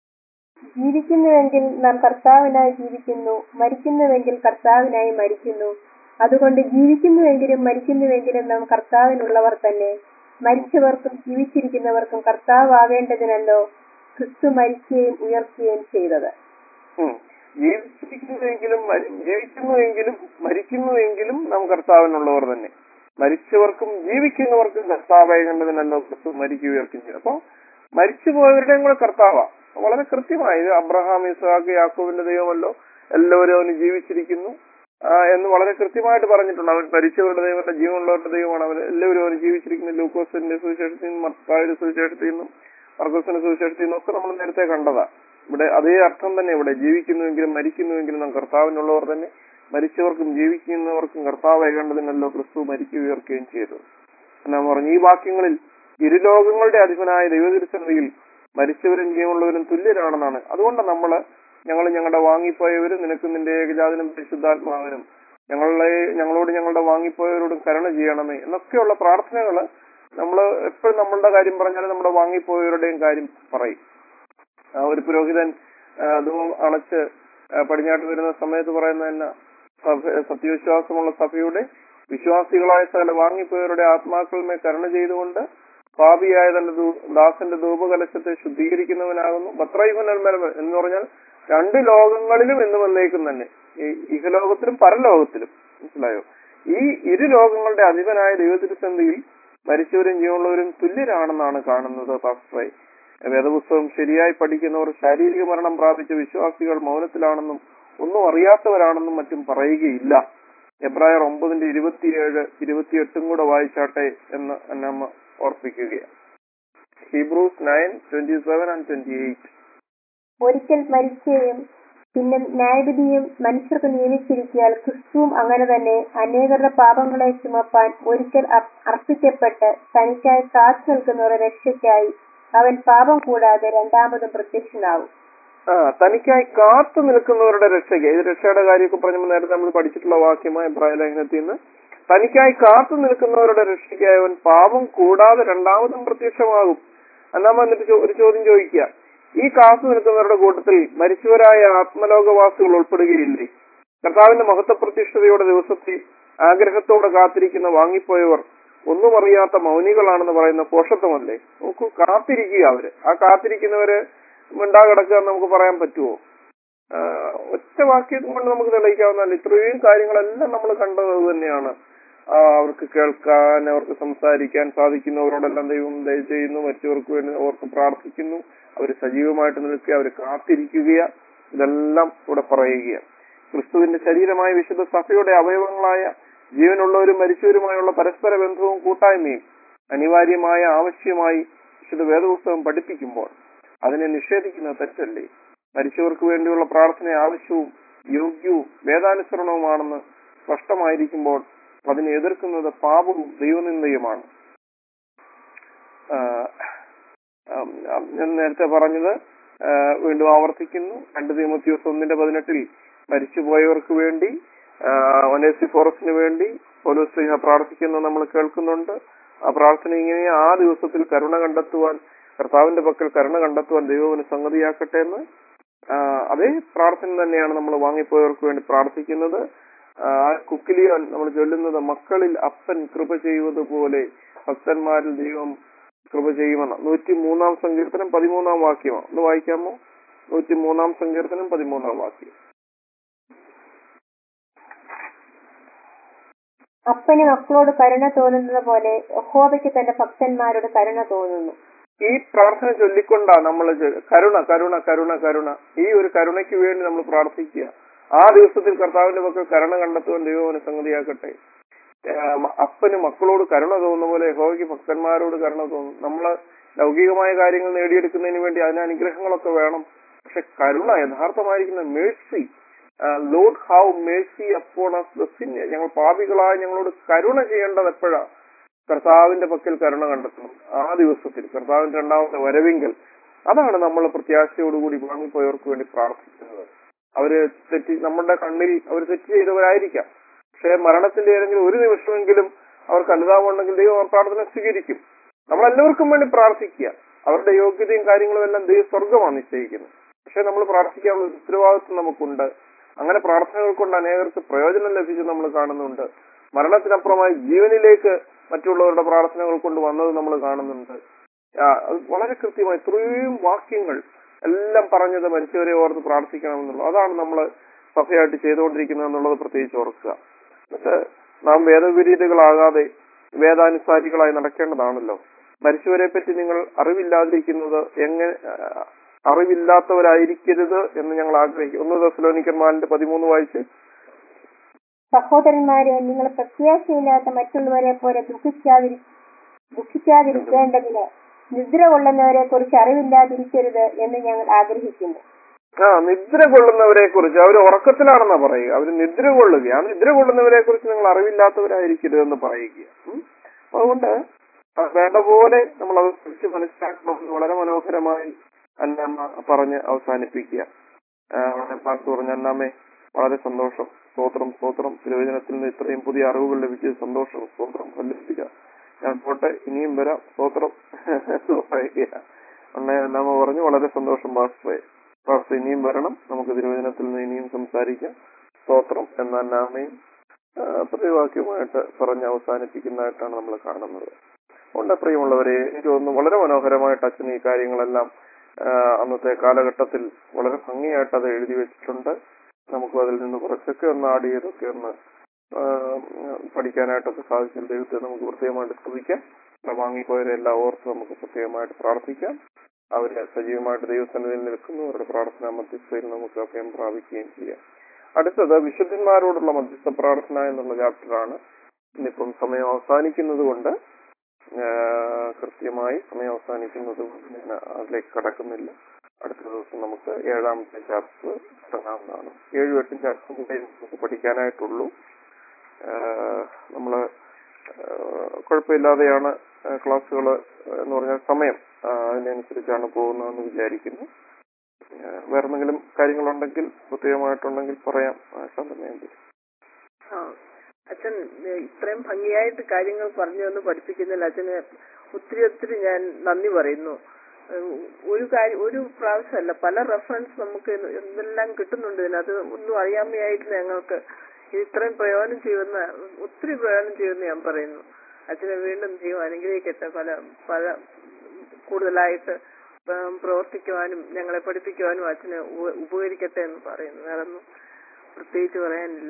ജീവിക്കുന്നുവെങ്കിൽ നാം കർത്താവിനായി ജീവിക്കുന്നു മരിക്കുന്നുവെങ്കിൽ കർത്താവിനായി മരിക്കുന്നു അതുകൊണ്ട് ജീവിക്കുന്നുവെങ്കിലും മരിക്കുന്നുവെങ്കിലും നാം കർത്താവിനുള്ളവർ തന്നെ മരിച്ചവർക്കും ജീവിച്ചിരിക്കുന്നവർക്കും കർത്താവാകേണ്ടതിനല്ലോ ക്രിസ്തു മരിക്കുകയും ഉയർത്തുകയും ചെയ്തത് ഉം. ജീവിച്ചിരിക്കുന്നുവെങ്കിലും മരി- ജീവിക്കുന്നുവെങ്കിലും മരിക്കുന്നുവെങ്കിലും നാം കർത്താവിനുള്ളവർ തന്നെ മരിച്ചവർക്കും ജീവിക്കുന്നവർക്കും കർത്താവാകേണ്ടതിനല്ലോ ക്രിസ്തു മരിക്കുക ഉയർത്തുകയും ചെയ്തു അപ്പൊ മരിച്ചുപോയവരുടെയും കൂടെ കർത്താവാ വളരെ കൃത്യമായി ഇത് അബ്രഹാം ഇസ്ഹാഖ് യാക്കോബിന്റെ ദൈവമല്ലോ എല്ലാവരും അവന് ജീവിച്ചിരിക്കുന്നു ആ, എന്ന് വളരെ കൃത്യമായിട്ട് പറഞ്ഞിട്ടുണ്ട് അവൻ മരിച്ചവരുടെ ദൈവമല്ല ജീവനുള്ളവരുടെ ദൈവമാണ് അവൻ എല്ലാവരും അവന് ജീവിച്ചിരിക്കുന്നു ലൂക്കോസിന്റെ സുവിശേഷത്തിൽ നിന്നും മർത്തായുടെ സുവിശേഷത്തിൽ നിന്നും മർക്കോസിന്റെ സുവിശേഷത്തിൽ നിന്നും ഒക്കെ നമ്മൾ നേരത്തെ കണ്ടതാ ഇവിടെ അതേ അർത്ഥം തന്നെ ഇവിടെ ജീവിക്കുന്നുവെങ്കിലും മരിക്കുന്നുവെങ്കിലും നാം കർത്താവിനുള്ളവർ തന്നെ മരിച്ചവർക്കും ജീവിക്കുന്നവർക്കും കർത്താവേകേണ്ടതിനല്ലോ ക്രിസ്തു മരിക്കുക ഉയർക്കുകയും ചെയ്തു എന്നാ പറഞ്ഞു ഈ വാക്യങ്ങളിൽ ഇരുലോകങ്ങളുടെ അധിപനായ ദൈവതിരുസന്നിധിയിൽ മരിച്ചവരും ജീവനുള്ളവരും തുല്യരാണെന്നാണ് അതുകൊണ്ട് നമ്മള് ഞങ്ങൾ ഞങ്ങളുടെ വാങ്ങിപ്പോയവരും നിനക്ക് നിന്റെ ഏകജാതനും പരിശുദ്ധാത്മാവിനും ഞങ്ങളെ ഞങ്ങളോട് ഞങ്ങളുടെ വാങ്ങിപ്പോയവരോടും കരുണ ചെയ്യണമേ എന്നൊക്കെയുള്ള പ്രാർത്ഥനകള് നമ്മൾ എപ്പോഴും നമ്മളുടെ കാര്യം പറഞ്ഞാലും നമ്മുടെ വാങ്ങിപ്പോയവരുടെയും കാര്യം പറയും ആ ഒരു പുരോഹിതൻ ആ, ധൂപം അണച്ച് ആ, പടിഞ്ഞാട്ട് വരുന്ന സമയത്ത് പറയുന്ന തന്നെ സഭ- സത്യവിശ്വാസമുള്ള സഭയുടെ വിശ്വാസികളായ സകല വാങ്ങിപ്പോയവരുടെ ആത്മാക്കളുമേ കരുണ ചെയ്തുകൊണ്ട് പാപിയായ തന്റെ ധൂ- ദാസന്റെ ധൂപകലശത്തെ ശുദ്ധീകരിക്കുന്നവനാകുന്നു ബത്രൈഹുനൽമരം എന്ന് പറഞ്ഞാൽ രണ്ട് ലോകങ്ങളിലും എന്ന് വന്നേക്കും തന്നെ ഈ ഇഹലോകത്തിലും പരലോകത്തിലും മനസ്സിലായോ ഈ ഇരു ലോകങ്ങളുടെ അധിപനായ ദൈവത്തിരുസന്ധിയിൽ മരിച്ചവരും ജീവനുള്ളവരും തുല്യരാണെന്നാണ് കാണുന്നത് പാസ്റ്ററെ വേദപുസ്തകം ശരിയായി പഠിക്കുന്നവർ ശാരീരിക മരണം പ്രാപിച്ച വിശ്വാസികൾ മൗനത്തിലാണെന്നും ഒന്നും അറിയാത്തവരാണെന്നും മറ്റും പറയുകയില്ല എബ്രായർ ഒമ്പതിന്റെ ഇരുപത്തിയേഴ് ഇരുപത്തിയെട്ടും കൂടെ വായിച്ചാട്ടെ എന്ന് അന്നമ്മ ഓർപ്പിക്കുകയാണ് Hebrews nine twenty seven and twenty eight ഒരിക്കൽ മരിക്കുകയും പിന്നെ ന്യായവിധിയും മനുഷ്യർക്ക് നിയമിച്ചിരിക്കാൻ ക്രിസ്തുവും അങ്ങനെ തന്നെ അനേകരുടെ പാപങ്ങളെ ചുമപ്പാൻ ഒരിക്കൽ അർ- അർപ്പിക്കപ്പെട്ട് തനിക്കായി കാത്തു നിൽക്കുന്നവരുടെ രക്ഷയ്ക്കായി അവൻ പാപം കൂടാതെ രണ്ടാമതും പ്രത്യക്ഷനാവും ആ തനിക്കായി കാത്തു നിൽക്കുന്നവരുടെ രക്ഷയ്ക്ക് ഇത് രക്ഷയുടെ കാര്യമൊക്കെ പറഞ്ഞപ്പോൾ നേരത്തെ നമ്മൾ പഠിച്ചിട്ടുള്ള വാക്യമായ ലേഖനത്തിൽ നിന്ന് തനിക്കായി കാത്തു നിൽക്കുന്നവരുടെ രക്ഷയ്ക്കായി അവൻ പാപം കൂടാതെ രണ്ടാമതും പ്രത്യക്ഷമാകും എന്നാമ എന്നിട്ട് ചോ- ഒരു ചോദ്യം ചോദിക്കുക ഈ കാത്തു നിൽക്കുന്നവരുടെ കൂട്ടത്തിൽ മരിച്ചവരായ ആത്മലോകവാസികൾ ഉൾപ്പെടുകയില്ലേ കർത്താവിന്റെ മഹത്വ പ്രത്യക്ഷതയുടെ ദിവസത്തിൽ ആഗ്രഹത്തോടെ കാത്തിരിക്കുന്ന വാങ്ങിപ്പോയവർ ഒന്നും അറിയാത്ത മൗനികളാണെന്ന് പറയുന്ന പോഷത്വമല്ലേ നോക്കൂ കാത്തിരിക്കുക അവര് ആ കാത്തിരിക്കുന്നവര് മിണ്ടാ കിടക്കുക എന്ന് നമുക്ക് പറയാൻ പറ്റുമോ ആഹ് ഒറ്റ വാക്യം കൊണ്ട് നമുക്ക് തെളിയിക്കാവുന്നതല്ല ഇത്രയും കാര്യങ്ങളെല്ലാം നമ്മൾ കണ്ടത് അത് തന്നെയാണ് ആ, അവർക്ക് കേൾക്കാൻ അവർക്ക് സംസാരിക്കാൻ സാധിക്കുന്നവരോടെല്ലാം ദൈവം ദയ ചെയ്യുന്നു മറ്റവർക്ക് വേണ്ടി അവർക്ക് പ്രാർത്ഥിക്കുന്നു അവർ സജീവമായിട്ട് നിൽക്കുക അവർ കാത്തിരിക്കുക ഇതെല്ലാം ഇവിടെ പറയുകയാണ് ക്രിസ്തുവിന്റെ ശരീരമായ വിശുദ്ധ സഭയുടെ അവയവങ്ങളായ ജീവനുള്ളവരും മരിച്ചവരുമായുള്ള പരസ്പര ബന്ധവും കൂട്ടായ്മയും അനിവാര്യമായ ആവശ്യമായി വിശുദ്ധ വേദപുസ്തകം പഠിപ്പിക്കുമ്പോൾ അതിനെ നിഷേധിക്കുന്നത് തെറ്റല്ലേ മരിച്ചവർക്ക് വേണ്ടിയുള്ള പ്രാർത്ഥന ആവശ്യവും യോഗ്യവും വേദാനുസരണവുമാണെന്ന് സ്പഷ്ടമായിരിക്കുമ്പോൾ അതിനെ എതിർക്കുന്നത് പാപവും ദൈവനിന്ദയുമാണ് ആഹ് ആം, ആം, ഞാൻ നേരത്തെ പറഞ്ഞത് ആഹ് വീണ്ടും ആവർത്തിക്കുന്നു രണ്ട് തീമത്യോസ് ഒന്നിന്റെ പതിനെട്ടിൽ മരിച്ചുപോയവർക്ക് വേണ്ടി ഒനേസി ഫോറസ്റ്റിന് വേണ്ടി പോലീസ് സ്ത്രീഹ പ്രാർത്ഥിക്കുന്നത് നമ്മൾ കേൾക്കുന്നുണ്ട് ആ പ്രാർത്ഥന ഇങ്ങനെ ആ ദിവസത്തിൽ കരുണ കണ്ടെത്തുവാൻ കർത്താവിന്റെ പക്കൽ കരുണ കണ്ടെത്തുവാൻ ദൈവത്തിന് സംഗതിയാക്കട്ടെ എന്ന് ആഹ് അതേ പ്രാർത്ഥന തന്നെയാണ് നമ്മൾ വാങ്ങിപ്പോയവർക്ക് വേണ്ടി പ്രാർത്ഥിക്കുന്നത് ആ കുക്കിലിയോൻ നമ്മൾ ചൊല്ലുന്നത് മക്കളിൽ അപ്പൻ കൃപ ചെയ്യുന്നത് പോലെ ഭക്തന്മാരിൽ ദൈവം കൃപ ചെയ്യുമെന്ന് നൂറ്റി മൂന്നാം സങ്കീർത്തനം പതിമൂന്നാം വാക്യമാണ് ഒന്ന് വായിക്കാമോ നൂറ്റി മൂന്നാം സങ്കീർത്തനം പതിമൂന്നാം വാക്യം അപ്പന് മക്കളോട് കരുണ തോന്നുന്നത് പോലെ യഹോവയ്ക്ക് തന്റെ ഭക്തന്മാരോട് കരുണ തോന്നുന്നു ഈ പ്രാർത്ഥന ചൊല്ലിക്കൊണ്ടാ നമ്മൾ കരുണ കരുണ കരുണ കരുണ ഈ ഒരു കരുണയ്ക്ക് വേണ്ടി നമ്മൾ പ്രാർത്ഥിക്കുക ആ ദിവസത്തിൽ കർത്താവിന്റെ പക്കൽ കരുണ കണ്ടെത്തുവാൻ ദൈവത്തിന് സംഗതിയാക്കട്ടെ ഏഹ് മ- അപ്പന് മക്കളോട് കരുണ തോന്നുന്ന പോലെ യഹോവയ്ക്ക് ഭക്തന്മാരോട് കരുണ തോന്നും നമ്മള് ലൗകികമായ കാര്യങ്ങൾ നേടിയെടുക്കുന്നതിന് വേണ്ടി അതിന് അനുഗ്രഹങ്ങളൊക്കെ വേണം പക്ഷെ കരുണ യഥാർത്ഥമായിരിക്കുന്ന mercy Lord have mercy upon us the sin ഞങ്ങൾ പാപികളായ ഞങ്ങളോട് കരുണ ചെയ്യേണ്ടത് എപ്പോഴാ കർത്താവിന്റെ പക്കൽ കരുണ കണ്ടെത്തണം ആ ദിവസത്തിൽ കർത്താവിന്റെ രണ്ടാമത്തെ വരവിങ്കൽ അതാണ് നമ്മൾ പ്രത്യാശയോടുകൂടി വാങ്ങിപ്പോയവർക്ക് വേണ്ടി പ്രാർത്ഥിക്കുന്നത് അവര് തെറ്റി നമ്മുടെ കണ്ണിൽ അവർ തെറ്റ് ചെയ്തവരായിരിക്കാം പക്ഷേ മരണത്തിന്റെ ഏതെങ്കിലും ഒരു നിമിഷമെങ്കിലും അവർക്ക് അനുതാപമുണ്ടെങ്കിൽ ദൈവം ആ പ്രാർത്ഥന സ്വീകരിക്കും നമ്മളെല്ലാവർക്കും വേണ്ടി പ്രാർത്ഥിക്കുക അവരുടെ യോഗ്യതയും കാര്യങ്ങളും എല്ലാം ദൈവ സ്വർഗമാണ് നിശ്ചയിക്കുന്നത് പക്ഷെ നമ്മൾ പ്രാർത്ഥിക്കാനുള്ള ഒരു ഉത്തരവാദിത്വം നമുക്കുണ്ട് അങ്ങനെ പ്രാർത്ഥനകൾ കൊണ്ട് അനേകർക്ക് പ്രയോജനം ലഭിച്ച് നമ്മൾ കാണുന്നുണ്ട് മരണത്തിനപ്പുറമായി ജീവനിലേക്ക് മറ്റുള്ളവരുടെ പ്രാർത്ഥനകൾ കൊണ്ട് വന്നത് നമ്മൾ കാണുന്നുണ്ട് ആ, അത് വളരെ കൃത്യമായി ഇത്രയും വാക്യങ്ങൾ എല്ലാം പറഞ്ഞത് മരിച്ചവരെ ഓർത്ത് പ്രാർത്ഥിക്കണമെന്നുള്ളത് അതാണ് നമ്മൾ സഭയായിട്ട് ചെയ്തുകൊണ്ടിരിക്കുന്നത് എന്നുള്ളത് പ്രത്യേകിച്ച് ഓർക്കുക എന്നിട്ട് നാം വേദവിരീതികളാകാതെ വേദാനുസാരികളായി നടക്കേണ്ടതാണല്ലോ മരിച്ചവരെ പറ്റി നിങ്ങൾ അറിവില്ലാതിരിക്കുന്നത് എങ്ങനെ ആ, അറിവില്ലാത്തവരായിരിക്കരുത് എന്ന് ഞങ്ങൾ ആഗ്രഹിക്കും ഒന്ന് ദസ്ലോനിക്കന്മാരിന്റെ പതിമൂന്ന് വായിച്ച് സഹോദരന്മാരെ നിങ്ങൾ പ്രത്യാശയില്ലാത്ത മറ്റുള്ളവരെ പോലെ ദുഃഖിക്കാതിരി ദുഃഖിക്കാതിരിക്കേണ്ടതിന് നിദ്ര കൊള്ളുന്നവരെ കുറിച്ച് അറിവില്ലാതിരിക്കരുത് എന്ന് ഞങ്ങൾ ആഗ്രഹിക്കുന്നു ആ നിദ്ര കൊള്ളുന്നവരെ കുറിച്ച് അവർ ഉറക്കത്തിലാണെന്നാ പറയുക അവർ നിദ്ര കൊള്ളുക ആ നിദ്ര കൊള്ളുന്നവരെ കുറിച്ച് നിങ്ങൾ അറിവില്ലാത്തവരായിരിക്കരുതെന്ന് പറയുക ഉം. അതുകൊണ്ട് ആ വേണ്ട പോലെ നമ്മൾ അത് കുറിച്ച് മനസ്സിലാക്കണമെന്ന് വളരെ മനോഹരമായി അന്നമ്മ പറഞ്ഞ് അവസാനിപ്പിക്കുക ആ, വളരെ പാർത്ത് പറഞ്ഞ അന്നാമ്മേ വളരെ സന്തോഷം സ്തോത്രം സ്തോത്രം തിരുവചനത്തിൽ നിന്ന് ഇത്രയും പുതിയ അറിവുകൾ ലഭിച്ചത് സന്തോഷം സ്തോത്രം വല്ലിപ്പിക്കുക ഞാൻ പോട്ടെ ഇനിയും വരാം സ്തോത്രം എന്ന് പറയുക അണ്ണേ അന്നാമ്മ പറഞ്ഞു വളരെ സന്തോഷം പാസ്റ്ററെ പാസ്റ്റർ ഇനിയും വരണം നമുക്ക് തിരുവചനത്തിൽ നിന്ന് ഇനിയും സംസാരിക്കാം സ്തോത്രം എന്ന അന്നാമയും പ്രതിവാക്യമായിട്ട് പറഞ്ഞ് അവസാനിപ്പിക്കുന്നതായിട്ടാണ് നമ്മൾ കാണുന്നത് ഉണ്ട് പ്രിയമുള്ളവരെ എനിക്ക് തോന്നുന്നു വളരെ മനോഹരമായിട്ട് അച്ഛൻ ഈ കാര്യങ്ങളെല്ലാം ആ, അന്നത്തെ കാലഘട്ടത്തിൽ വളരെ ഭംഗിയായിട്ട് അത് എഴുതി വെച്ചിട്ടുണ്ട് നമുക്ക് അതിൽ നിന്ന് കുറച്ചൊക്കെ ഒന്ന് ആഡ് ചെയ്തൊക്കെ ഒന്ന് ആ, പഠിക്കാനായിട്ടൊക്കെ സാധിച്ച ദൈവത്തെ നമുക്ക് പ്രത്യേകമായിട്ട് സ്തുതിക്കാം ഇവിടെ വാങ്ങിപ്പോയവരെല്ലാം ഓർത്ത് നമുക്ക് പ്രത്യേകമായിട്ട് പ്രാർത്ഥിക്കാം അവര് സജീവമായിട്ട് ദൈവസന്നിധിയിൽ നിൽക്കുന്നു അവരുടെ പ്രാർത്ഥന മധ്യസ്ഥയിൽ നമുക്ക് അഭയം പ്രാപിക്കുകയും ചെയ്യാം അടുത്തത് വിശുദ്ധന്മാരോടുള്ള മധ്യസ്ഥ പ്രാർത്ഥന എന്നുള്ള ചാപ്റ്ററാണ് ഇന്നിപ്പം സമയം അവസാനിക്കുന്നത് കൊണ്ട് ആ, കൃത്യമായി സമയം അവസാനിക്കുന്നത് കൊണ്ട് ഞാൻ അതിലേക്ക് കടക്കുന്നില്ല അടുത്ത ദിവസം നമുക്ക് ഏഴാമത്തെ ചാപ്റ്റർ തുടങ്ങാവുന്നതാണ് ഏഴും എട്ടും ചാപ്റ്റർ നമുക്ക് പഠിക്കാനായിട്ടുള്ളൂ ആ, നമ്മള് ആ, കുഴപ്പമില്ലാതെയാണ് ക്ലാസ്സുകൾ എന്ന് പറഞ്ഞാൽ സമയം ആ, അതിനനുസരിച്ചാണ് പോകുന്നതെന്ന് വിചാരിക്കുന്നു ആ, വേറെ എന്തെങ്കിലും കാര്യങ്ങളുണ്ടെങ്കിൽ പ്രത്യേകമായിട്ടുണ്ടെങ്കിൽ പറയാം ആ, ശാന്തമേന്തി ആ അച്ഛൻ ഏ, ഇത്രയും ഭംഗിയായിട്ട് കാര്യങ്ങൾ പറഞ്ഞു തന്ന് പഠിപ്പിക്കുന്നതിൽ അച്ഛന് ഒത്തിരി ഒത്തിരി ഞാൻ നന്ദി പറയുന്നു ഏഹ് ഒരു കാര്യം ഒരു പ്രാവശ്യമല്ല പല റെഫറൻസ് നമുക്ക് ഇത് എന്തെല്ലാം കിട്ടുന്നുണ്ട് ഇതിനകത്ത് ഒന്നും അറിയാമെയായിട്ട് ഞങ്ങൾക്ക് ഇത് ഇത്രയും പ്രയോജനം ചെയ്യുന്ന ഒത്തിരി പ്രയോജനം ചെയ്യുമെന്ന് ഞാൻ പറയുന്നു അച്ഛനെ വീണ്ടും ദൈവം അനുഗ്രഹിക്കട്ടെ പല പല കൂടുതലായിട്ട് ഉം, പ്രവർത്തിക്കുവാനും ഞങ്ങളെ പഠിപ്പിക്കുവാനും അച്ഛന് ഉപ- ഉപകരിക്കട്ടെ എന്ന് പറയുന്നു വേറൊന്നും പ്രത്യേകിച്ച് പറയാനില്ല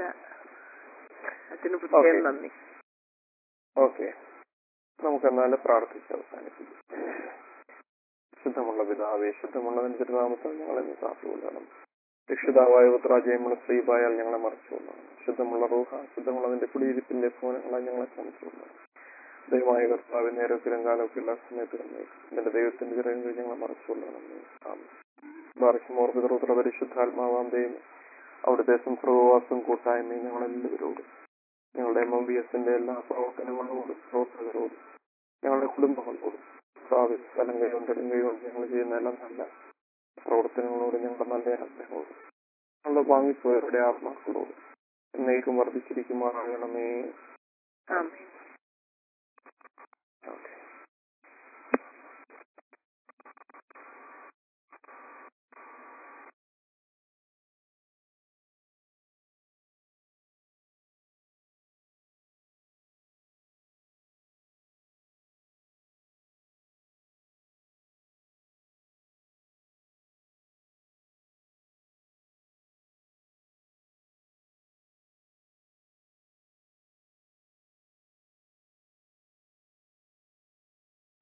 അച്ഛന് പ്രത്യേകം Okay. നന്ദി ഓക്കെ നമുക്ക് എന്നാലും പ്രാർത്ഥിച്ച് അവസാനിപ്പിക്കാം ശുദ്ധമുള്ള പിതാവേ ശുദ്ധമുള്ളതിന്റെ തിരുനാമത്തിൽ ഞങ്ങളെ നീ കാത്തുകൊള്ളണം രക്ഷിതാവായ ഉത്രാജയമുള്ള ശ്രീപായാൽ ഞങ്ങളെ മറച്ചുകൊള്ളണം ശുദ്ധമുള്ള റൂഹ ശുദ്ധമുള്ളതിന്റെ കുടിയിരിപ്പിന്റെ ഭവനങ്ങളായി ഞങ്ങളെ ശ്രമിച്ചുകൊള്ളണം ദൈവമായ കർത്താവ് നേരത്തിലും കാലമൊക്കെയുള്ള സമയത്ത് തന്നെ നിന്റെ ദൈവത്തിന്റെ ചിറയും കഴിഞ്ഞ് ഞങ്ങളെ മറച്ചുകൊള്ളണമേ ആമേൻ ബാർക്കുമോർ പിതൃത്ര പരിശുദ്ധാത്മാവാം ദൈവം അവിടുത്തെ സംസർവവാസം കൂട്ടായ്മയും ഞങ്ങളെല്ലാവരോടും ഞങ്ങളുടെ എം എം ബി എസിന്റെ എല്ലാ പ്രവർത്തനങ്ങളോടും പ്രവർത്തകരോടും ഞങ്ങളുടെ കുടുംബങ്ങളോടും സ്ഥാപിത സ്ഥലം കൈകൊണ്ട് കൈകൊണ്ട് ഞങ്ങൾ ചെയ്യുന്ന എല്ലാം നല്ല പ്രവർത്തനങ്ങളോടും ഞങ്ങളുടെ നല്ല ആഗ്രഹങ്ങളോടും ഞങ്ങളുടെ വാങ്ങിപ്പോയവരുടെ ആത്മാക്കളോടും എന്നേക്കും വർദ്ധിച്ചിരിക്കുമാറാകണമേ ആമേൻ